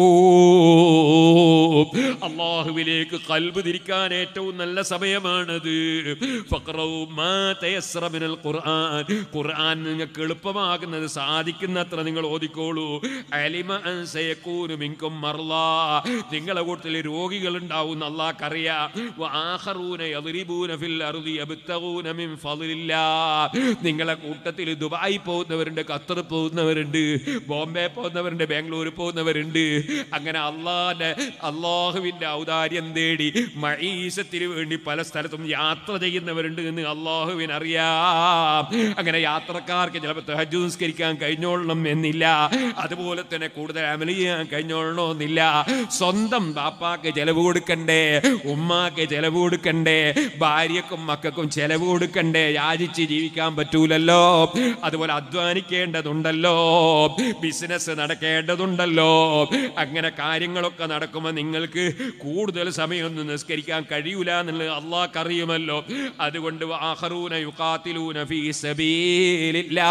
അള്ളാഹുവിലേക്ക് കൽബ് തിരിക്കാൻ ഏറ്റവും നല്ല സമയമാണത് ഫഖ്റൗ മാ തയസ്സറ മിനൽ ഖുർആൻ ഖുർആൻ നിങ്ങൾക്ക് എളുപ്പമാകുന്നത് സാധിക്കുന്നത്ര നിങ്ങൾ ഓതിക്കോളൂ അലിമ അൻ സയകൂനു മിൻകും മർലാ നിങ്ങളെ കൂട്ടത്തിൽ രോഗികൾ ഉണ്ടാവും അള്ളാഹ്ക്കറിയാം വആഖറൂന യദ്രിബൂന ഫിൽ അർദി യബ്തഗൂന മിൻ ഫളില്ലാ നിങ്ങളെ കൂട്ടത്തിൽ ദുബായി പോകുന്നവരുണ്ട് ഖത്തർ പോകുന്നവരുണ്ട് ബോംബെ പോകുന്നവരുണ്ട് ബാംഗ്ലൂർ പോകുന്നവരുണ്ട് അങ്ങനെ അള്ളാന്റെ അള്ളാഹുവിന്റെ ഔദാര്യം തേടി മഴീസത്തിന് വേണ്ടി പല സ്ഥലത്തും യാത്ര ചെയ്യുന്നവരുണ്ട് എന്ന് അള്ളാഹുവിന് അറിയാം അങ്ങനെ യാത്രക്കാർക്ക് ചിലപ്പോൾ തഹജ് നിസ്കരിക്കാൻ കഴിഞ്ഞോളണം എന്നില്ല അതുപോലെ തന്നെ കൂടുതൽ അമൽ ചെയ്യാൻ കഴിഞ്ഞോളണമെന്നില്ല സ്വന്തം ബാപ്പാക്ക് ചെലവ് കൊടുക്കണ്ടേ ഉമ്മാക്ക് ചെലവ് കൊടുക്കണ്ടേ ഭാര്യക്കും മക്കൾക്കും ചെലവ് കൊടുക്കണ്ടേ യാചിച്ച് ജീവിക്കാൻ പറ്റൂലല്ലോ അതുപോലെ അധ്വാനിക്കേണ്ടതുണ്ടല്ലോ ബിസിനസ് നടക്കേണ്ടതുണ്ടല്ലോ അങ്ങനെ കാര്യങ്ങളൊക്കെ നടക്കുമ്പോൾ നിങ്ങൾക്ക് കൂടുതൽ സമയമൊന്നും നിസ്കരിക്കാൻ കഴിയൂല എന്നുള്ളത് അള്ളാഹ് അറിയുമല്ലോ അതുകൊണ്ട് ആഹറൂന യുഖാത്തിലൂന ഫീ സബീലില്ലാ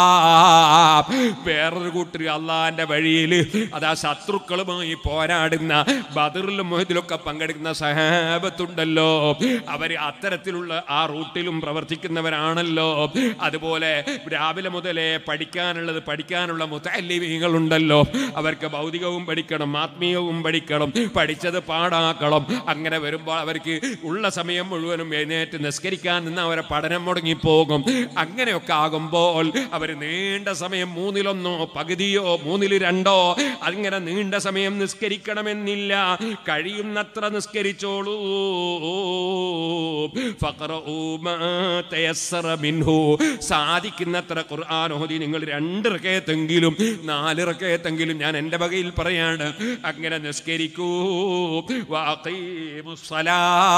വേറൊരു കൂട്ടർ അള്ളാന്റെ വഴിയിൽ അതാ ശത്രുക്കളുമായി പോരാടുന്ന ബദറിലും മുഹദിലൊക്കെ പങ്കെടുക്കുന്ന സഹാബത്തുണ്ടല്ലോ അവർ അത്തരത്തിലുള്ള ആ റൂട്ടിലും പ്രവർത്തിക്കുന്നവരാണല്ലോ അതുപോലെ രാവിലെ മുതലേ പഠിക്കാനുള്ളത് പഠിക്കാനുള്ള മുത്തല്ലിമീങ്ങളുണ്ടല്ലോ അവർക്ക് ഭൗതികവും പഠിക്കണം ആത്മീയവും പഠിക്കണം പഠിച്ചത് പാടാക്കണം അങ്ങനെ വരുമ്പോൾ അവർക്ക് ഉള്ള സമയം മുഴുവനും എഴുന്നേറ്റ് നിസ്കരിക്കാൻ നിന്ന് അവരെ പഠനം മുടങ്ങിപ്പോകും അങ്ങനെയൊക്കെ ആകുമ്പോൾ അവർ നീണ്ട സമയം മൂന്നിലൊന്നോ പകുതിയോ മൂന്നിൽ രണ്ടോ അങ്ങനെ നീണ്ട സമയം നിസ്കരിക്കണമെന്നില്ല കഴിയുന്നത്ര നിസ്കരിച്ചോളൂ ഫഖറഊ മാ തയസ്സറ മിൻഹു. സാധിക്കുന്നത്ര ഖുർആൻ ഓതി നിങ്ങൾ രണ്ട് റക്കയത്തെങ്കിലും നാല് റക്കയത്തെങ്കിലും ഞാൻ എൻ്റെ വകയിൽ പറയാണ് അങ്ങനെ നിസ്കരിക്കൂ വഅഖീമുസ്സലാ.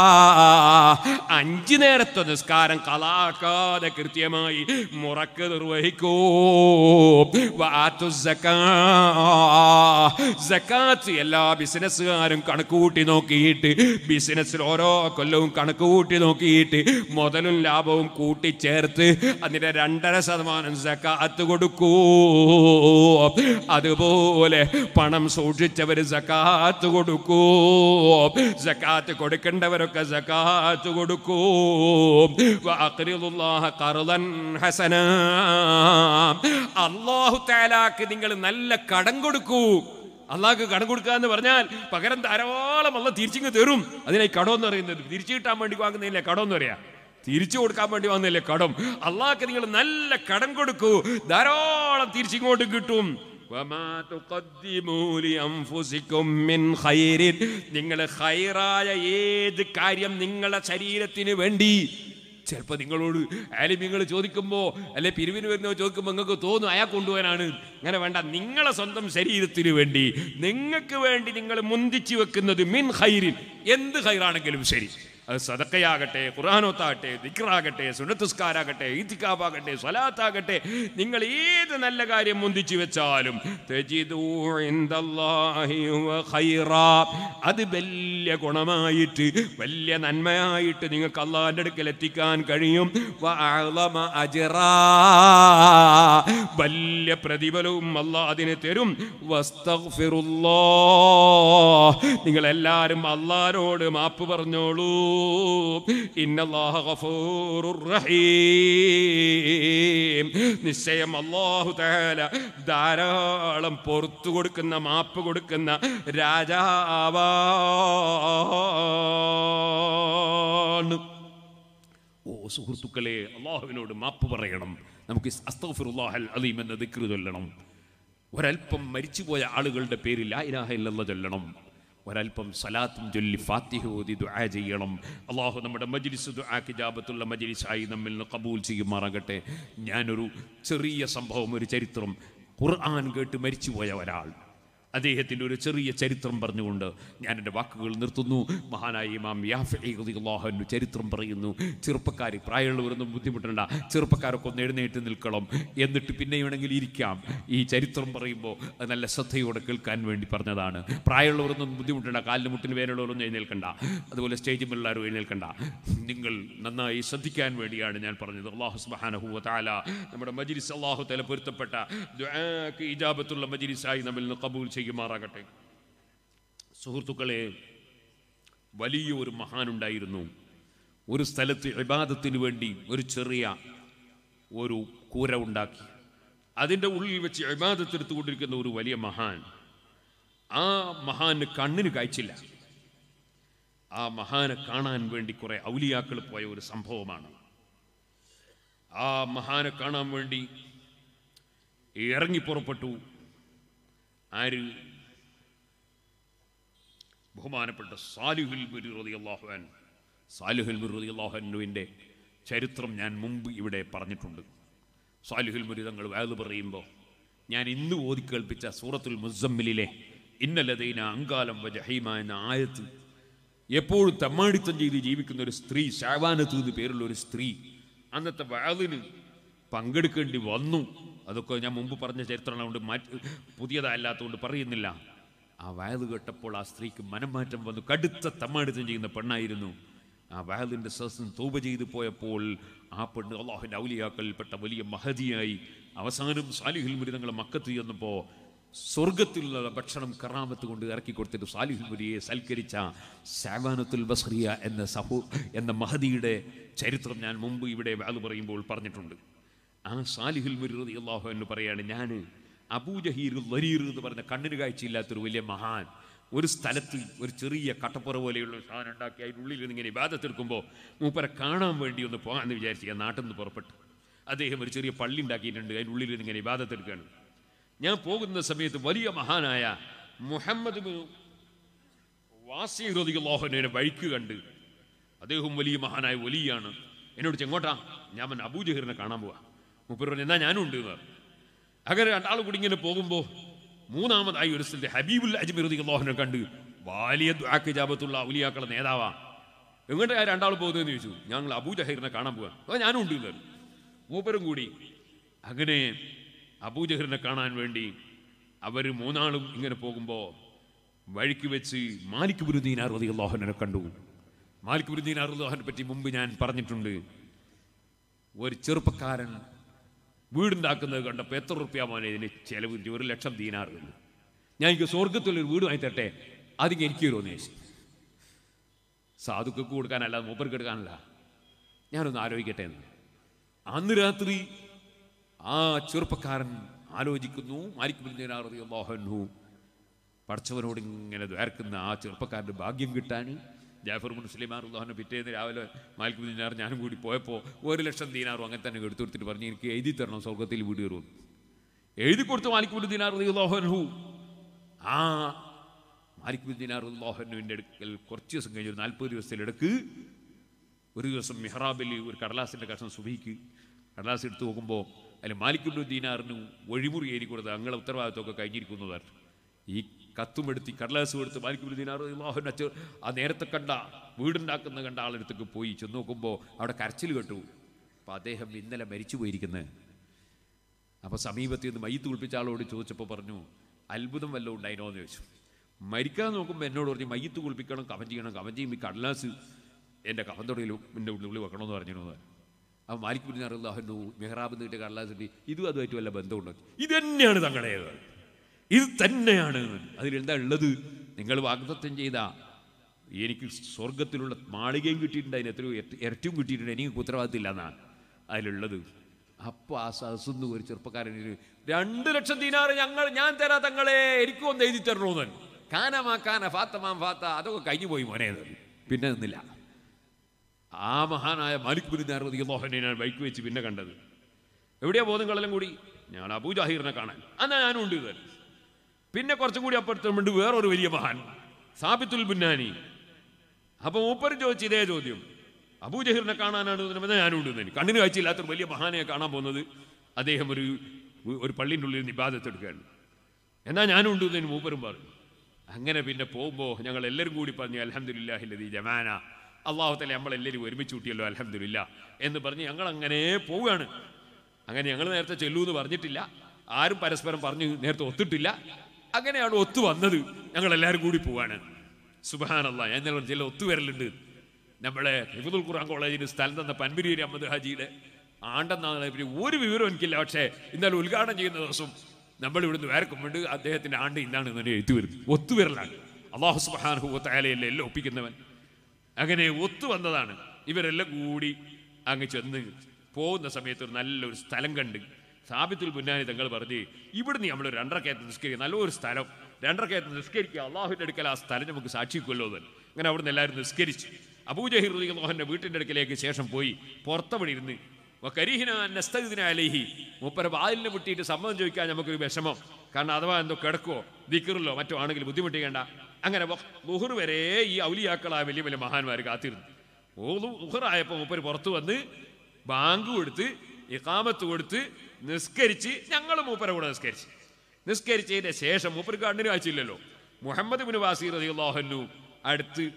അഞ്ച് നേരത്തെ നിസ്കാരം കലാക്കാതെ കൃത്യമായി മുറക്ക് നിർവഹിക്കൂ വആത്തുസ്സക്കാ. സക്കാത്ത് എല്ലാ ബിസിനസ്സുകാരും കണക്ക് കൂട്ടി നോക്കിയിട്ട് ബിസിനസ്സിൽ ഓരോ കൊല്ലവും കണക്ക് കൂട്ടി നോക്കിയിട്ട് മുതലും ലാഭവും കൂട്ടിച്ചേർത്ത് അതിന്റെ രണ്ടര ശതമാനം സക്കാത്ത് കൊടുക്കൂ അതുപോലെ പണം സൂക്ഷിച്ചവർ സക്കാത്ത് കൊടുക്കൂ സക്കാത്ത് കൊടുക്കേണ്ടവരൊക്കെ സക്കാത്ത് കൊടുക്കൂ വഅഖ്രിദുല്ലാഹ ഖർദൻ ഹസനാ. അല്ലാഹു തആലാക്ക് നിങ്ങൾ നല്ല കടം കൊടുക്കൂ അള്ളാഹ്ക്ക് കടം കൊടുക്കുക എന്ന് പറഞ്ഞാൽ പകരം ധാരാളം അല്ല തിരിച്ചിങ്ങ് തരും അതിനായി കടം എന്ന് പറയുന്നത് തിരിച്ചു കിട്ടാൻ വേണ്ടി വാങ്ങുന്നില്ലേ കടം എന്ന് പറയാ തിരിച്ചു കൊടുക്കാൻ വേണ്ടി വന്നില്ലേ കടം അള്ളാഹ്ക്ക് നിങ്ങൾ നല്ല കടം കൊടുക്കൂ ധാരാളം തിരിച്ചിങ്ങോട്ട് കിട്ടും വമാ തുഖദ്ദിമൂ ലിഅൻഫുസികും മിൻ ഖൈരിൻ നിങ്ങൾ ഖൈറായ ഏത് കാര്യം നിങ്ങളുടെ ശരീരത്തിന് വേണ്ടി ചിലപ്പോൾ നിങ്ങളോട് ആലിമ്യങ്ങൾ ചോദിക്കുമ്പോൾ അല്ലെ പിരിവിന് വരുന്നവർ ചോദിക്കുമ്പോൾ നിങ്ങൾക്ക് തോന്നും അയാൾ കൊണ്ടുപോകാനാണ് അങ്ങനെ വേണ്ട നിങ്ങളെ സ്വന്തം ശരീരത്തിന് വേണ്ടി നിങ്ങൾക്ക് വേണ്ടി നിങ്ങൾ മുന്തിച്ചു വെക്കുന്നത് മിൻ ഹൈരിൻ എന്ത് ഹൈറാണെങ്കിലും ശരി അത് സദക്കയാകട്ടെ ഖുർആാനോത്താകട്ടെ ദിക്റാകട്ടെ സുനത്തുസ്കാരാകട്ടെ ഈത്തിക്കാബാകട്ടെ സ്വലാത്താകട്ടെ നിങ്ങൾ ഏത് നല്ല കാര്യം മുന്തിച്ചു വെച്ചാലും തജിദൂ ഇൻദല്ലാഹി വ ഖൈറാ. അത് വലിയ ഗുണമായിട്ട് വലിയ നന്മയായിട്ട് നിങ്ങൾക്ക് അള്ളാഹിന്റെ അടുക്കൽ എത്തിക്കാൻ കഴിയും വ അഅ്ളമ അജ്റാ. വലിയ പ്രതിഫലവും അള്ളാഹ് അതിന് തരും വസ്തഗ്ഫിറുല്ലാ. നിങ്ങൾ എല്ലാവരും അള്ളാഹിനോട് മാപ്പ് പറഞ്ഞോളൂ ഇന്നല്ലാഹ ഗഫൂറുർ റഹീം നിശ്ചയം അല്ലാഹു തആല ധാരാളം പുറത്തു കൊടുക്കുന്ന മാപ്പ് കൊടുക്കുന്ന രാജാവാണ് ഓ സുഹൃത്തുക്കളെ അള്ളാഹുവിനോട് മാപ്പ് പറയണം നമുക്ക് അസ്തഗ്ഫിറുല്ലാഹൽ അലീം എന്ന ദിക്റ് ചൊല്ലണം ഒരൽപ്പം മരിച്ചുപോയ ആളുകളുടെ പേരിൽ ലാ ഇലാഹ ഇല്ലല്ലാഹ് ചൊല്ലണം ഒരൽപ്പം സലാത്തും ചൊല്ലി ഫാത്തിഹ ഓതി ദുആ ചെയ്യണം അള്ളാഹു നമ്മുടെ മജ്ലിസ് ദുആ കിജാബത്തുള്ള മജ്ലിസായി നമ്മിൽ നിന്ന് കബൂൽ ചെയ്യുമാറാകട്ടെ ഞാനൊരു ചെറിയ സംഭവം ഒരു ചരിത്രം ഖുർആൻ കേട്ട് മരിച്ചുപോയ ഒരാൾ അദ്ദേഹത്തിൻ്റെ ഒരു ചെറിയ ചരിത്രം പറഞ്ഞുകൊണ്ട് ഞാൻ എൻ്റെ വാക്കുകൾ നിർത്തുന്നു മഹാനായ ഇമാം യാഫിഅള്ളാഹു ചരിത്രം പറയുന്നു ചെറുപ്പക്കാർ പ്രായമുള്ളവരൊന്നും ബുദ്ധിമുട്ടണ്ട ചെറുപ്പക്കാരൊക്കെ ഒന്ന് എഴുന്നേറ്റ് നിൽക്കണം എന്നിട്ട് പിന്നെ വേണമെങ്കിൽ ഇരിക്കാം ഈ ചരിത്രം പറയുമ്പോൾ അത് നല്ല ശ്രദ്ധയോടെ കേൾക്കാൻ വേണ്ടി പറഞ്ഞതാണ് പ്രായമുള്ളവരൊന്നും ബുദ്ധിമുട്ടണ്ട കാലിന് മുട്ടിന് വേരുള്ളവരൊന്നും എഴുന്നേൽക്കണ്ട അതുപോലെ സ്റ്റേജിൽ എല്ലാവരും എഴുന്നേൽക്കണ്ട നിങ്ങൾ നന്നായി ശ്രദ്ധിക്കാൻ വേണ്ടിയാണ് ഞാൻ പറഞ്ഞത് അള്ളാഹു സുബ്ഹാനഹു വ തആല നമ്മുടെ മജ്ലിസ് അള്ളാഹു തല പൊരുത്തപ്പെട്ട ദുആക്ക് ഇജാബത്തുള്ള മജ്ലിസായി നമ്മിൽ നിന്ന് കബൂൽ ചെയ്യുമാറാകട്ടെ സുഹൃത്തുക്കളെ വലിയ ഒരു മഹാനുണ്ടായിരുന്നു ഒരു സ്ഥലത്ത് ഇബാദത്തിന് വേണ്ടി ഒരു ചെറിയ ഒരു കൂര ഉണ്ടാക്കി അതിൻ്റെ ഉള്ളിൽ വെച്ച് ഇബാദത്തെടുത്തുകൊണ്ടിരിക്കുന്ന ഒരു വലിയ മഹാൻ ആ മഹാന് കണ്ണിന് കാഴ്ചില്ല ആ മഹാനെ കാണാൻ വേണ്ടി കുറെ ഔലിയാക്കൾ പോയ ഒരു സംഭവമാണ് ആ മഹാനെ കാണാൻ വേണ്ടി ഇറങ്ങി പുറപ്പെട്ടു ആര് ബഹുമാനപ്പെട്ട സാലിഹുൽ മുരി റളിയല്ലാഹു അൻഹു സാലിഹുൽ മുരി റളിയല്ലാഹു അൻഹുവിൻ്റെ ചരിത്രം ഞാൻ മുമ്പ് ഇവിടെ പറഞ്ഞിട്ടുണ്ട് സാലിഹുൽ മുരി തങ്ങൾ വയത് പറയുമ്പോൾ ഞാൻ ഇന്ന് ഓതി കേൾപ്പിച്ച സൂറത്തുൽ മുസമ്മിലിലെ ഇന്നലതൈന അങ്കാലം വ ജഹീമ എന്ന ആയത്ത് എപ്പോഴും തെമ്മാടിത്തം ചെയ്ത് ജീവിക്കുന്ന ഒരു സ്ത്രീ ഷാവാനത്ത് എന്ന് പേരുള്ള ഒരു സ്ത്രീ അന്നത്തെ വാതിന് പങ്കെടുക്കേണ്ടി വന്നു അതൊക്കെ ഞാൻ മുമ്പ് പറഞ്ഞ ചരിത്രമാണ് കൊണ്ട് മാറ്റി പുതിയതല്ലാത്തതുകൊണ്ട് പറയുന്നില്ല ആ വയത് കേട്ടപ്പോൾ ആ സ്ത്രീക്ക് മനംമാറ്റം വന്നു കടുത്ത തമ്മാടിത്തം ചെയ്യുന്ന പെണ്ണായിരുന്നു ആ വയലിൻ്റെ സസ്യം തൂപ ചെയ്തു പോയപ്പോൾ ആ പെണ്ണ് അള്ളാഹുവിൻ്റെ ഔലിയാക്കളിൽപ്പെട്ട വലിയ മഹതിയായി അവസാനം സാലിഹിൽ മുരിതങ്ങൾ മക്കത്ത് ചെന്നപ്പോൾ സ്വർഗത്തിലുള്ള ഭക്ഷണം കറാമത്ത് കൊണ്ട് ഇറക്കി കൊടുത്തിട്ട് സാലിഹുൽ മുരിയെ സൽക്കരിച്ച സാവാനത്തുൽ ബസ്രിയ എന്ന സഹോ എന്ന മഹദിയുടെ ചരിത്രം ഞാൻ മുമ്പ് ഇവിടെ വാത് പറയുമ്പോൾ പറഞ്ഞിട്ടുണ്ട് ആ സാലിഹുൽ മുരി റതി അള്ളാഹു എന്ന് പറയാണ് ഞാൻ അബൂജഹീർ ലരീർ എന്ന് പറഞ്ഞ കണ്ണിന് കാഴ്ചയില്ലാത്തൊരു വലിയ മഹാൻ ഒരു സ്ഥലത്ത് ഒരു ചെറിയ കട്ടപ്പുറ പോലെയുള്ള ഒരു സാധനം ഉണ്ടാക്കി അതിനുള്ളിൽ നിന്ന് ഇങ്ങനെ ഇബാദത്തെടുക്കുമ്പോൾ മൂപ്പരെ കാണാൻ വേണ്ടി ഒന്ന് പോകാമെന്ന് വിചാരിച്ചു ഞാൻ നാട്ടിൽ നിന്ന് പുറപ്പെട്ടു അദ്ദേഹം ഒരു ചെറിയ പള്ളി ഉണ്ടാക്കിയിട്ടുണ്ട് അതിനുള്ളിൽ നിന്ന് ഇങ്ങനെ ഇബാദത്തെടുക്കുകയാണ് ഞാൻ പോകുന്ന സമയത്ത് വലിയ മഹാനായ മുഹമ്മദ് ബിൻ വാസി റതിയുള്ളാഹുവിനെ വഴിക്ക് കണ്ട് അദ്ദേഹം വലിയ മഹാനായ വലിയാണ് എന്നോട് ചെങ്ങോട്ടാ ഞാൻ പിന്നെ അബൂജഹീറിനെ കാണാൻ പോവാ മുപ്പർ പറഞ്ഞു എന്നാ ഞാനും ഉണ്ട് എന്ന് പറഞ്ഞു. അങ്ങനെ രണ്ടാളും കൂടി ഇങ്ങനെ പോകുമ്പോൾ മൂന്നാമതായി ഒരു സ്ഥലത്ത് ഹബീബുൽ അജ്മീർ റതിയുള്ളാഹുവിനെ കണ്ട് വലിയ ദ്വാക്ക് ജാപത്തുള്ള ഔലിയാക്കളെ നേതാവാ എങ്ങോട്ട് ആ രണ്ടാൾ പോകുന്നതെന്ന് ചോദിച്ചു ഞങ്ങൾ അബൂജഹീറിനെ കാണാൻ പോവാ അപ്പോൾ ഞാനും ഉണ്ട് എന്ന് പറഞ്ഞു. മൂപ്പരും കൂടി അങ്ങനെ അബൂജഹറിനെ കാണാൻ വേണ്ടി അവർ മൂന്നാളും ഇങ്ങനെ പോകുമ്പോൾ വഴിക്ക് വെച്ച് മാലിക് ബുരുദ്ദീൻ അറുതി അള്ളാഹുനെ കണ്ടു മാലിക് ബുരുദ്ദീൻ അറുദാഹനെ പറ്റി മുമ്പ് ഞാൻ പറഞ്ഞിട്ടുണ്ട് ഒരു ചെറുപ്പക്കാരൻ വീടുണ്ടാക്കുന്നത് കണ്ടപ്പോൾ എത്ര റുപ്യ മോനെ ഇതിന് ചെലവ് ഒരു ലക്ഷം ദീനാർ എന്ന് ഞാൻ എനിക്ക് സ്വർഗത്തിലൊരു വീട് വാങ്ങി തരട്ടെ അതിന് എനിക്ക് തരുമോ ചോദിച്ചു സാധുക്കൾക്ക് കൊടുക്കാനല്ല മൂപ്പർക്ക് എടുക്കാനല്ല ഞാനൊന്ന് ആലോചിക്കട്ടെ എന്ന് അന്ന് രാത്രി ആ ചെറുപ്പക്കാരൻ ആലോചിക്കുന്നു മാലിക്കുബിന്ദാറിയാഹു പഠിച്ചവനോട് ഇങ്ങനെ ദ്വാർക്കുന്ന ആ ചെറുപ്പക്കാരൻ്റെ ഭാഗ്യം കിട്ടാൻ ജാഫർ മുസ്ലിമാർ ഉള്ളാഹനെ പിറ്റേന്ന് രാവിലെ മാലിക് ദിനാർ ഞാനും കൂടി പോയപ്പോൾ ഒരു ലക്ഷം ദീനാറും അങ്ങനെ തന്നെ എടുത്തു കൊടുത്തിട്ട് പറഞ്ഞു എനിക്ക് എഴുതി തരണം സ്വർഗത്തിൽ വീട് കയറുമെന്ന് എഴുതി കൊടുത്തു മാലിക് ബിൻ ദിനാർ അള്ളാഹു ആ മാലിക് ബിൻ ദിനാർ അള്ളാഹുവിൻ്റെ അടുക്കൽ കുറച്ച് ദിവസം കഴിഞ്ഞ് ഒരു നാൽപ്പത് ദിവസത്തിലിടക്ക് ഒരു ദിവസം മെഹ്റാബിൽ ഒരു കടലാസിൻ്റെ കഷ്ണം സുബിക്ക് കടലാസ് എടുത്ത് നോക്കുമ്പോൾ അതിൽ മാലിക്കുബിൻ ദീനാറിന് ഒഴിമുറി ഏരി കൊടുത്ത് അങ്ങളെ ഉത്തരവാദിത്വമൊക്കെ കഴിഞ്ഞിരിക്കുന്നതാണ് ഈ കത്തും എടുത്ത് ഈ കടലാസും എടുത്ത് മാലിക്കുബിൻ ദീനാർ അള്ളാഹുവിൻ്റെ അച്ഛ ആ നേരത്തെ കണ്ട വീടുണ്ടാക്കുന്ന കണ്ട ആളെടുത്തേക്ക് പോയി ചെന്ന് നോക്കുമ്പോൾ അവിടെ കരച്ചിൽ കേട്ടു അപ്പോൾ അദ്ദേഹം ഇന്നലെ മരിച്ചു പോയിരിക്കുന്നത് അപ്പോൾ സമീപത്തിൽ നിന്ന് മയ്യത്ത് കുളിപ്പിച്ച ആളോട് ചോദിച്ചപ്പോൾ പറഞ്ഞു അത്ഭുതം വല്ലതും ഉണ്ടായിനോ എന്ന് ചോദിച്ചു മരിക്കാൻ നോക്കുമ്പോൾ എന്നോട് പറഞ്ഞു മയ്യത്ത് കുളിപ്പിക്കണം കവൻ ചെയ്യണം കവൻ ചെയ്യുമ്പോൾ ഈ കടലാസ് എൻ്റെ കഫന്തൊടയിലും എൻ്റെ ഉള്ളിൽ വെക്കണമെന്ന് പറഞ്ഞു എന്ന് പറഞ്ഞു അപ്പോൾ മാലിക് ബിൻ അറുല്ലാഹു മെഹ്റാബ് നീട്ട് കടലാസ് കിട്ടി ഇതും അതുമായിട്ട് വല്ല ബന്ധമുണ്ടോ ഇത് തന്നെയാണ് തങ്ങളുടേത് ഇത് തന്നെയാണ് അതിലെന്താ ഉള്ളത് നിങ്ങൾ വാഗ്ദത്വം ചെയ്ത എനിക്ക് സ്വർഗത്തിലുള്ള മാളികയും കിട്ടിയിട്ടുണ്ട് അതിന് എത്രയോ ഇരട്ടി- ഇരട്ടിയും കിട്ടിയിട്ടുണ്ട് എനിക്ക് ഉത്തരവാദിത്തമില്ല എന്നാണ് അതിലുള്ളത് അപ്പോൾ ആ സദസ്സെന്ന് ഒരു ചെറുപ്പക്കാരൻ ഒരു രണ്ട് ലക്ഷം ദീനാറ് ഞങ്ങൾ ഞാൻ തരാ തങ്ങളെ എനിക്കും ഒന്ന് എഴുതി തരണോന്ന് കാനമാ കാന ഫാത്തമാം ഫാത്ത അതൊക്കെ കഴിഞ്ഞു പോയി മോനെ എന്ന് പറഞ്ഞു. പിന്നെ നിന്നില്ല ആ മഹാനായ മാലിക് ബിൻ ദാറുദ്ദീനെ ഞാൻ ബൈക്ക് വെച്ച് പിന്നെ കണ്ടത് എവിടെയാ ബോധങ്ങളെല്ലാം കൂടി ഞാൻ അബൂജാഹിറിനെ കാണാൻ എന്നാ ഞാനും ഉണ്ട് ഇത് പിന്നെ കുറച്ചും കൂടി അപ്പുറത്തുണ്ട് വേറൊരു വലിയ മഹാൻ സാബിത്തുൽ ബുന്നാനി അപ്പൊ മൂപ്പരും ചോദിച്ചു ഇതേ ചോദ്യം അബൂജഹിറിനെ കാണാനാണ് ഇതിനെന്ന് ഞാനും ഉണ്ട് എന്ന്. കണ്ണിന് കാഴ്ചയില്ലാത്തൊരു വലിയ മഹാനെ കാണാൻ പോകുന്നത് അദ്ദേഹം ഒരു ഒരു പള്ളിൻ്റെ ഉള്ളിൽ നിന്ന് ഇബാദത്ത് എടുക്കുകയാണ് എന്നാൽ ഞാനും ഉണ്ട് എന്നതിന് മൂപ്പരും പറഞ്ഞു അങ്ങനെ പിന്നെ പോകുമ്പോൾ ഞങ്ങൾ എല്ലാവരും കൂടി പറഞ്ഞു അലഹമുല്ലാഹില്ലതി ജമാന അള്ളാഹുത്തല നമ്മളെല്ലാവരും ഒരുമിച്ച് കൂട്ടിയല്ലോ അലഹമില്ല എന്ന് പറഞ്ഞ് ഞങ്ങൾ അങ്ങനെ പോവുകയാണ് അങ്ങനെ ഞങ്ങൾ നേരത്തെ ചെല്ലൂ എന്ന് പറഞ്ഞിട്ടില്ല ആരും പരസ്പരം പറഞ്ഞ് നേരത്തെ ഒത്തിട്ടില്ല അങ്ങനെയാണ് ഒത്തു വന്നത് ഞങ്ങൾ എല്ലാവരും കൂടി പോവാണ് സുബാനല്ല ഞാൻ ഇന്നലെ ചില ഒത്തുവരലുണ്ട് നമ്മളെ ഹിഫുദുൽ ഖുർആൻ കോളേജിന് സ്ഥലം തന്ന പൻപിരിയൂർ അഹമ്മദ് ഹാജിയുടെ ആണ്ടെന്നാണ് പറ്റി ഒരു വിവരവും എനിക്കില്ല പക്ഷേ ഇന്നലെ ഉദ്ഘാടനം ചെയ്യുന്ന ദിവസം നമ്മൾ ഇവിടുന്ന് വേർക്കുമ്പോണ്ട് അദ്ദേഹത്തിന്റെ ആണ്ട് ഇന്നാണ് തന്നെ എഴുത്തു വരുന്നത് ഒത്തുവരലാണ് അള്ളാഹു സുബാനഹു ഒത്തായാലയല്ലേ എല്ലാം ഒപ്പിക്കുന്നവൻ അങ്ങനെ ഒത്തു വന്നതാണ് ഇവരെല്ലാം കൂടി അങ്ങ് ചെന്ന് പോകുന്ന സമയത്ത് ഒരു നല്ലൊരു സ്ഥലം കണ്ട് സാബിത്തുൽ മുന്നാനി തങ്ങൾ പറഞ്ഞ് ഇവിടുന്ന് നമ്മൾ രണ്ടരക്കയത്ത് നിസ്കരിക്കുക നല്ലൊരു സ്ഥലം രണ്ടരക്കയത്ത് നിസ്കരിക്കുക അള്ളാഹുവിൻ്റെ അടുക്കൽ ആ സ്ഥലം നമുക്ക് സാക്ഷിക്കുമല്ലോ എന്ന് അങ്ങനെ അവിടുന്ന് എല്ലാവരും നിസ്കരിച്ചു അബൂജഹിർ മോഹൻ്റെ വീട്ടിൻ്റെ അടുക്കലേക്ക് ശേഷം പോയി പുറത്തവിടെ ഇരുന്ന് കരിഹിന നസ്തദിന അലഹി മൂപ്പര വാതിലിനെ വിട്ടിട്ട് സമ്മതം ചോദിക്കാൻ നമുക്കൊരു വിഷമം കാരണം അഥവാ എന്തോ കിടക്കോ ദിക്കറിലോ മറ്റോ ആണെങ്കിൽ ബുദ്ധിമുട്ടിക്കേണ്ട അങ്ങനെ ബുഹർ വരെ ഈ ഔലിയാക്കളായ വലിയ വലിയ മഹാന്മാർ കാത്തിരുന്നു ബുഹറായപ്പോൾ മൂപ്പര് പുറത്തു വന്ന് ബാങ്ക് കൊടുത്ത് ഇക്കാമത്ത് കൊടുത്ത് നിസ്കരിച്ച് ഞങ്ങൾ മൂപ്പര കൂടെ നിസ്കരിച്ച് നിസ്കരിച്ചതിന്റെ ശേഷം മൂപ്പർക്ക് കണ്ണിന് കാഴ്ചയില്ലല്ലോ മുഹമ്മദ് ബിൻ വാസീർ റളിയല്ലാഹു അടുത്ത്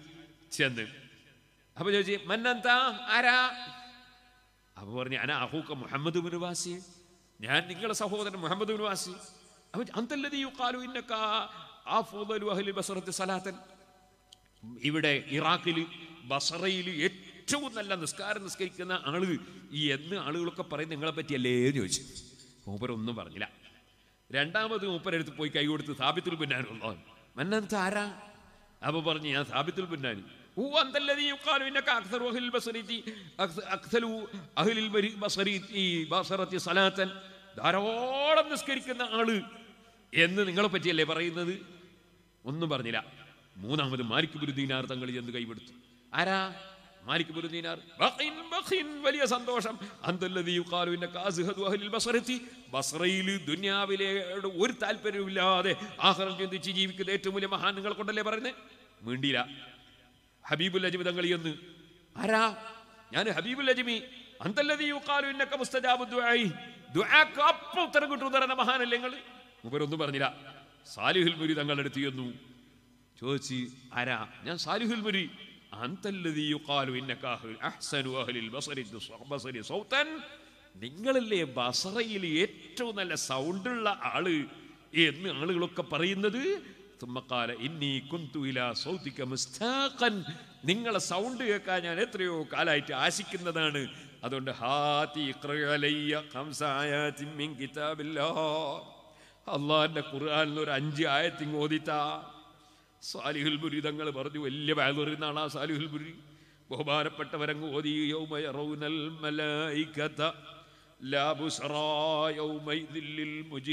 ചെന്ന് അപ്പൊ ചോദിച്ചു മന്നെന്താ ആരാ അപ്പൊ പറഞ്ഞു അന അഹൂക്ക മുഹമ്മദ് ബിൻ വാസി ഞാൻ നിങ്ങളുടെ സഹോദരൻ മുഹമ്മദ് ബിൻ വാസി അപ്പൊ അന്തല്ലതി യുഖാലു ഇന്നക അഫ്ളലു അഹ്ലി ബസറത്തി സലാത്തൻ ഇവിടെ ഇറാഖിൽ ബസറയിൽ ഏറ്റവും നല്ല നിസ്കാരം നിസ്കരിക്കുന്ന ആള് ഈ എന്ന് ആളുകളൊക്കെ പറയും നിങ്ങളെ പറ്റിയല്ലേ എന്ന് ചോദിച്ചു മൂപ്പരൊന്നും പറഞ്ഞില്ല രണ്ടാമത് മൂപ്പരെടുത്ത് പോയി കൈ കൊടുത്ത് സാബിത്തുൽ പിന്നാനുള്ള മന്നത്ത് ആരാ അപ്പൊ പറഞ്ഞു ഞാൻ സാബിത്തുൽ പിന്നാനി هو أنت الذي يقال إنك أكثر أهل البصرة أكثر أهل البصرة بصرة صلاة ധാരാളം നിസ്കരിക്കുന്ന ആള് എന്ന് നിങ്ങളെ പറ്റിയല്ലേ പറയുന്നത് ഒന്നും പറഞ്ഞില്ല മൂന്നാമത് മാലിക് ബുരുദീനാർ തങ്ങൾ ചെന്ന് കൈവിടുത്തു ആരാ മാലിക് ബുരുദീനാർ ബഖിൻ, ബഖിൻ, വലിയ സന്തോഷം അന്തല്ലദീ യുഖാലു ഇന്നക അസ്ഹദു അഹ്ലിൽ ബസറത്തി ബസറയിൽ ദുനിയാവിലെ ഒരു താല്പര്യമില്ലാതെ ആഹ്റം ചിന്തിച്ച് ജീവിക്കുന്ന ഏറ്റവും വലിയ മഹാൻ നിങ്ങൾ കൊണ്ടല്ലേ പറയുന്നത് മിണ്ടിയില്ല ഹബീബുൽ അജ്മി തങ്ങൾ എന്ന് ആരാ ഞാൻ ഹബീബുൽ അജ്മി അന്തല്ലദീ യുഖാലു ഇന്നക മുസ്തജാബു ദുആഇ ദുആക്ക് അപ്പം ഉത്തരം കിട്ടും തരുന്ന മഹാനല്ലേ നിങ്ങൾ മൂപ്പരൊന്നും പറഞ്ഞില്ല സാലിഹുൽ മുരി തങ്ങളുടെ അടുത്ത് ചെന്നു ചോദിച്ച് ആരാ ഞാൻ സാലിഹുൽ മുരി അന്തല്ലദീ യുഖാലു ഇന്നക അഹ്ലു- അഹ്സനു അഹ്ലിൽ ബസരി ബസരി സൗതൻ നിങ്ങളല്ലേ ബസറയിൽ ഏറ്റവും നല്ല സൗണ്ടുള്ള ആള് എന്ന് ആളുകളൊക്കെ പറയുന്നത് തുമ്മക്കാല ഇന്നി കുന്തു ഇലാ സൗതിക മുസ്താഖൻ നിങ്ങളെ സൗണ്ട് കേൾക്കാൻ ഞാൻ എത്രയോ കാലായിട്ട് ആശിക്കുന്നതാണ് അതുകൊണ്ട് ഹാത്തി ഇഖ്റ അലയ്യ ഖംസ ആയാത്തിൻ മിൻ കിതാബില്ലാഹ് അള്ളാഹിന്റെ ഖുർആനിൽ ഒരു അഞ്ച് ആയത്തിങ് ഓദിത്താ സാലിഹുൽ ബുരി തങ്ങൾ പറഞ്ഞു വലിയ വാലുറിയുന്ന ആളാ സാലിഹുൽ ബുരി ബഹുമാനപ്പെട്ടവരങ്ങ് ഓതി യൗമ യറൗനൽ മലായികത ലാ ബുസ്റാ യൗമൈദിൽ ലിൽ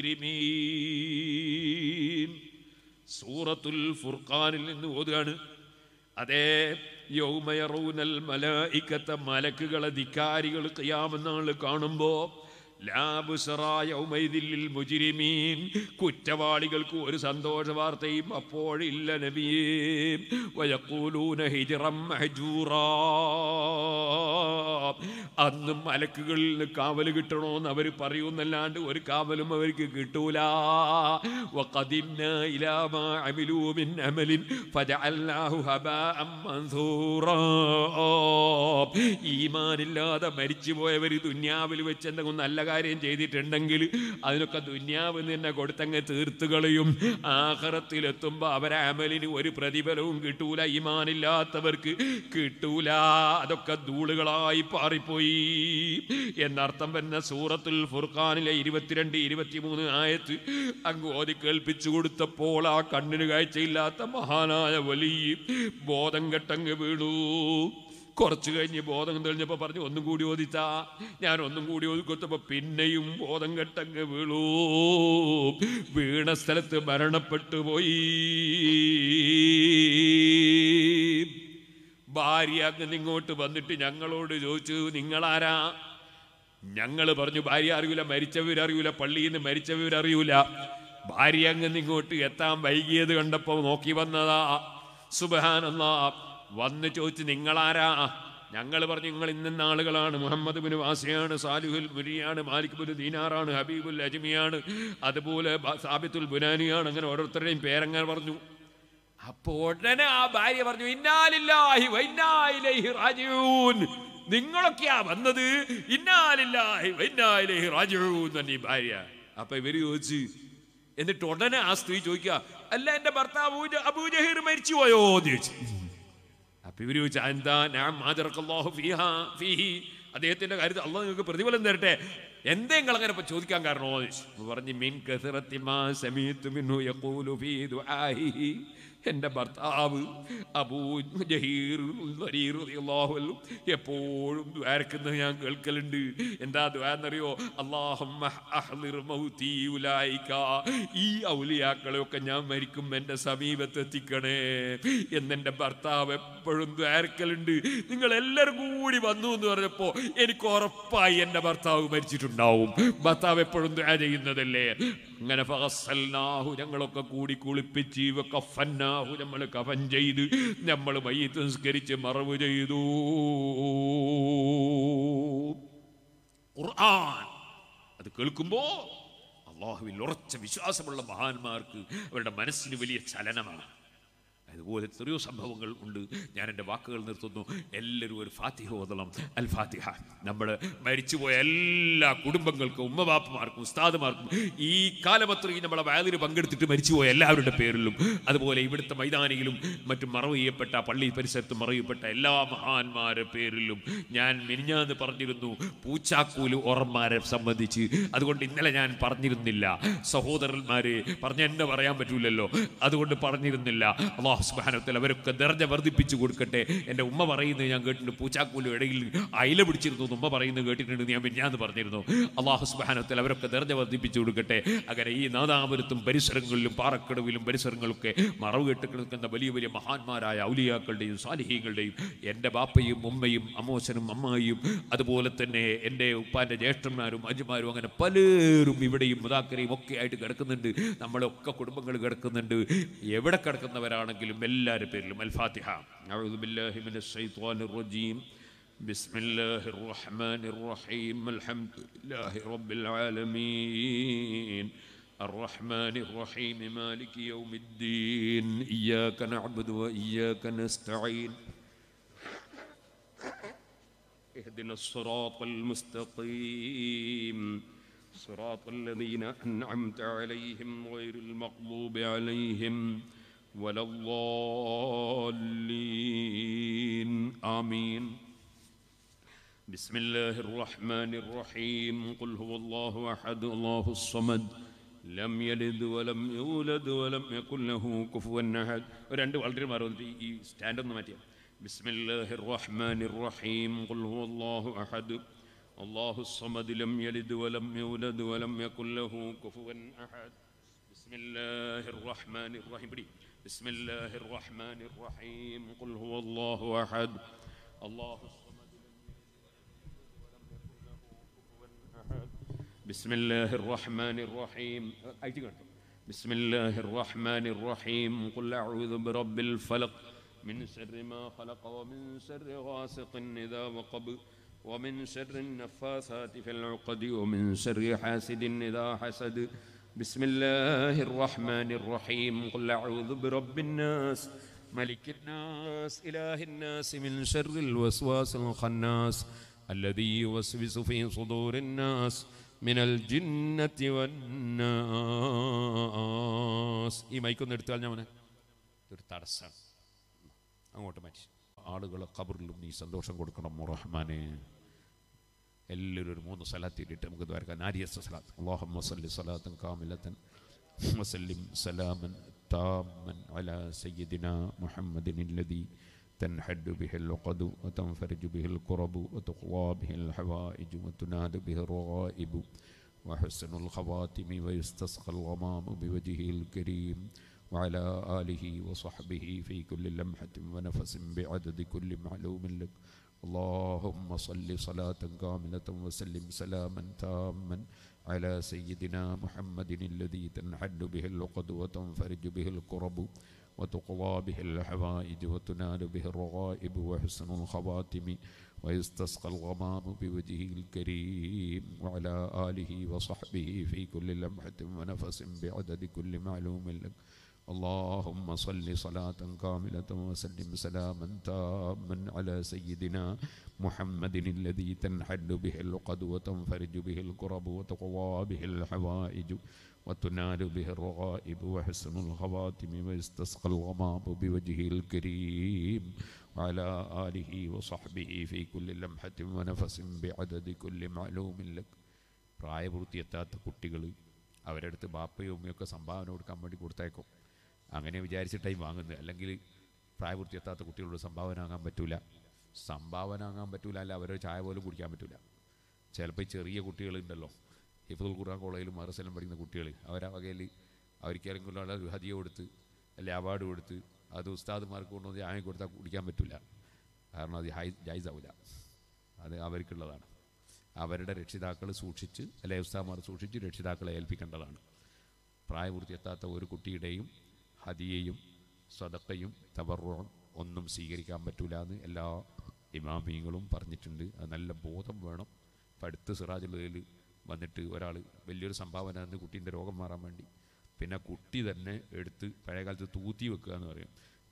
മുജ്രിമീൻ സൂറത്തുൽ ഫുർഖാനിൽ നിന്ന് ഓതുകയാണ് അതേ യൗമയറൂനൽ മലായിക്കത്ത മലക്കുകളെ ധിക്കാരികൾ ഖിയാമെന്നാൾ കാണുമ്പോ ലാബുസറായ ഔമൈദില്ലിൽ മുജിരിമീൻ കുറ്റവാളികൾക്ക് ഒരു സന്തോഷ വാർത്തയും അപ്പോഴില്ല നബിയേ വയക്കൂലൂന ഹിജറം മഹജൂറാ അന്നും മലക്കുകളിൽ നിന്ന് കാവൽ കിട്ടണോന്ന് അവർ പറയുന്നല്ലാണ്ട് ഒരു കാവലും അവർക്ക് കിട്ടൂല وقدمنا إلى ما عملوا من عمل فجعلناه هباء منثورا ഈമാനില്ലാതെ മരിച്ചുപോയവർ ദുന്യാവിൽ വെച്ച് എന്തെങ്കിലും നല്ല കാര്യം ചെയ്തിട്ടുണ്ടെങ്കിൽ അതിനൊക്കെ ദുന്യാവ് തന്നെ കൊടുത്തങ്ങ് തീർത്തു കളയും ആഹ്റത്തിലെത്തുമ്പോൾ അവരെ അമലിന് ഒരു പ്രതിഫലവും കിട്ടൂല ഈമാനില്ലാത്തവർക്ക് കിട്ടൂല അതൊക്കെ ധൂളുകളായി പാറിപ്പോയി എന്നർത്ഥം വരുന്ന സൂറത്തുൽ ഫുർഖാനിലെ ഇരുപത്തിരണ്ട് ഇരുപത്തിമൂന്ന് ആയത്ത് അങ്ങ് ഓതി കേൾപ്പിച്ചു കൊടുത്തപ്പോൾ ആ കണ്ണിന് കാഴ്ചയില്ലാത്ത മഹാനായ വലിയ ബോധം കെട്ടങ്ങ് വീണു കുറച്ചു കഴിഞ്ഞ് ബോധം തെളിഞ്ഞപ്പോ പറഞ്ഞു ഒന്നും കൂടി ഓദിത്താ ഞാൻ ഒന്നും കൂടി ഓതിക്കൊത്തപ്പോ പിന്നെയും ബോധം കെട്ടങ്ങ് വീണു വീണ സ്ഥലത്ത് മരണപ്പെട്ടു പോയി ഭാര്യ അങ്ങ് ഇങ്ങോട്ട് വന്നിട്ട് ഞങ്ങളോട് ചോദിച്ചു നിങ്ങളാരാ ഞങ്ങൾ പറഞ്ഞു ഭാര്യ അറിയൂല മരിച്ചവരറിയൂല പള്ളിയിൽ നിന്ന് മരിച്ചവരറിയൂല ഭാര്യ അങ്ങ് ഇങ്ങോട്ട് എത്താൻ വൈകിയത് കണ്ടപ്പോ നോക്കി വന്നതാ സുബഹാനല്ലാ വന്ന് ചോദിച്ചു നിങ്ങളാരാ ഞങ്ങൾ പറഞ്ഞു നിങ്ങൾ ഇന്ന ആളുകളാണ് മുഹമ്മദ് ബിൻ വാസിയാണ് സാലിഹുൽ മുരിയാണ് മാലിക് ബിൻ ദീനാറാണ് ഹബീബുൽ അജ്മിയാണ് അതുപോലെ ബ- സാബിത്തുൽ ബുനാനിയാണ് അങ്ങനെ ഓരോരുത്തരുടെയും പേരങ്ങനെ പറഞ്ഞു അപ്പൊ ഉടനെ ആ ഭാര്യ പറഞ്ഞു ഇന്നാലില്ലാഹി വൈന്നായിലേഹി റാജിഊൻ നിങ്ങളൊക്കെയാ വന്നത് ഇന്നാലില്ലാഹി വൈന്നായിലേഹി റാജിഊൻ തന്നെ ഈ ഭാര്യ അപ്പൊ ഇവര് ചോദിച്ചു എന്നിട്ട് ഉടനെ ആ സ്ത്രീ ചോദിക്കുക അല്ല എന്റെ ഭർത്താവ് അബൂജ- അബൂജഹീർ മരിച്ചു പോയോ എന്ന് ചോദിച്ചു അപ്പൊ ഇവര് ചോദിച്ചു എന്താ ഞാൻ മാജറക്കല്ലാഹു ഫീഹാ ഫീഹി അദ്ദേഹത്തിന്റെ കാര്യത്തിൽ അള്ളാഹ് നിങ്ങൾക്ക് പ്രതിഫലം തരട്ടെ എന്തേ നിങ്ങൾ അങ്ങനെ ഇപ്പൊ ചോദിക്കാൻ കാരണമോ എന്ന് ചോദിച്ചു. അപ്പൊ പറഞ്ഞു മിൻ കസറത്തി മാ സമീഅതു മിൻഹു യഖൂലു ഫീ ദുആഇഹി എൻ്റെ ഭർത്താവ് അബൂ ജഹീർ ദരീർ റളിയല്ലാഹു അൻഹു എപ്പോഴും ദ്വാരക്കുന്നത് ഞാൻ കേൾക്കലുണ്ട് എന്താ ദ്വാ എന്നറിയോ അല്ലാഹുമ്മ അഹ്ളിർ മൗതി ഉലൈക ഈ ഔലിയാക്കളെയൊക്കെ ഞാൻ മരിക്കും എൻ്റെ സമീപത്ത് എത്തിക്കണേ എന്നെൻ്റെ ഭർത്താവ് എപ്പോഴും ദ്വാരക്കലുണ്ട് നിങ്ങൾ എല്ലാവരും കൂടി വന്നു എന്ന് പറഞ്ഞപ്പോ എനിക്ക് ഉറപ്പായി എൻ്റെ ഭർത്താവ് മരിച്ചിട്ടുണ്ടാവും ഭർത്താവ് എപ്പോഴും ദ്വാ ചെയ്യുന്നതല്ലേ അങ്ങനെ ഫഗസ്സൽനാഹു ഞങ്ങളൊക്കെ കൂടി കുളിപ്പിച്ച് കഫന്നാഹു നമ്മൾ കഫൻ ചെയ്ത് നമ്മൾ മയ്യത്ത് സംസ്കരിച്ച് മറവ് ചെയ്തു ഖുർആൻ അത് കേൾക്കുമ്പോ അള്ളാഹുവിൽ ഉറച്ച വിശ്വാസമുള്ള മഹാന്മാർക്ക് അവരുടെ മനസ്സിന് വലിയ ചലനമാണ് അതുപോലെ എത്രയോ സംഭവങ്ങൾ ഉണ്ട് ഞാൻ എൻ്റെ വാക്കുകൾ നിർത്തുന്നു എല്ലാവരും ഒരു ഫാത്തിഹ ഓതണം അൽ ഫാത്തിഹ നമ്മൾ മരിച്ചുപോയ എല്ലാ കുടുംബങ്ങൾക്കും ഉമ്മബാപ്പമാർക്കും ഉസ്താദുമാർക്കും ഈ കാലമത്രയും നമ്മളെ വയലിന് പങ്കെടുത്തിട്ട് മരിച്ചുപോയ എല്ലാവരുടെ പേരിലും അതുപോലെ ഇവിടുത്തെ മൈതാനിയിലും മറ്റും മറവ് ചെയ്യപ്പെട്ട പള്ളി പരിസരത്ത് മറവ് ചെയ്യപ്പെട്ട എല്ലാ മഹാന്മാരുടെ പേരിലും ഞാൻ മിനിഞ്ഞാന്ന് പറഞ്ഞിരുന്നു പൂച്ചാക്കൂല് ഓറന്മാരെ സംബന്ധിച്ച് അതുകൊണ്ട് ഇന്നലെ ഞാൻ പറഞ്ഞിരുന്നില്ല സഹോദരന്മാരെ പറഞ്ഞ എന്നെ പറയാൻ പറ്റൂലല്ലോ അതുകൊണ്ട് പറഞ്ഞിരുന്നില്ല അള്ളാഹു സുബാനത്തിൽ അവരൊക്കെ ദർജ വർദ്ധിപ്പിച്ചു കൊടുക്കട്ടെ എൻ്റെ ഉമ്മ പറയുന്നത് ഞാൻ കേട്ടിട്ടുണ്ട് പൂച്ചാക്കൂല് ഇടയിൽ അയില പിടിച്ചിരുന്നു എന്ന് ഉമ്മ പറയുന്നത് കേട്ടിട്ടുണ്ട് ഞാൻ മിനിഞ്ഞാന്ന് പറഞ്ഞിരുന്നു അള്ളാഹു സുബാനത്തിൽ അവരൊക്കെ ദർജ വർദ്ധിപ്പിച്ചു കൊടുക്കട്ടെ അങ്ങനെ ഈ നാദാപുരത്തും പരിസരങ്ങളിലും പാറക്കടവിലും പരിസരങ്ങളൊക്കെ മറവ് കെട്ട് കിടക്കുന്ന വലിയ വലിയ മഹാന്മാരായ ഔലിയാക്കളുടെയും സാലിഹീങ്ങളുടെയും എൻ്റെ ബാപ്പയും ഉമ്മയും അമ്മോശനും അമ്മായിയും അതുപോലെ തന്നെ എൻ്റെ ഉപ്പാൻ്റെ ജ്യേഷ്ഠന്മാരും അജുമാരും അങ്ങനെ പലരും ഇവിടെയും മുതാക്കരയും ഒക്കെ ആയിട്ട് കിടക്കുന്നുണ്ട് നമ്മളൊക്കെ കുടുംബങ്ങൾ കിടക്കുന്നുണ്ട് എവിടെ കിടക്കുന്നവരാണെങ്കിലും എല്ലാവരുടെ പേരിലും അൽ ഫാത്തിഹ أعوذ بالله من الشيطان الرجيم بسم الله الرحمن الرحيم الحمد لله رب العالمين الرحمن الرحيم مالك يوم الدين إياك نعبد وإياك نستعين اهدنا الصراط المستقيم صراط الذين أنعمت عليهم غير المغضوب عليهم ولا الضالين آمين بسم الله الرحمن الرحيم قل هو الله أحد الله الصمد لم يلد ولم يولد ولم يكن له كفوا أحد രണ്ട് വളരെ മാറും ഈ സ്റ്റാൻഡ് ഒന്ന് മാറ്റിയ بسم الله الرحمن الرحيم قل هو الله أحد الله الصمد لم يلد ولم يولد ولم يكن له كفوا أحد بسم الله الرحمن الرحيم بدي. بسم الله الرحمن الرحيم قل هو الله أحد الله الصمد بسم الله الرحمن الرحيم أيتي قلتم. بسم الله الرحمن الرحيم قل أعوذ برب الفلق من شر ما خلق ومن شر غاسق إذا وقب ومن شر النفاثات في العقد ومن شر حاسد إذا حسد بسم الله الرحمن الرحيم قل أعوذ برب الناس ملك الناس إله الناس من شر الوسواس الخناس الذي يوسوس في صدور الناس من الجنة والناس ഈ മൈക്കൊന്ന് എടുത്താൽ ഞാൻ ഒരു തടസ്സമാണ് അങ്ങോട്ട് മാറ്റി ആളുകളെ ഖബറിലും നീ സന്തോഷം കൊടുക്കണം റഹ്മാനെ എല്ലാവരും ഒരു മൂന്ന് സ്ഥലത്തിട്ട് നമുക്ക് ദ്വാരക്കാം നാരിയസ് സലാത്ത് അള്ളാഹമ്മ സല്ലി സലാത്തൻ കാമിലത്തൻ വസല്ലിം സലാമൻ تاما على سيدنا محمد الذي تنحد به العقد وتنفرج به الكرب وتقضى به الحوائج وتنال به الرغائب وحسن الخواتم ويستسقى الغمام بوجهه الكريم وعلى آله وصحبه في كل لمحة ونفس بعدد كل معلوم لك اللهم صل صلاة كاملة وسلم سلاما تاما على سيدنا محمد الذي تنحل به العقد وتنفرج به الكرب وتقضى به الحوائج وتنال به الرغائب وحسن الخواتم ويستسقى الغمام بوجهه الكريم وعلى آله وصحبه في كل لمحة ونفس بعدد كل معلوم لك اللهم صل صلاة كاملة وسلم سلاما تاما على سيدنا محمد الذي تنحل به العقد وتنفرج به الكرب وتقضى به الحوائج وتنال به الرغائب وحسن الخواتم ويستسقى الغمام بوجهه الكريم وعلى آله وصحبه في كل لمحة ونفس بعدد كل معلوم لك പ്രായപൂർത്തിയെത്താത്ത കുട്ടികൾ അവരുടെ അടുത്ത് ബാപ്പയും ഉമ്മയൊക്കെ സംഭാവന കൊടുക്കാൻ വേണ്ടി കൊടുത്തേക്കും അങ്ങനെ വിചാരിച്ചിട്ടായി വാങ്ങുന്നത് അല്ലെങ്കിൽ പ്രായപൂർത്തിയെത്താത്ത കുട്ടികളോട് സംഭാവന വാങ്ങാൻ പറ്റൂല സംഭാവന വാങ്ങാൻ പറ്റൂല അല്ല അവരെ ചായ പോലും കുടിക്കാൻ പറ്റൂല ചിലപ്പോൾ ഈ ചെറിയ കുട്ടികളുണ്ടല്ലോ ഹിഫുൽ ഖുർആൻ കോളേജിലും മറസലും പഠിക്കുന്ന കുട്ടികൾ അവരാ വകയിൽ അവർക്ക് ആരെങ്കിലും ഒരു ഹദിയ കൊടുത്ത് അല്ലെ അവാർഡ് കൊടുത്ത് അത് ഉസ്താദുമാർക്ക് കൊണ്ടുവന്ന് ചായ കൊടുത്താൽ കുടിക്കാൻ പറ്റില്ല കാരണം അത് ഹൈ ജൈസാവില്ല അത് അവർക്കുള്ളതാണ് അവരുടെ രക്ഷിതാക്കൾ സൂക്ഷിച്ച് അല്ലെ ഉസ്താദ്മാർ സൂക്ഷിച്ച് രക്ഷിതാക്കളെ ഏൽപ്പിക്കേണ്ടതാണ് പ്രായപൂർത്തിയെത്താത്ത ഒരു കുട്ടിയുടെയും ഹദിയയും സ്വതക്കയും തവറും ഒന്നും സ്വീകരിക്കാൻ പറ്റൂല എന്ന് എല്ലാ ഇമാമിയങ്ങളും പറഞ്ഞിട്ടുണ്ട് അത് നല്ല ബോധം വേണം ഇപ്പം അടുത്ത് സിറാജുള്ളതിൽ വന്നിട്ട് ഒരാൾ വലിയൊരു സംഭാവന എന്ന് കുട്ടീൻ്റെ രോഗം മാറാൻ വേണ്ടി പിന്നെ കുട്ടി തന്നെ എടുത്ത് പഴയ കാലത്ത് തൂത്തി വെക്കുക എന്ന് പറയും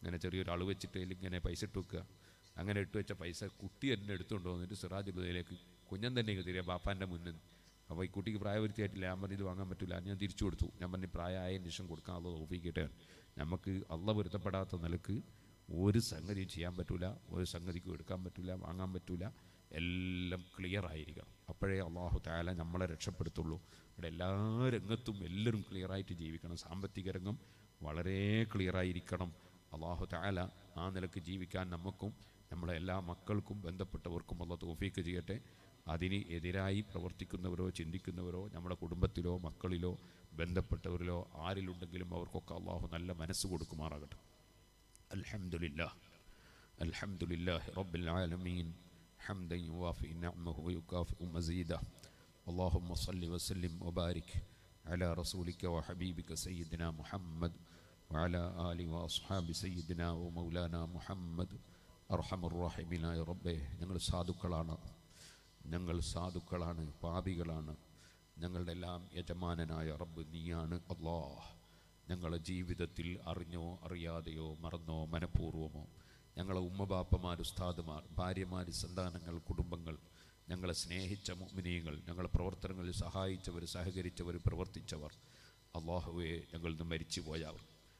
ഇങ്ങനെ ചെറിയൊരു അളവ് വെച്ചിട്ട് അതിൽ ഇങ്ങനെ പൈസ ഇട്ട് വെക്കുക അങ്ങനെ ഇട്ട് വെച്ച പൈസ കുട്ടി എന്നെ എടുത്തുകൊണ്ട് വന്നിട്ട് സിറാജുലയിലേക്ക് കുഞ്ഞൻ തന്നെ തിരികെ ബാപ്പാൻ്റെ മുന്നിൽ അപ്പോൾ ഈ കുട്ടിക്ക് പ്രായപൂർത്തിയായിട്ടില്ല ഞാൻ പറഞ്ഞു ഇത് വാങ്ങാൻ പറ്റില്ല ഞാൻ തിരിച്ചു കൊടുത്തു ഞാൻ പറഞ്ഞു പ്രായമായ നിമിഷം കൊടുക്കാൻ അത് തോപ്പിക്കട്ടെ നമുക്ക് അള്ള പൊരുത്തപ്പെടാത്ത നിലക്ക് ഒരു സംഗതിയും ചെയ്യാൻ പറ്റില്ല ഒരു സംഗതിക്കും എടുക്കാൻ പറ്റില്ല വാങ്ങാൻ പറ്റില്ല എല്ലാം ക്ലിയർ ആയിരിക്കണം അപ്പോഴേ അള്ളാഹു താല നമ്മളെ രക്ഷപ്പെടുത്തുള്ളൂ ഇവിടെ എല്ലാ രംഗത്തും എല്ലാവരും ക്ലിയറായിട്ട് ജീവിക്കണം സാമ്പത്തിക രംഗം വളരെ ക്ലിയറായിരിക്കണം അള്ളാഹു താല ആ നിലക്ക് ജീവിക്കാൻ നമുക്കും നമ്മളെ എല്ലാ മക്കൾക്കും ബന്ധപ്പെട്ടവർക്കും അള്ള തോഫീക്ക് ചെയ്യട്ടെ അതിന് എതിരായി പ്രവർത്തിക്കുന്നവരോ ചിന്തിക്കുന്നവരോ നമ്മുടെ കുടുംബത്തിലോ മക്കളിലോ ബന്ധപ്പെട്ടവരിലോ ആരിലുണ്ടെങ്കിലും അവർക്കൊക്കെ അള്ളാഹു നല്ല മനസ്സ് കൊടുക്കുമാറാകട്ടെ അൽഹംദുലില്ലാ അൽഹംദുലില്ലാഹി റബ്ബിൽ ആലമീൻ حمدا يوافي نعمه ويكافئ مزيده اللهم صل وسلم وبارك على رسولك وحبيبك سيدنا محمد وعلى آله وأصحاب سيدنا ومولانا محمد أرحم الراحمين يا ربه ഞങ്ങൾ സാധുക്കളാണ് ഞങ്ങൾ സാധുക്കളാണ് പാപികളാണ് ഞങ്ങളുടെ എല്ലാം യജമാനനായ റബ്ബ് നീയാണ് അള്ളാഹ് ഞങ്ങളുടെ ജീവിതത്തിൽ അറിഞ്ഞോ അറിയാതെയോ മറന്നോ മനഃപൂർവമോ ഞങ്ങളെ ഉമ്മബാപ്പമാർ ഉസ്താദുമാർ ഭാര്യമാർ സന്താനങ്ങൾ കുടുംബങ്ങൾ ഞങ്ങളെ സ്നേഹിച്ച മുമിനീങ്ങൾ ഞങ്ങളെ പ്രവർത്തനങ്ങളിൽ സഹായിച്ചവർ സഹകരിച്ചവർ പ്രവർത്തിച്ചവർ അള്ളാഹുവെ ഞങ്ങളിൽ നിന്ന് മരിച്ചുപോയവർ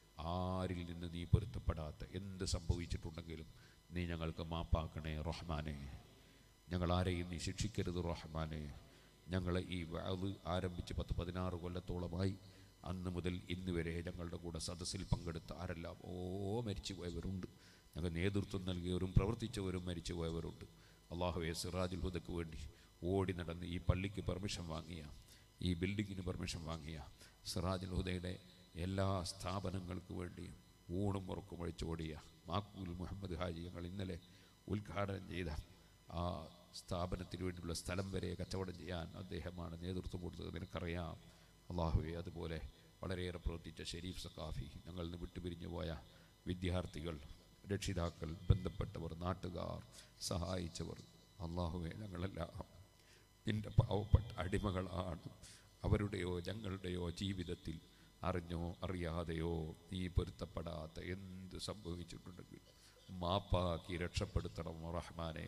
ആരിൽ നിന്ന് നീ പൊരുത്തപ്പെടാത്ത എന്ത് സംഭവിച്ചിട്ടുണ്ടെങ്കിലും നീ ഞങ്ങൾക്ക് മാപ്പാക്കണേ റഹ്മാനെ ഞങ്ങൾ ആരെയും നീ ശിക്ഷിക്കരുത് റഹ്മാനെ ഞങ്ങളെ ഈ വാത് ആരംഭിച്ച് പത്ത് പതിനാറ് കൊല്ലത്തോളമായി അന്ന് മുതൽ ഇന്ന് വരെ ഞങ്ങളുടെ കൂടെ സദസ്സിൽ പങ്കെടുത്ത ആരെല്ലാം ഓ മരിച്ചു പോയവരുണ്ട് ഞങ്ങൾ നേതൃത്വം നൽകിയവരും പ്രവർത്തിച്ചവരും മരിച്ചു പോയവരുണ്ട് അള്ളാഹുവെ സിറാജുൽ ഹുദക്ക് വേണ്ടി ഓടി നടന്ന് ഈ പള്ളിക്ക് പെർമിഷൻ വാങ്ങിയ ഈ ബിൽഡിങ്ങിന് പെർമിഷൻ വാങ്ങിയ സിറാജുൽ ഹുദയുടെ എല്ലാ സ്ഥാപനങ്ങൾക്ക് വേണ്ടിയും ഊണും ഉറക്കും ഒഴിച്ചോടിയ മാക്കൂൽ മുഹമ്മദ് ഹാജി ഞങ്ങൾ ഇന്നലെ ഉദ്ഘാടനം ചെയ്ത ആ സ്ഥാപനത്തിന് വേണ്ടിയുള്ള സ്ഥലം വരെ കച്ചവടം ചെയ്യാൻ അദ്ദേഹമാണ് നേതൃത്വം കൊടുത്തത് നിനക്കറിയാം അള്ളാഹുവെ അതുപോലെ വളരെയേറെ പ്രവർത്തിച്ച ഷെരീഫ് സക്കാഫി ഞങ്ങളിൽ നിന്ന് വിട്ടുപിരിഞ്ഞു പോയ വിദ്യാർത്ഥികൾ രക്ഷിതാക്കൾ ബന്ധപ്പെട്ടവർ നാട്ടുകാർ സഹായിച്ചവർ അള്ളാഹുവെ ഞങ്ങളെല്ലാം നിന്റെ പാവപ്പെട്ട അടിമകളാണ് അവരുടെയോ ഞങ്ങളുടെയോ ജീവിതത്തിൽ അറിഞ്ഞോ അറിയാതെയോ നീ പൊരുത്തപ്പെടാത്ത എന്ത് സംഭവിച്ചിട്ടുണ്ടെങ്കിൽ മാപ്പാക്കി രക്ഷപ്പെടുത്തണം റഹ്മാനെ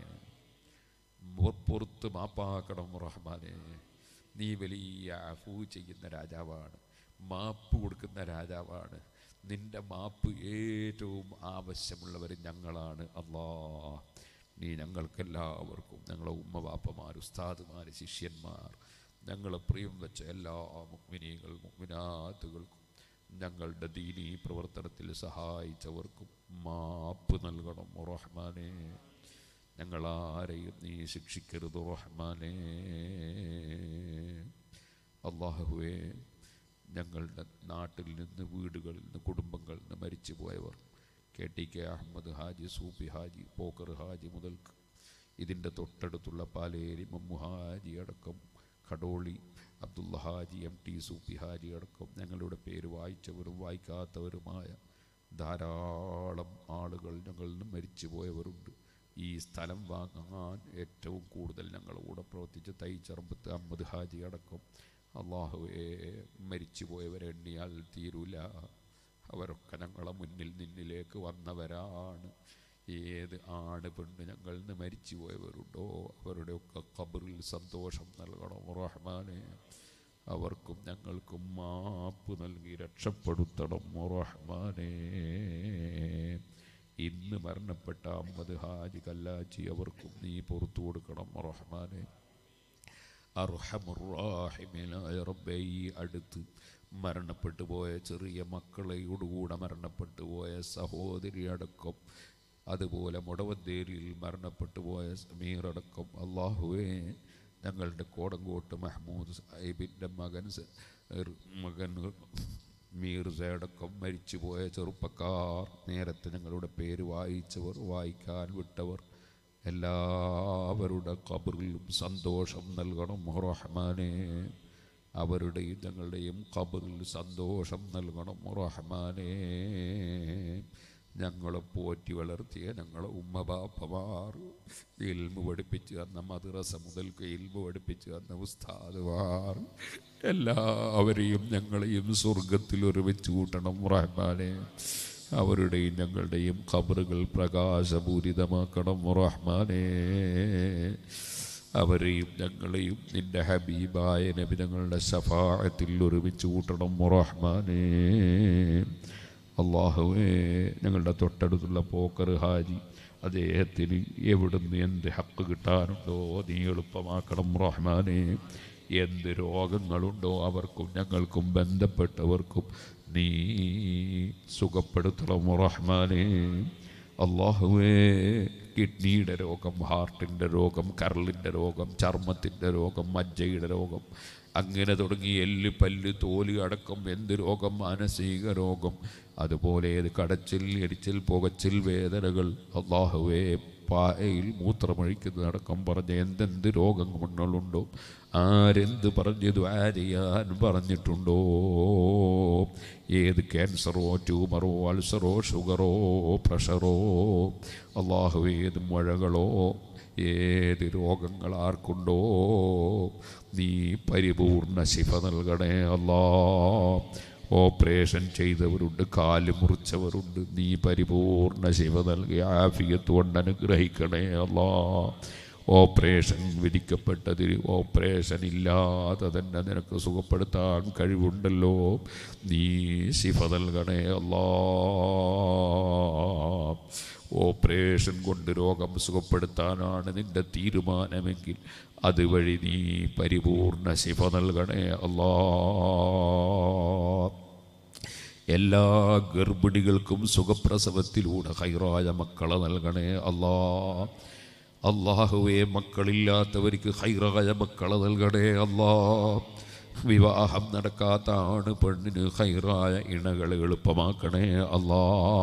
പുറത്ത് മാപ്പാക്കണം റഹ്മാനെ നീ വലിയ അഫൂ ചെയ്യുന്ന രാജാവാണ് മാപ്പ് കൊടുക്കുന്ന രാജാവാണ് നിന്റെ മാപ്പ് ഏറ്റവും ആവശ്യമുള്ളവർ ഞങ്ങളാണ് അല്ലാ നീ ഞങ്ങൾക്കെല്ലാവർക്കും ഞങ്ങളെ ഉമ്മ ബാപ്പമാർ ഉസ്താദുമാർ ശിഷ്യന്മാർ ഞങ്ങളെ പ്രിയം വെച്ച എല്ലാ മുഗ്മിനികൾ മുഗ്മിനാത്തുകൾക്കും ഞങ്ങളുടെ ദീനീ പ്രവർത്തനത്തിൽ സഹായിച്ചവർക്കും മാപ്പ് നൽകണം റഹ്മാനെ ഞങ്ങളാരെയും നീ ശിക്ഷിക്കരുത് റഹ്മാനെ അള്ളാഹുവേ ഞങ്ങളുടെ നാട്ടിൽ നിന്ന് വീടുകളിൽ നിന്ന് കുടുംബങ്ങളിൽ നിന്ന് മരിച്ചു പോയവർ K T K Ahammed Haji Sufi Haji Pokker Haji മുതൽക്ക് ഇതിൻ്റെ തൊട്ടടുത്തുള്ള പാലേരി മമ്മു ഹാജി അടക്കം കടോളി അബ്ദുള്ള ഹാജി എം ടി സൂഫി ഹാജി അടക്കം ഞങ്ങളുടെ പേര് വായിച്ചവരും വായിക്കാത്തവരുമായ ധാരാളം ആളുകൾ ഞങ്ങളിൽ നിന്ന് മരിച്ചു പോയവരുണ്ട് ഈ സ്ഥലം വാങ്ങാൻ ഏറ്റവും കൂടുതൽ ഞങ്ങളുടെ കൂടെ പ്രവർത്തിച്ച തൈച്ചറമ്പത്ത് അഹമ്മദ് ഹാജി അടക്കം അള്ളാഹുവെ മരിച്ചു പോയവരെ എണ്ണിയാൽ തീരൂല അവരൊക്കെ ഞങ്ങളെ മുന്നിൽ നിന്നിലേക്ക് വന്നവരാണ് ഏത് ആണ് പെണ്ണ് ഞങ്ങളിൽ നിന്ന് മരിച്ചു പോയവരുണ്ടോ അവരുടെയൊക്കെ ഖബറിൽ സന്തോഷം നൽകണം റഹ്മാനെ അവർക്കും ഞങ്ങൾക്കും മാപ്പ് നൽകി രക്ഷപ്പെടുത്തണം റഹ്മാനെ ഇന്ന് മരണപ്പെട്ട അമ്മദ് ഹാജി കല്ലാച്ചി അവർക്കും നീ പുറത്തു കൊടുക്കണം റഹ്മാനെ അർഹമുറാഹിമിനായ റബ്ബേ ഈ അടുത്ത് മരണപ്പെട്ടു പോയ ചെറിയ മക്കളെയോടുകൂടെ മരണപ്പെട്ടു പോയ സഹോദരി അടക്കം അതുപോലെ മുടവന്തേരിയിൽ മരണപ്പെട്ടു പോയ സമീറടക്കം അള്ളാഹുവേ ഞങ്ങളുടെ കോടങ്കോട്ട് മഹ്മൂദ് സാഹിബിൻ്റെ മകൻ സ- എർ- മകൻ മീർസയടക്കം മരിച്ചുപോയ ചെറുപ്പക്കാർ നേരത്തെ ഞങ്ങളുടെ പേര് വായിച്ചവർ വായിക്കാൻ വിട്ടവർ എല്ലാവരുടെ ഖബറിലും സന്തോഷം നൽകണം റഹ്മാനെ അവരുടെയും ഞങ്ങളുടെയും ഖബറിൽ സന്തോഷം നൽകണം റഹ്മാനെ ഞങ്ങളെ പോറ്റി വളർത്തിയ ഞങ്ങളെ ഉമ്മ ബാപ്പമാർ ഇൽമു പഠിപ്പിച്ച് തന്ന മദ്രസ മുതൽക്ക് ഇൽമു പഠിപ്പിച്ച് തന്ന ഉസ്താദുമാർ എല്ലാവരെയും ഞങ്ങളെയും സ്വർഗത്തിൽ ഒരുമിച്ച് കൂട്ടണം റഹ്മാനെ അവരുടെയും ഞങ്ങളുടെയും ഖബറുകൾ പ്രകാശപൂരിതമാക്കണം റഹ്മാനേ അവരെയും ഞങ്ങളെയും നിന്റെ ഹബീബായ നബി ഞങ്ങളുടെ ശഫായത്തിൽ ഒരുമിച്ച് കൂട്ടണം റഹ്മാനേ അള്ളാഹുവേ ഞങ്ങളുടെ തൊട്ടടുത്തുള്ള പോക്കർ ഹാജി അദ്ദേഹത്തിന് എവിടുന്ന് എന്ത് ഹക്ക് കിട്ടാനുണ്ടോ നീ എളുപ്പമാക്കണം റഹ്മാനെ എന്ത് രോഗങ്ങളുണ്ടോ അവർക്കും ഞങ്ങൾക്കും ബന്ധപ്പെട്ടവർക്കും നീ സുഖപ്പെടുത്തണം റഹ്മാനെ അള്ളാഹുവേ കിഡ്നിയുടെ രോഗം ഹാർട്ടിൻ്റെ രോഗം കരളിൻ്റെ രോഗം ചർമ്മത്തിൻ്റെ രോഗം മജ്ജയുടെ രോഗം അങ്ങനെ തുടങ്ങി എല്ല് പല്ല് തോല് അടക്കം എന്ത് രോഗം മാനസിക രോഗം അതുപോലെ ഏത് കടച്ചിൽ എരിച്ചിൽ പുകച്ചിൽ വേദനകൾ അള്ളാഹുവേ പായയിൽ മൂത്രമൊഴിക്കുന്നതടക്കം പറഞ്ഞ എന്തെന്ത് രോഗങ്ങളുണ്ടോ ആരെന്ത് പറഞ്ഞത് ചെയ്യാൻ പറഞ്ഞിട്ടുണ്ടോ ഏത് ക്യാൻസറോ ട്യൂമറോ അൾസറോ ഷുഗറോ പ്രഷറോ അള്ളാഹു ഏത് മഴകളോ ഏത് രോഗങ്ങൾ ആർക്കുണ്ടോ നീ പരിപൂർണ ശിഫ നൽകണേ അല്ലാ ഓപ്പറേഷൻ ചെയ്തവരുണ്ട് കാല് മുറിച്ചവരുണ്ട് നീ പരിപൂർണ ശിവ നൽകി ആഫിയത്ത് കൊണ്ട് അനുഗ്രഹിക്കണേ അല്ലാ ഓപ്പറേഷൻ വിധിക്കപ്പെട്ടതിൽ ഓപ്പറേഷൻ ഇല്ലാതെ തന്നെ നിനക്ക് സുഖപ്പെടുത്താൻ കഴിവുണ്ടല്ലോ നീ ശിഫ നൽകണേ അല്ലാ ഓപ്പറേഷൻ കൊണ്ട് രോഗം സുഖപ്പെടുത്താനാണ് നിന്റെ തീരുമാനമെങ്കിൽ അതുവഴി നീ പരിപൂർണ ശിഫ നൽകണേ അല്ലാ എല്ലാ ഗർഭിണികൾക്കും സുഖപ്രസവത്തിലൂടെ ഹൈറായ മക്കളെ നൽകണേ അല്ലാ അള്ളാഹുവെ മക്കളില്ലാത്തവർക്ക് ഹൈറായ മക്കളെ നൽകണേ അല്ലാ വിവാഹം നടക്കാത്ത ആണ് പെണ്ണിന് ഹൈറായ ഇണകളെ എളുപ്പമാക്കണേ അല്ലാ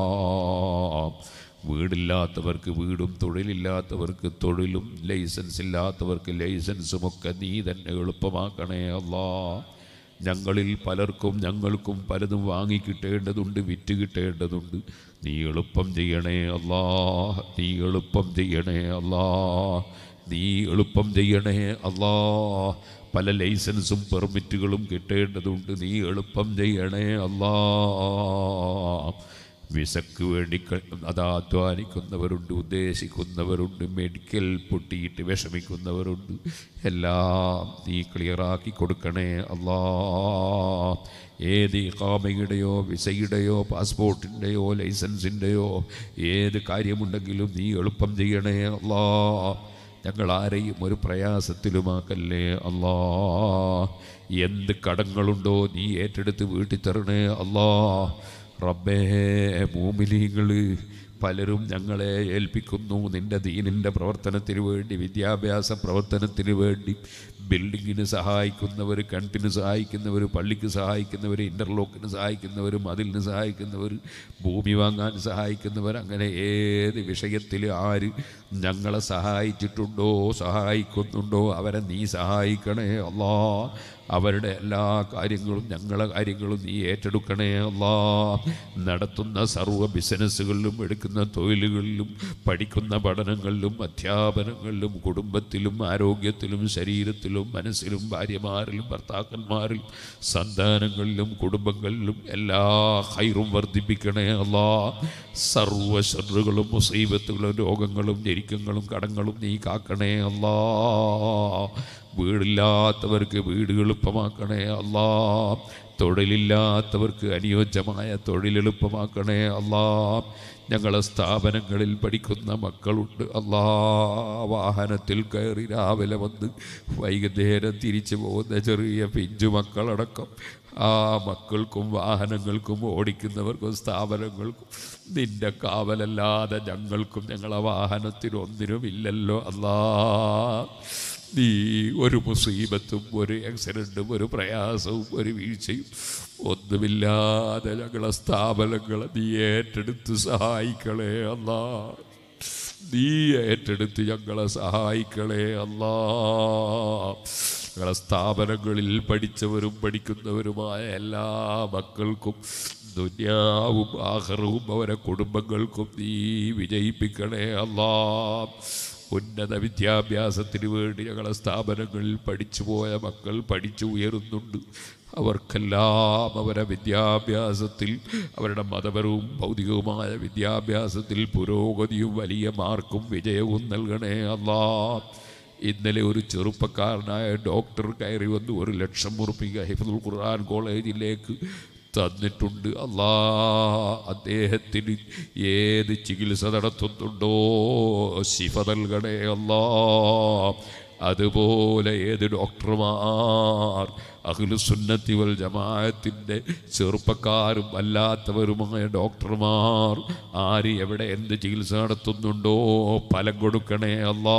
വീടില്ലാത്തവർക്ക് വീടും തൊഴിലില്ലാത്തവർക്ക് തൊഴിലും ലൈസൻസ് ഇല്ലാത്തവർക്ക് ലൈസൻസും ഒക്കെ നീ തന്നെ എളുപ്പമാക്കണേ അല്ലാ ഞങ്ങളിൽ പലർക്കും ഞങ്ങൾക്കും പലതും വാങ്ങിക്കിട്ടേണ്ടതുണ്ട് വിറ്റ് കിട്ടേണ്ടതുണ്ട് നീ എളുപ്പം ചെയ്യണേ അല്ലാ നീ എളുപ്പം ചെയ്യണേ അല്ലാ നീ എളുപ്പം ചെയ്യണേ അല്ലാ പല ലൈസൻസും പെർമിറ്റുകളും കിട്ടേണ്ടതുണ്ട് നീ എളുപ്പം ചെയ്യണേ അല്ലാ വിസക്ക് വേണ്ടി ക- അതാ അധ്വാനിക്കുന്നവരുണ്ട് ഉദ്ദേശിക്കുന്നവരുണ്ട് മെഡിക്കൽ പൊട്ടിയിട്ട് വിഷമിക്കുന്നവരുണ്ട് എല്ലാം നീ ക്ലിയറാക്കി കൊടുക്കണേ അല്ലാ ഏത് ഇഖാമയുടെയോ വിസയുടെയോ പാസ്പോർട്ടിൻ്റെയോ ലൈസൻസിൻ്റെയോ ഏത് കാര്യമുണ്ടെങ്കിലും നീ എളുപ്പം ചെയ്യണേ അല്ലാ ഞങ്ങൾ ആരെയും ഒരു പ്രയാസത്തിലുമാക്കല്ലേ അല്ലാ എന്ത് കടങ്ങളുണ്ടോ നീ ഏറ്റെടുത്ത് വീട്ടിൽ തരണേ അല്ലാ റബ്ബേ മൂമിലീങ്ങൾ പലരും ഞങ്ങളെ ഏൽപ്പിക്കുന്നു നിന്റെ ദീനിൻ്റെ പ്രവർത്തനത്തിന് വേണ്ടി വിദ്യാഭ്യാസ പ്രവർത്തനത്തിന് വേണ്ടി ബിൽഡിങ്ങിന് സഹായിക്കുന്നവർ കണ്ടിന് സഹായിക്കുന്നവർ പള്ളിക്ക് സഹായിക്കുന്നവർ ഇൻ്റർലോക്കിന് സഹായിക്കുന്നവർ മതിലിന് സഹായിക്കുന്നവർ ഭൂമി വാങ്ങാൻ സഹായിക്കുന്നവർ അങ്ങനെ ഏത് വിഷയത്തിൽ ആര് ഞങ്ങളെ സഹായിച്ചിട്ടുണ്ടോ സഹായിക്കുന്നുണ്ടോ അവരെ നീ സഹായിക്കണേ അല്ലാ അവരുടെ എല്ലാ കാര്യങ്ങളും ഞങ്ങളെ കാര്യങ്ങളും നീ ഏറ്റെടുക്കണേ അല്ലാ നടത്തുന്ന സർവ്വ ബിസിനസ്സുകളിലും എടുക്കുന്ന തൊഴിലുകളിലും പഠിക്കുന്ന പഠനങ്ങളിലും അധ്യാപനങ്ങളിലും കുടുംബത്തിലും ആരോഗ്യത്തിലും ശരീരത്തിലും മനസ്സിലും ഭാര്യമാരിലും ഭർത്താക്കന്മാരിലും സന്താനങ്ങളിലും കുടുംബങ്ങളിലും എല്ലാ ഹൈറും വർദ്ധിപ്പിക്കണേ അല്ലാ സർവ്വ ശത്രുകളും മുസീബത്തുകളും രോഗങ്ങളും ഞെരുക്കങ്ങളും കടങ്ങളും നീ കാക്കണേ അല്ലാ വീടില്ലാത്തവർക്ക് വീട് എളുപ്പമാക്കണേ അല്ലാ തൊഴിലില്ലാത്തവർക്ക് അനുയോജ്യമായ തൊഴിൽ എളുപ്പമാക്കണേ അല്ലാ ഞങ്ങളെ സ്ഥാപനങ്ങളിൽ പഠിക്കുന്ന മക്കളുണ്ട് അല്ലാ വാഹനത്തിൽ കയറി രാവിലെ വന്ന് വൈകുന്നേരം തിരിച്ചു പോകുന്ന ചെറിയ പിഞ്ചു മക്കളടക്കം ആ മക്കൾക്കും വാഹനങ്ങൾക്കും ഓടിക്കുന്നവർക്കും സ്ഥാപനങ്ങൾക്കും നിന്റെ കാവലല്ലാതെ ഞങ്ങൾക്കും ഞങ്ങളെ വാഹനത്തിനും ഒന്നിനും ഇല്ലല്ലോ അല്ലാ നീ ഒരു മുസീബത്തും ഒരു ആക്സിഡൻറ്റും ഒരു പ്രയാസവും ഒരു വീഴ്ചയും ഒന്നുമില്ലാതെ ഞങ്ങളെ സ്ഥാപനങ്ങളെ നീ ഏറ്റെടുത്ത് സഹായിക്കണേ അല്ലാ നീ ഏറ്റെടുത്ത് ഞങ്ങളെ സഹായിക്കണേ അല്ലാ ഞങ്ങളെ സ്ഥാപനങ്ങളിൽ പഠിച്ചവരും പഠിക്കുന്നവരുമായ എല്ലാ മക്കൾക്കും ദുന്യാവും ആഹ്റവും അവരെ കുടുംബങ്ങൾക്കും നീ വിജയിപ്പിക്കണേ അല്ലാ ഉന്നത വിദ്യാഭ്യാസത്തിന് വേണ്ടി ഞങ്ങളെ സ്ഥാപനങ്ങളിൽ പഠിച്ചു പോയ മക്കൾ പഠിച്ചു ഉയരുന്നുണ്ട് അവർക്കെല്ലാം അവരുടെ വിദ്യാഭ്യാസത്തിൽ അവരുടെ മതപരവും ഭൗതികവുമായ വിദ്യാഭ്യാസത്തിൽ പുരോഗതിയും വലിയ മാർക്കും വിജയവും നൽകണേ അല്ലാ ഇന്നലെ ഒരു ചെറുപ്പക്കാരനായ ഡോക്ടർ കയറി വന്ന് ഒരു ലക്ഷം ഉറുപ്പിക ഹിഫുൽ ഖുർആൻ കോളേജിലേക്ക് തന്നിട്ടുണ്ട് അല്ലാ അദ്ദേഹത്തിന് ഏത് ചികിത്സ നടത്തുന്നുണ്ടോ ശിഫ നൽകണേ അല്ലാ അതുപോലെ ഏത് ഡോക്ടർമാർ അഖിലുസുന്നത്തി വൽ ജമാഅത്തിൻ്റെ ചെറുപ്പക്കാരും അല്ലാത്തവരുമായ ഡോക്ടർമാർ ആര് എവിടെ എന്ത് ചികിത്സ നടത്തുന്നുണ്ടോ ഫലം കൊടുക്കണേ അല്ലാ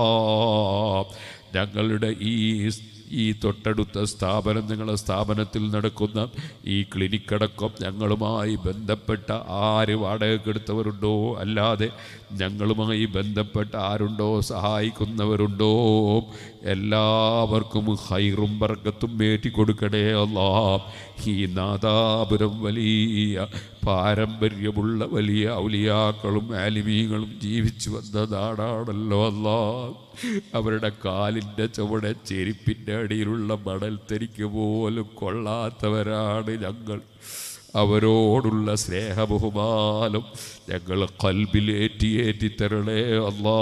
ഞങ്ങളുടെ ഈ ഈ തൊട്ടടുത്ത സ്ഥാപനം നിങ്ങളുടെ സ്ഥാപനത്തിൽ നടക്കുന്ന ഈ ക്ലിനിക്കടക്കം ഞങ്ങളുമായി ബന്ധപ്പെട്ട ആര് വാടകക്കെടുത്തവരുണ്ടോ അല്ലാതെ ഞങ്ങളുമായി ബന്ധപ്പെട്ട ആരുണ്ടോ സഹായിക്കുന്നവരുണ്ടോ എല്ലാവർക്കും ഹൈറും ബർക്കത്തും ഏറ്റി കൊടുക്കണേ അല്ലാ ഈ നാദാപുരം വലിയ പാരമ്പര്യമുള്ള വലിയ ഔലിയാക്കളും ആലിമീങ്ങളും ജീവിച്ചു വന്ന നാടാണല്ലോ അല്ലാ അവരുടെ കാലിൻ്റെ ചുവടെ ചെരുപ്പിൻ്റെ അടിയിലുള്ള മണൽ തരിക്ക് പോലും കൊള്ളാത്തവരാണ് ഞങ്ങൾ അവരോടുള്ള സ്നേഹബഹുമാനം ഞങ്ങൾ കൽബിലേറ്റി ഏറ്റി തരണേ അല്ലാ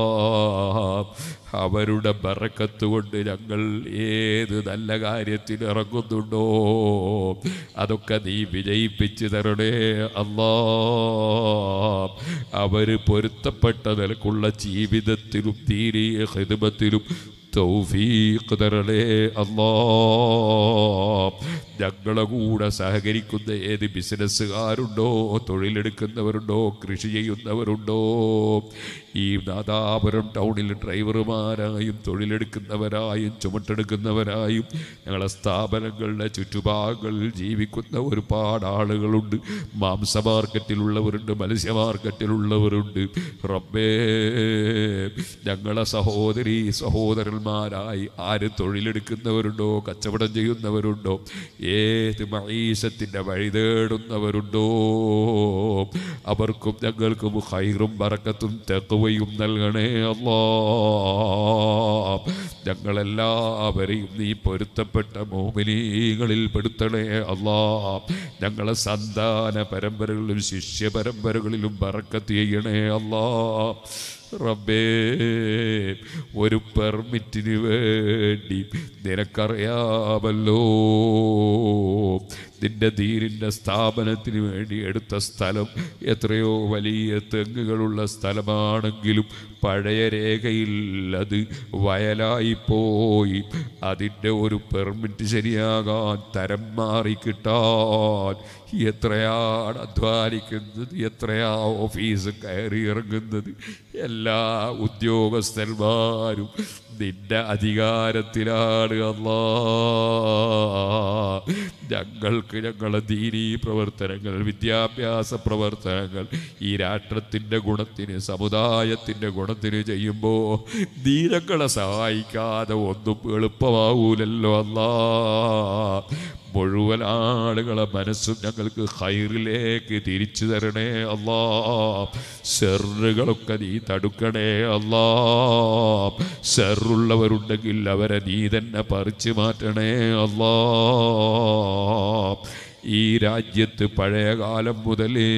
അവരുടെ ബറക്കത്ത് കൊണ്ട് ഞങ്ങൾ ഏത് നല്ല കാര്യത്തിന് ഇറങ്ങുന്നുണ്ടോ അതൊക്കെ നീ വിജയിപ്പിച്ച് തരണേ അല്ലാ അവർ പൊരുത്തപ്പെട്ട നിലക്കുള്ള ജീവിതത്തിലും തീരിയ ഹിതമത്തിലും തൗഫീഖ് തരണേ അല്ലാ ഞങ്ങളെ കൂടെ സഹകരിക്കുന്ന ഏത് ബിസിനസ്സുകാരുണ്ടോ തൊഴിലെടുക്കുന്നവരുണ്ടോ കൃഷി ചെയ്യുന്നവരുണ്ടോ ഈ നാദാപുരം ടൗണിൽ ഡ്രൈവർമാരായും തൊഴിലെടുക്കുന്നവരായും ചുമട്ടെടുക്കുന്നവരായും ഞങ്ങളെ സ്ഥാപനങ്ങളുടെ ചുറ്റുഭാഗങ്ങളിൽ ജീവിക്കുന്ന ഒരുപാട് ആളുകളുണ്ട് മാംസ മാർക്കറ്റിലുള്ളവരുണ്ട് മത്സ്യ മാർക്കറ്റിലുള്ളവരുണ്ട് റബ്ബേ ഞങ്ങളെ സഹോദരി സഹോദരന്മാരായി ആര് തൊഴിലെടുക്കുന്നവരുണ്ടോ കച്ചവടം ചെയ്യുന്നവരുണ്ടോ ഏത് മഹീശത്തിൻ്റെ വഴി തേടുന്നവരുണ്ടോ അവർക്കും ഞങ്ങൾക്കും ഹൈറും ബറക്കത്തും തെക്കുവയും നൽകണേ അല്ലാ ഞങ്ങളെല്ലാവരെയും നീ പൊരുത്തപ്പെട്ട മോമിനികളിൽ പെടുത്തണേ അല്ലാ ഞങ്ങളെ സന്താന പരമ്പരകളിലും ശിഷ്യ പരമ്പരകളിലും ബറക്കത്ത് ചെയ്യണേ അല്ലാ റബ്ബേ ഒരു പെർമിറ്റിന് വേണ്ടി നിനക്കറിയാമല്ലോ നിന്റെ ധീരിൻ്റെ സ്ഥാപനത്തിന് വേണ്ടി എടുത്ത സ്ഥലം എത്രയോ വലിയ തെങ്ങുകളുള്ള സ്ഥലമാണെങ്കിലും പഴയ രേഖയിൽ അത് വയലായി പോയി അതിൻ്റെ ഒരു പെർമിറ്റ് ശരിയാകാൻ തരം മാറി കിട്ടാൻ എത്രയാണ് അധ്വാനിക്കുന്നത് എത്രയാ ഓഫീസ് കയറി ഇറങ്ങുന്നത് എല്ലാ ഉദ്യോഗസ്ഥന്മാരും നിന്റെ അധികാരത്തിലാണ് അല്ലാ ഞങ്ങൾക്ക് ഞങ്ങളെ ദീനീ പ്രവർത്തനങ്ങൾ വിദ്യാഭ്യാസ പ്രവർത്തനങ്ങൾ ഈ രാഷ്ട്രത്തിൻ്റെ ഗുണത്തിന് സമുദായത്തിൻ്റെ ഗുണത്തിന് ചെയ്യുമ്പോൾ നീ ഞങ്ങളെ സഹായിക്കാതെ ഒന്നും എളുപ്പമാവൂലല്ലോ അല്ലാ മുഴുവൻ ആളുകളെ മനസ്സും ഞങ്ങൾക്ക് ഹൈറിലേക്ക് തിരിച്ചു തരണേ അല്ലാ ഷെറുകളൊക്കെ നീ തടുക്കണേ അല്ലാ ഷെറുള്ളവരുണ്ടെങ്കിൽ അവരെ നീ തന്നെ പറിച്ചു മാറ്റണേ അല്ലാ ഈ രാജ്യത്ത് പഴയ കാലം മുതലേ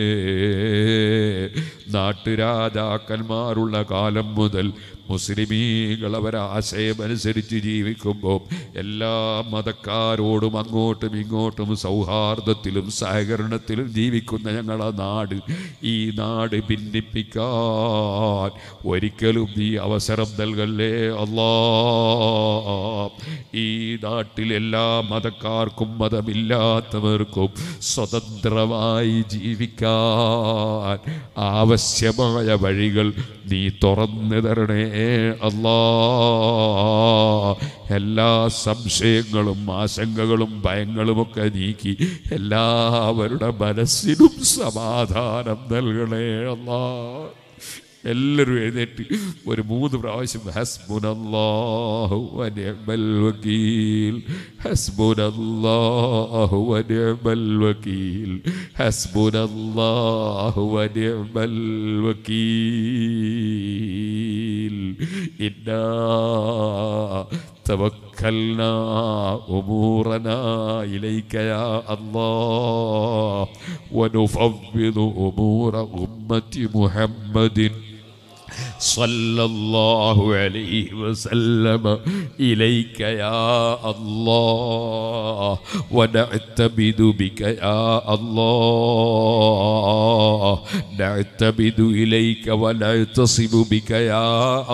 നാട്ടുരാജാക്കന്മാരുള്ള കാലം മുതൽ മുസ്ലിമീകൾ അവരെ ആശയമനുസരിച്ച് ജീവിക്കുമ്പോൾ എല്ലാ മതക്കാരോടും അങ്ങോട്ടും ഇങ്ങോട്ടും സൗഹാർദ്ദത്തിലും സഹകരണത്തിലും ജീവിക്കുന്ന ഞങ്ങളെ നാട് ഈ നാട് ഭിന്നിപ്പിക്കാൻ ഒരിക്കലും നീ അവസരം നൽകല്ലേ അല്ലാ ഈ നാട്ടിൽ എല്ലാ മതക്കാർക്കും മതമില്ലാത്തവർക്കും സ്വതന്ത്രമായി ജീവിക്കാൻ ആവശ്യമായ വഴികൾ നീ തുറന്നു തരണേ അല്ലാ എല്ലാ സംശയങ്ങളും ആശങ്കകളും ഭയങ്ങളുമൊക്കെ നീക്കി എല്ലാവരുടെ മനസ്സിനും സമാധാനം നൽകണേ അല്ലാ എല്ലാവരും എഴുന്നേറ്റ് ഒരു മൂന്ന് പ്രാവശ്യം ഹസ്ബുനല്ലാഹു വനിഅമൽ വക്കീൽ ഹസ്ബുനല്ലാഹു വനിഅമൽ വക്കീൽ ഹസ്ബുനല്ലാഹു വനിഅമൽ വക്കീൽ ഇന്നാ توكلنا وكلنا أمورنا إليك يا الله ونفوض أمور أمة محمد صلى الله عليه وسلم إليك يا الله ونعتمد بك يا الله نعتمد إليك ونعتصم بك يا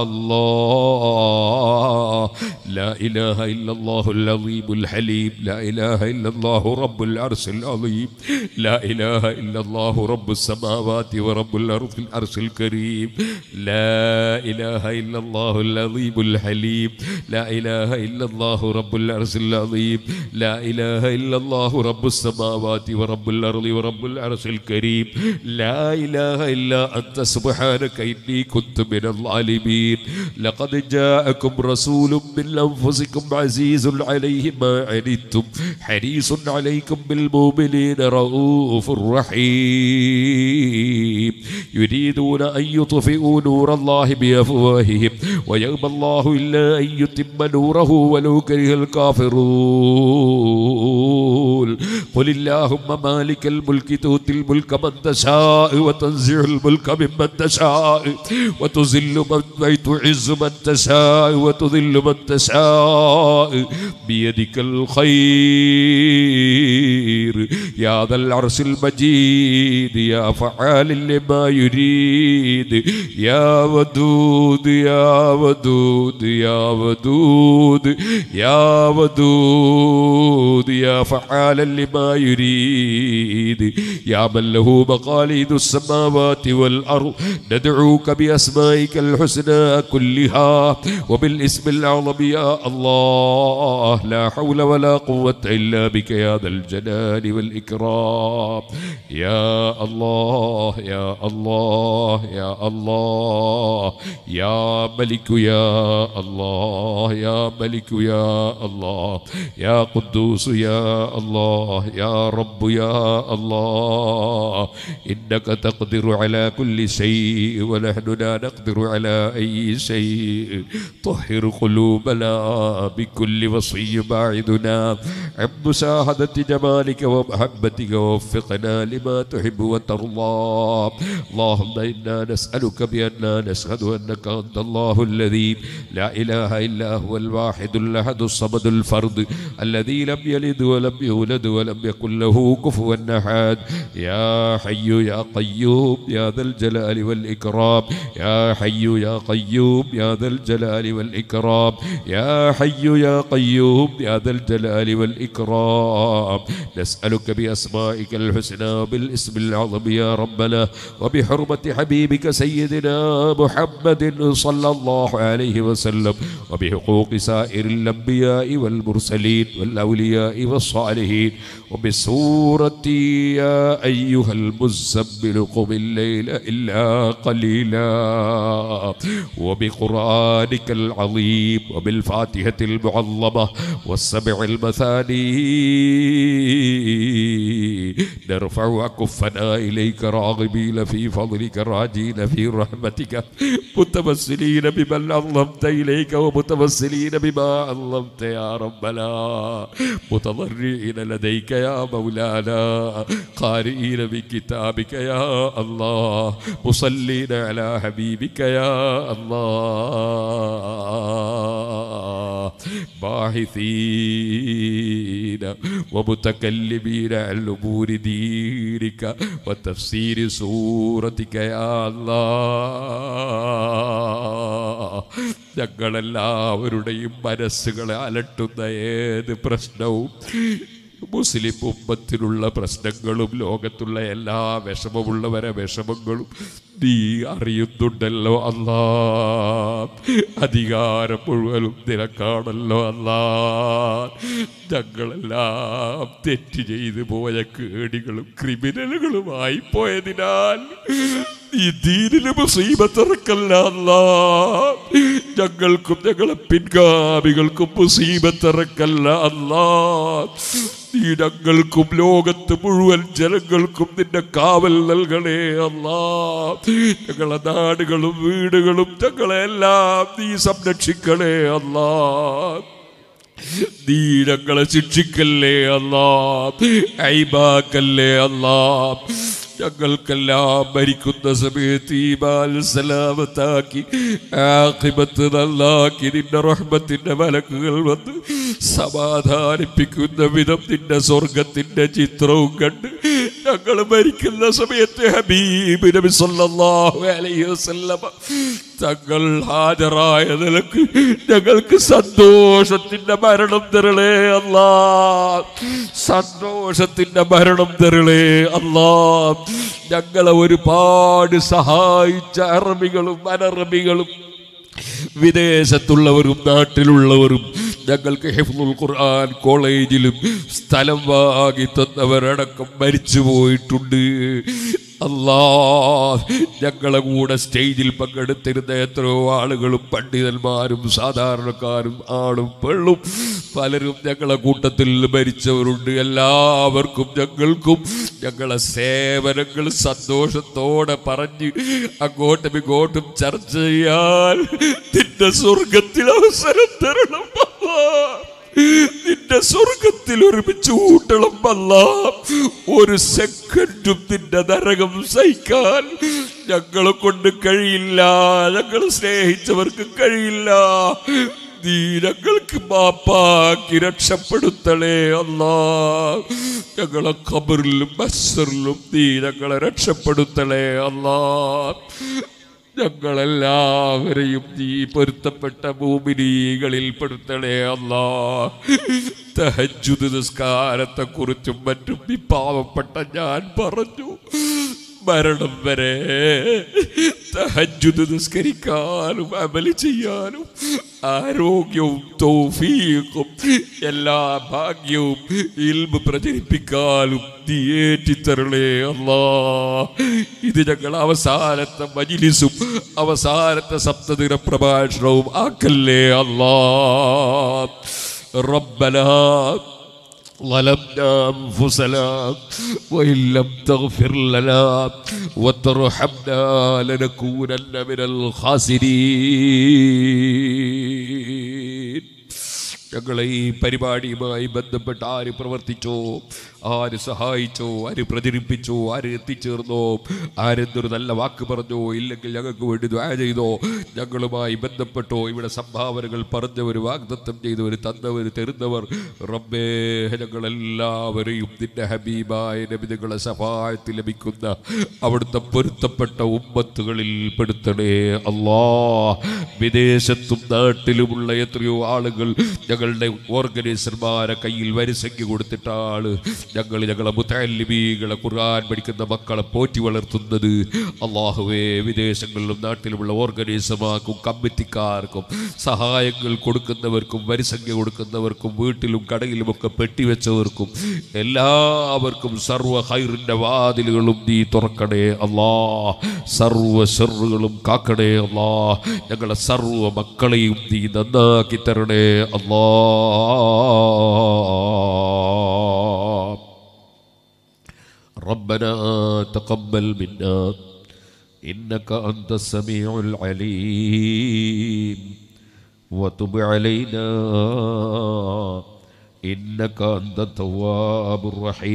الله لا إله إلا الله العظيم الحليم لا إله إلا الله رب العرش العظيم لا إله إلا الله رب السماوات ورب الأرض العرش الكريم لا إله إلا الله العظيم الحليم لا إله إلا الله رب العرش العظيم لا إله إلا الله رب السماوات ورب الأرض ورب العرش الكريم لا إله إلا أنت سبحانك إني كنت من الظالمين لقد جاءكم رسول من أنفسكم عزيز عليه ما عنتم حريص عليكم بالمؤمنين رؤوف رحيم يريدون أن يطفئوا نور الله بأفواههم ويأبى الله إلا أن يتم نوره ولو كره الكافرون قل اللهم مالك الملك تؤتي الملك من تشاء وتنزع الملك ممن تشاء وتذل من تعز من تشاء وتذل من تشاء بيدك الخير يا ذا العرش المجيد يا فعال لما يريد يا ودود يا ودود يا ودود يا ودود يا فعالا لما يريد يا من له مقاليد السماوات والأرض ندعوك بأسمائك الحسنى كلها وبالاسم الأعظم يا الله لا حول ولا قوة إلا بك يا ذا الجلال والإكرام يا الله يا الله يا الله يا ملك يا الله يا ملك يا الله يا قدوس يا الله يا رب يا الله إنك تقدر على كل شيء ونحن لا نقدر على أي شيء طهر قلوبنا بكل وصي باعدنا عن مشاهدة جمالك ومحبتك ووفقنا لما تحب وترضى اللهم إنا نسألك بأننا نشهد أنك أنت الله الذي لا إله إلا هو الواحد الأحد الصمد الفرد الذي لم يلد ولم يولد ولم يكن له كفوا أحد يا حي يا قيوم يا ذا الجلال والإكرام يا حي يا قيوم يا ذا الجلال والإكرام يا حي يا قيوم يا ذا الجلال والإكرام نسألك بأسمائك الحسنى وبالاسم العظم يا ربنا وبحرمة حبيبك سيدنا محمد صلى الله عليه وسلم وبحقوق سائر الأنبياء والمرسلين والأولياء والصالحين وبسورة يا أيها المزمل قم الليل إلا قليلا وبقرآنك العظيم وبالفاتحة المعظمة والسبع المثاني نرفع أكفنا إليك راغبين في فضلك راجين في رحمتك متوسلين بمن علمت إليك ومتوسلين بما علمت يا ربنا متضرعين لديك يا مولانا قارئين بكتابك يا الله مصلين على حبيبك يا الله باحثين ومتكلمين عن أمور دينك وتفسير سورتك يا الله ഞങ്ങളെല്ലാവരുടെയും മനസ്സുകളെ അലട്ടുന്ന ഏത് പ്രശ്നവും മുസ്ലിം ഉമ്മത്തിലുള്ള പ്രശ്നങ്ങളും ലോകത്തുള്ള എല്ലാ വിഷമമുള്ളവരെ വിഷമങ്ങളും നീ അറിയുന്നുണ്ടല്ലോ അല്ലാ അധികാരം മുഴുവനും നിനക്കാണല്ലോ അല്ലാ ഞങ്ങളെല്ലാം തെറ്റ് ചെയ്തു പോയ കേടികളും ക്രിമിനലുകളുമായി പോയതിനാൽ ഈ ദീനിന് മുസീബത്തിറക്കല്ല അല്ലാ ഞങ്ങൾക്കും ഞങ്ങളെ പിൻഗാമികൾക്കും മുസീബത്തിറക്കല്ല അല്ലാ നീ ഞങ്ങൾക്കും ലോകത്ത് മുഴുവൻ ജനങ്ങൾക്കും നിന്റെ കാവൽ നൽകണേ അല്ലാ ഞങ്ങളെ നാടുകളും വീടുകളും ഞങ്ങളെ എല്ലാം നീ സംരക്ഷിക്കണേ അല്ലാ നീ ഞങ്ങളെ ശിക്ഷിക്കല്ലേ അല്ലാ ഐബാക്കല്ലേ അല്ലാ ഞങ്ങൾക്കെല്ലാം മരിക്കുന്ന സമയത്ത് ഈമാൻ സലാമത്താക്കി ആഖിബത്ത് നല്ലാക്കി നിന്റെ റഹ്മത്തിന്റെ മലക്കുകൾ വന്ന് സമാധാനിപ്പിക്കുന്ന വിധം നിന്റെ സ്വർഗത്തിന്റെ ചിത്രവും കണ്ട് ഞങ്ങൾ മരിക്കുന്ന സമയത്ത് ഹബീബ് നബി സല്ലല്ലാഹു അലൈഹി വസല്ലമ തങ്ങൾ ഹാജരായ നിലക്ക് ഞങ്ങൾക്ക് സന്തോഷത്തിന്റെ മരണം തരളേ അല്ലാ സന്തോഷത്തിന്റെ മരണം തരളേ അല്ലാ ഞങ്ങളെ ഒരുപാട് സഹായിച്ച അറബികളും അനറബികളും വിദേശത്തുള്ളവരും നാട്ടിലുള്ളവരും ഞങ്ങൾക്ക് ഹിഫ്ലുൽ ഖുർആൻ കോളേജിലും സ്ഥലം വാങ്ങി തന്നവരടക്കം മരിച്ചു പോയിട്ടുണ്ട് അല്ലാ ഞങ്ങളെ കൂടെ സ്റ്റേജിൽ പങ്കെടുത്തിരുന്ന എത്രയോ ആളുകളും പണ്ഡിതന്മാരും സാധാരണക്കാരും ആണും പെണ്ണും പലരും ഞങ്ങളെ കൂട്ടത്തിൽ മരിച്ചവരുണ്ട് എല്ലാവർക്കും ഞങ്ങൾക്കും ഞങ്ങളെ സേവനങ്ങൾ സന്തോഷത്തോടെ പറഞ്ഞ് അങ്ങോട്ടും ഇങ്ങോട്ടും ചർച്ച ചെയ്യാൻ നിന്റെ സ്വർഗത്തിൽ അവസരം തരണം അല്ലാ. നിന്റെ സ്വർഗത്തിൽ ഒരുമിച്ച് കൂട്ടണം അല്ല ഒരു സെക്കൻഡും നിന്റെ നരകം സഹിക്കാൻ ഞങ്ങളെ കൊണ്ട് കഴിയില്ല ഞങ്ങൾ സ്നേഹിച്ചവർക്ക് കഴിയില്ല നീ ഞങ്ങൾക്ക് മാപ്പാക്കി രക്ഷപ്പെടുത്തണേ അല്ലാ ഞങ്ങളെ ഖബറിലും ബസ്സറിലും നീ ഞങ്ങളെ രക്ഷപ്പെടുത്തണേ അല്ലാ ഞങ്ങളെല്ലാവരെയും നീ പൊരുത്തപ്പെട്ട ഭൂമിനീകളിൽ പെടുത്തണേ അല്ലാ തഹജുദ് നിസ്കാരത്തെ കുറിച്ചും മറ്റും ഈ പാവപ്പെട്ട ഞാൻ പറഞ്ഞു മരണം വരെ തഹജുദ് നിസ്കരിക്കാനും അമല് ചെയ്യാനും ആരോഗ്യവും തൗഫീഖും എല്ലാ ഭാഗ്യവും ഇൽമ് പ്രചരിപ്പിക്കാനും നീ ഏറ്റിത്തരളേ അല്ലാ ഇത് ഞങ്ങൾ അവസാനത്തെ മജിലിസും അവസാനത്തെ സപ്തദിന പ്രഭാഷണവും ആക്കല്ലേ അല്ലാ റബ്ബനാ ظلمنا أنفسنا وإن لم تغفر لنا وترحمنا لنكونن من الخاسرين ഞങ്ങളെ ഈ പരിപാടിയുമായി ബന്ധപ്പെട്ട് ആര് പ്രവർത്തിച്ചോ ആര് സഹായിച്ചോ ആര് പ്രചരിപ്പിച്ചോ ആര് എത്തിച്ചേർന്നോ ആരെന്തൊരു നല്ല വാക്ക് പറഞ്ഞോ ഇല്ലെങ്കിൽ ഞങ്ങൾക്ക് വേണ്ടി ദ്വാ ചെയ്തോ ഞങ്ങളുമായി ബന്ധപ്പെട്ടോ ഇവിടെ സംഭാവനകൾ പറഞ്ഞവർ വാഗ്ദത്തം ചെയ്തവർ തന്നവർ തരുന്നവർ റബ്ബേ ഞങ്ങളെല്ലാവരെയും നിന്റെ ഹബീബായ നബിതകളെ സഹായത്തിൽ ലഭിക്കുന്ന അവിടുത്തെ പൊരുത്തപ്പെട്ട ഉമ്മത്തുകളിൽ പെടുത്തണേ അല്ലാ വിദേശത്തും നാട്ടിലുമുള്ള എത്രയോ ആളുകൾ ഞങ്ങളുടെ ഓർഗനൈസർമാരെ കയ്യിൽ വരിസംഖ്യ കൊടുത്തിട്ടാണ് ഞങ്ങൾ ഞങ്ങളെ മുത്തല്ലിബീകളെ ഖുർആൻ പഠിക്കുന്ന മക്കളെ പോറ്റി വളർത്തുന്നത് അള്ളാഹുവേ വിദേശങ്ങളിലും നാട്ടിലുമുള്ള ഓർഗനൈസർമാർക്കും കമ്മിറ്റിക്കാർക്കും സഹായങ്ങൾ കൊടുക്കുന്നവർക്കും വരിസംഖ്യ കൊടുക്കുന്നവർക്കും വീട്ടിലും കടയിലുമൊക്കെ പെട്ടിവെച്ചവർക്കും എല്ലാവർക്കും സർവ്വ ഹൈറിൻ്റെ വാതിലുകളും നീ തുറക്കണേ അല്ലാ സർവ്വ ഷെറുകളും കാക്കണേ അല്ലാ ഞങ്ങളെ സർവ്വ മക്കളെയും നീ നന്നാക്കി തരണേ അല്ലാ ربنا تقبل منا إنك أنت السميع العليم وتب علينا إنك أنت التواب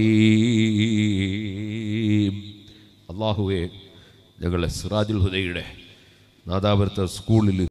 الرحيم അള്ളാഹുവെ ഞങ്ങളെ സിറാജുൽ ഹുദയുടെ നാദാപുരത്തെ സ്കൂളിൽ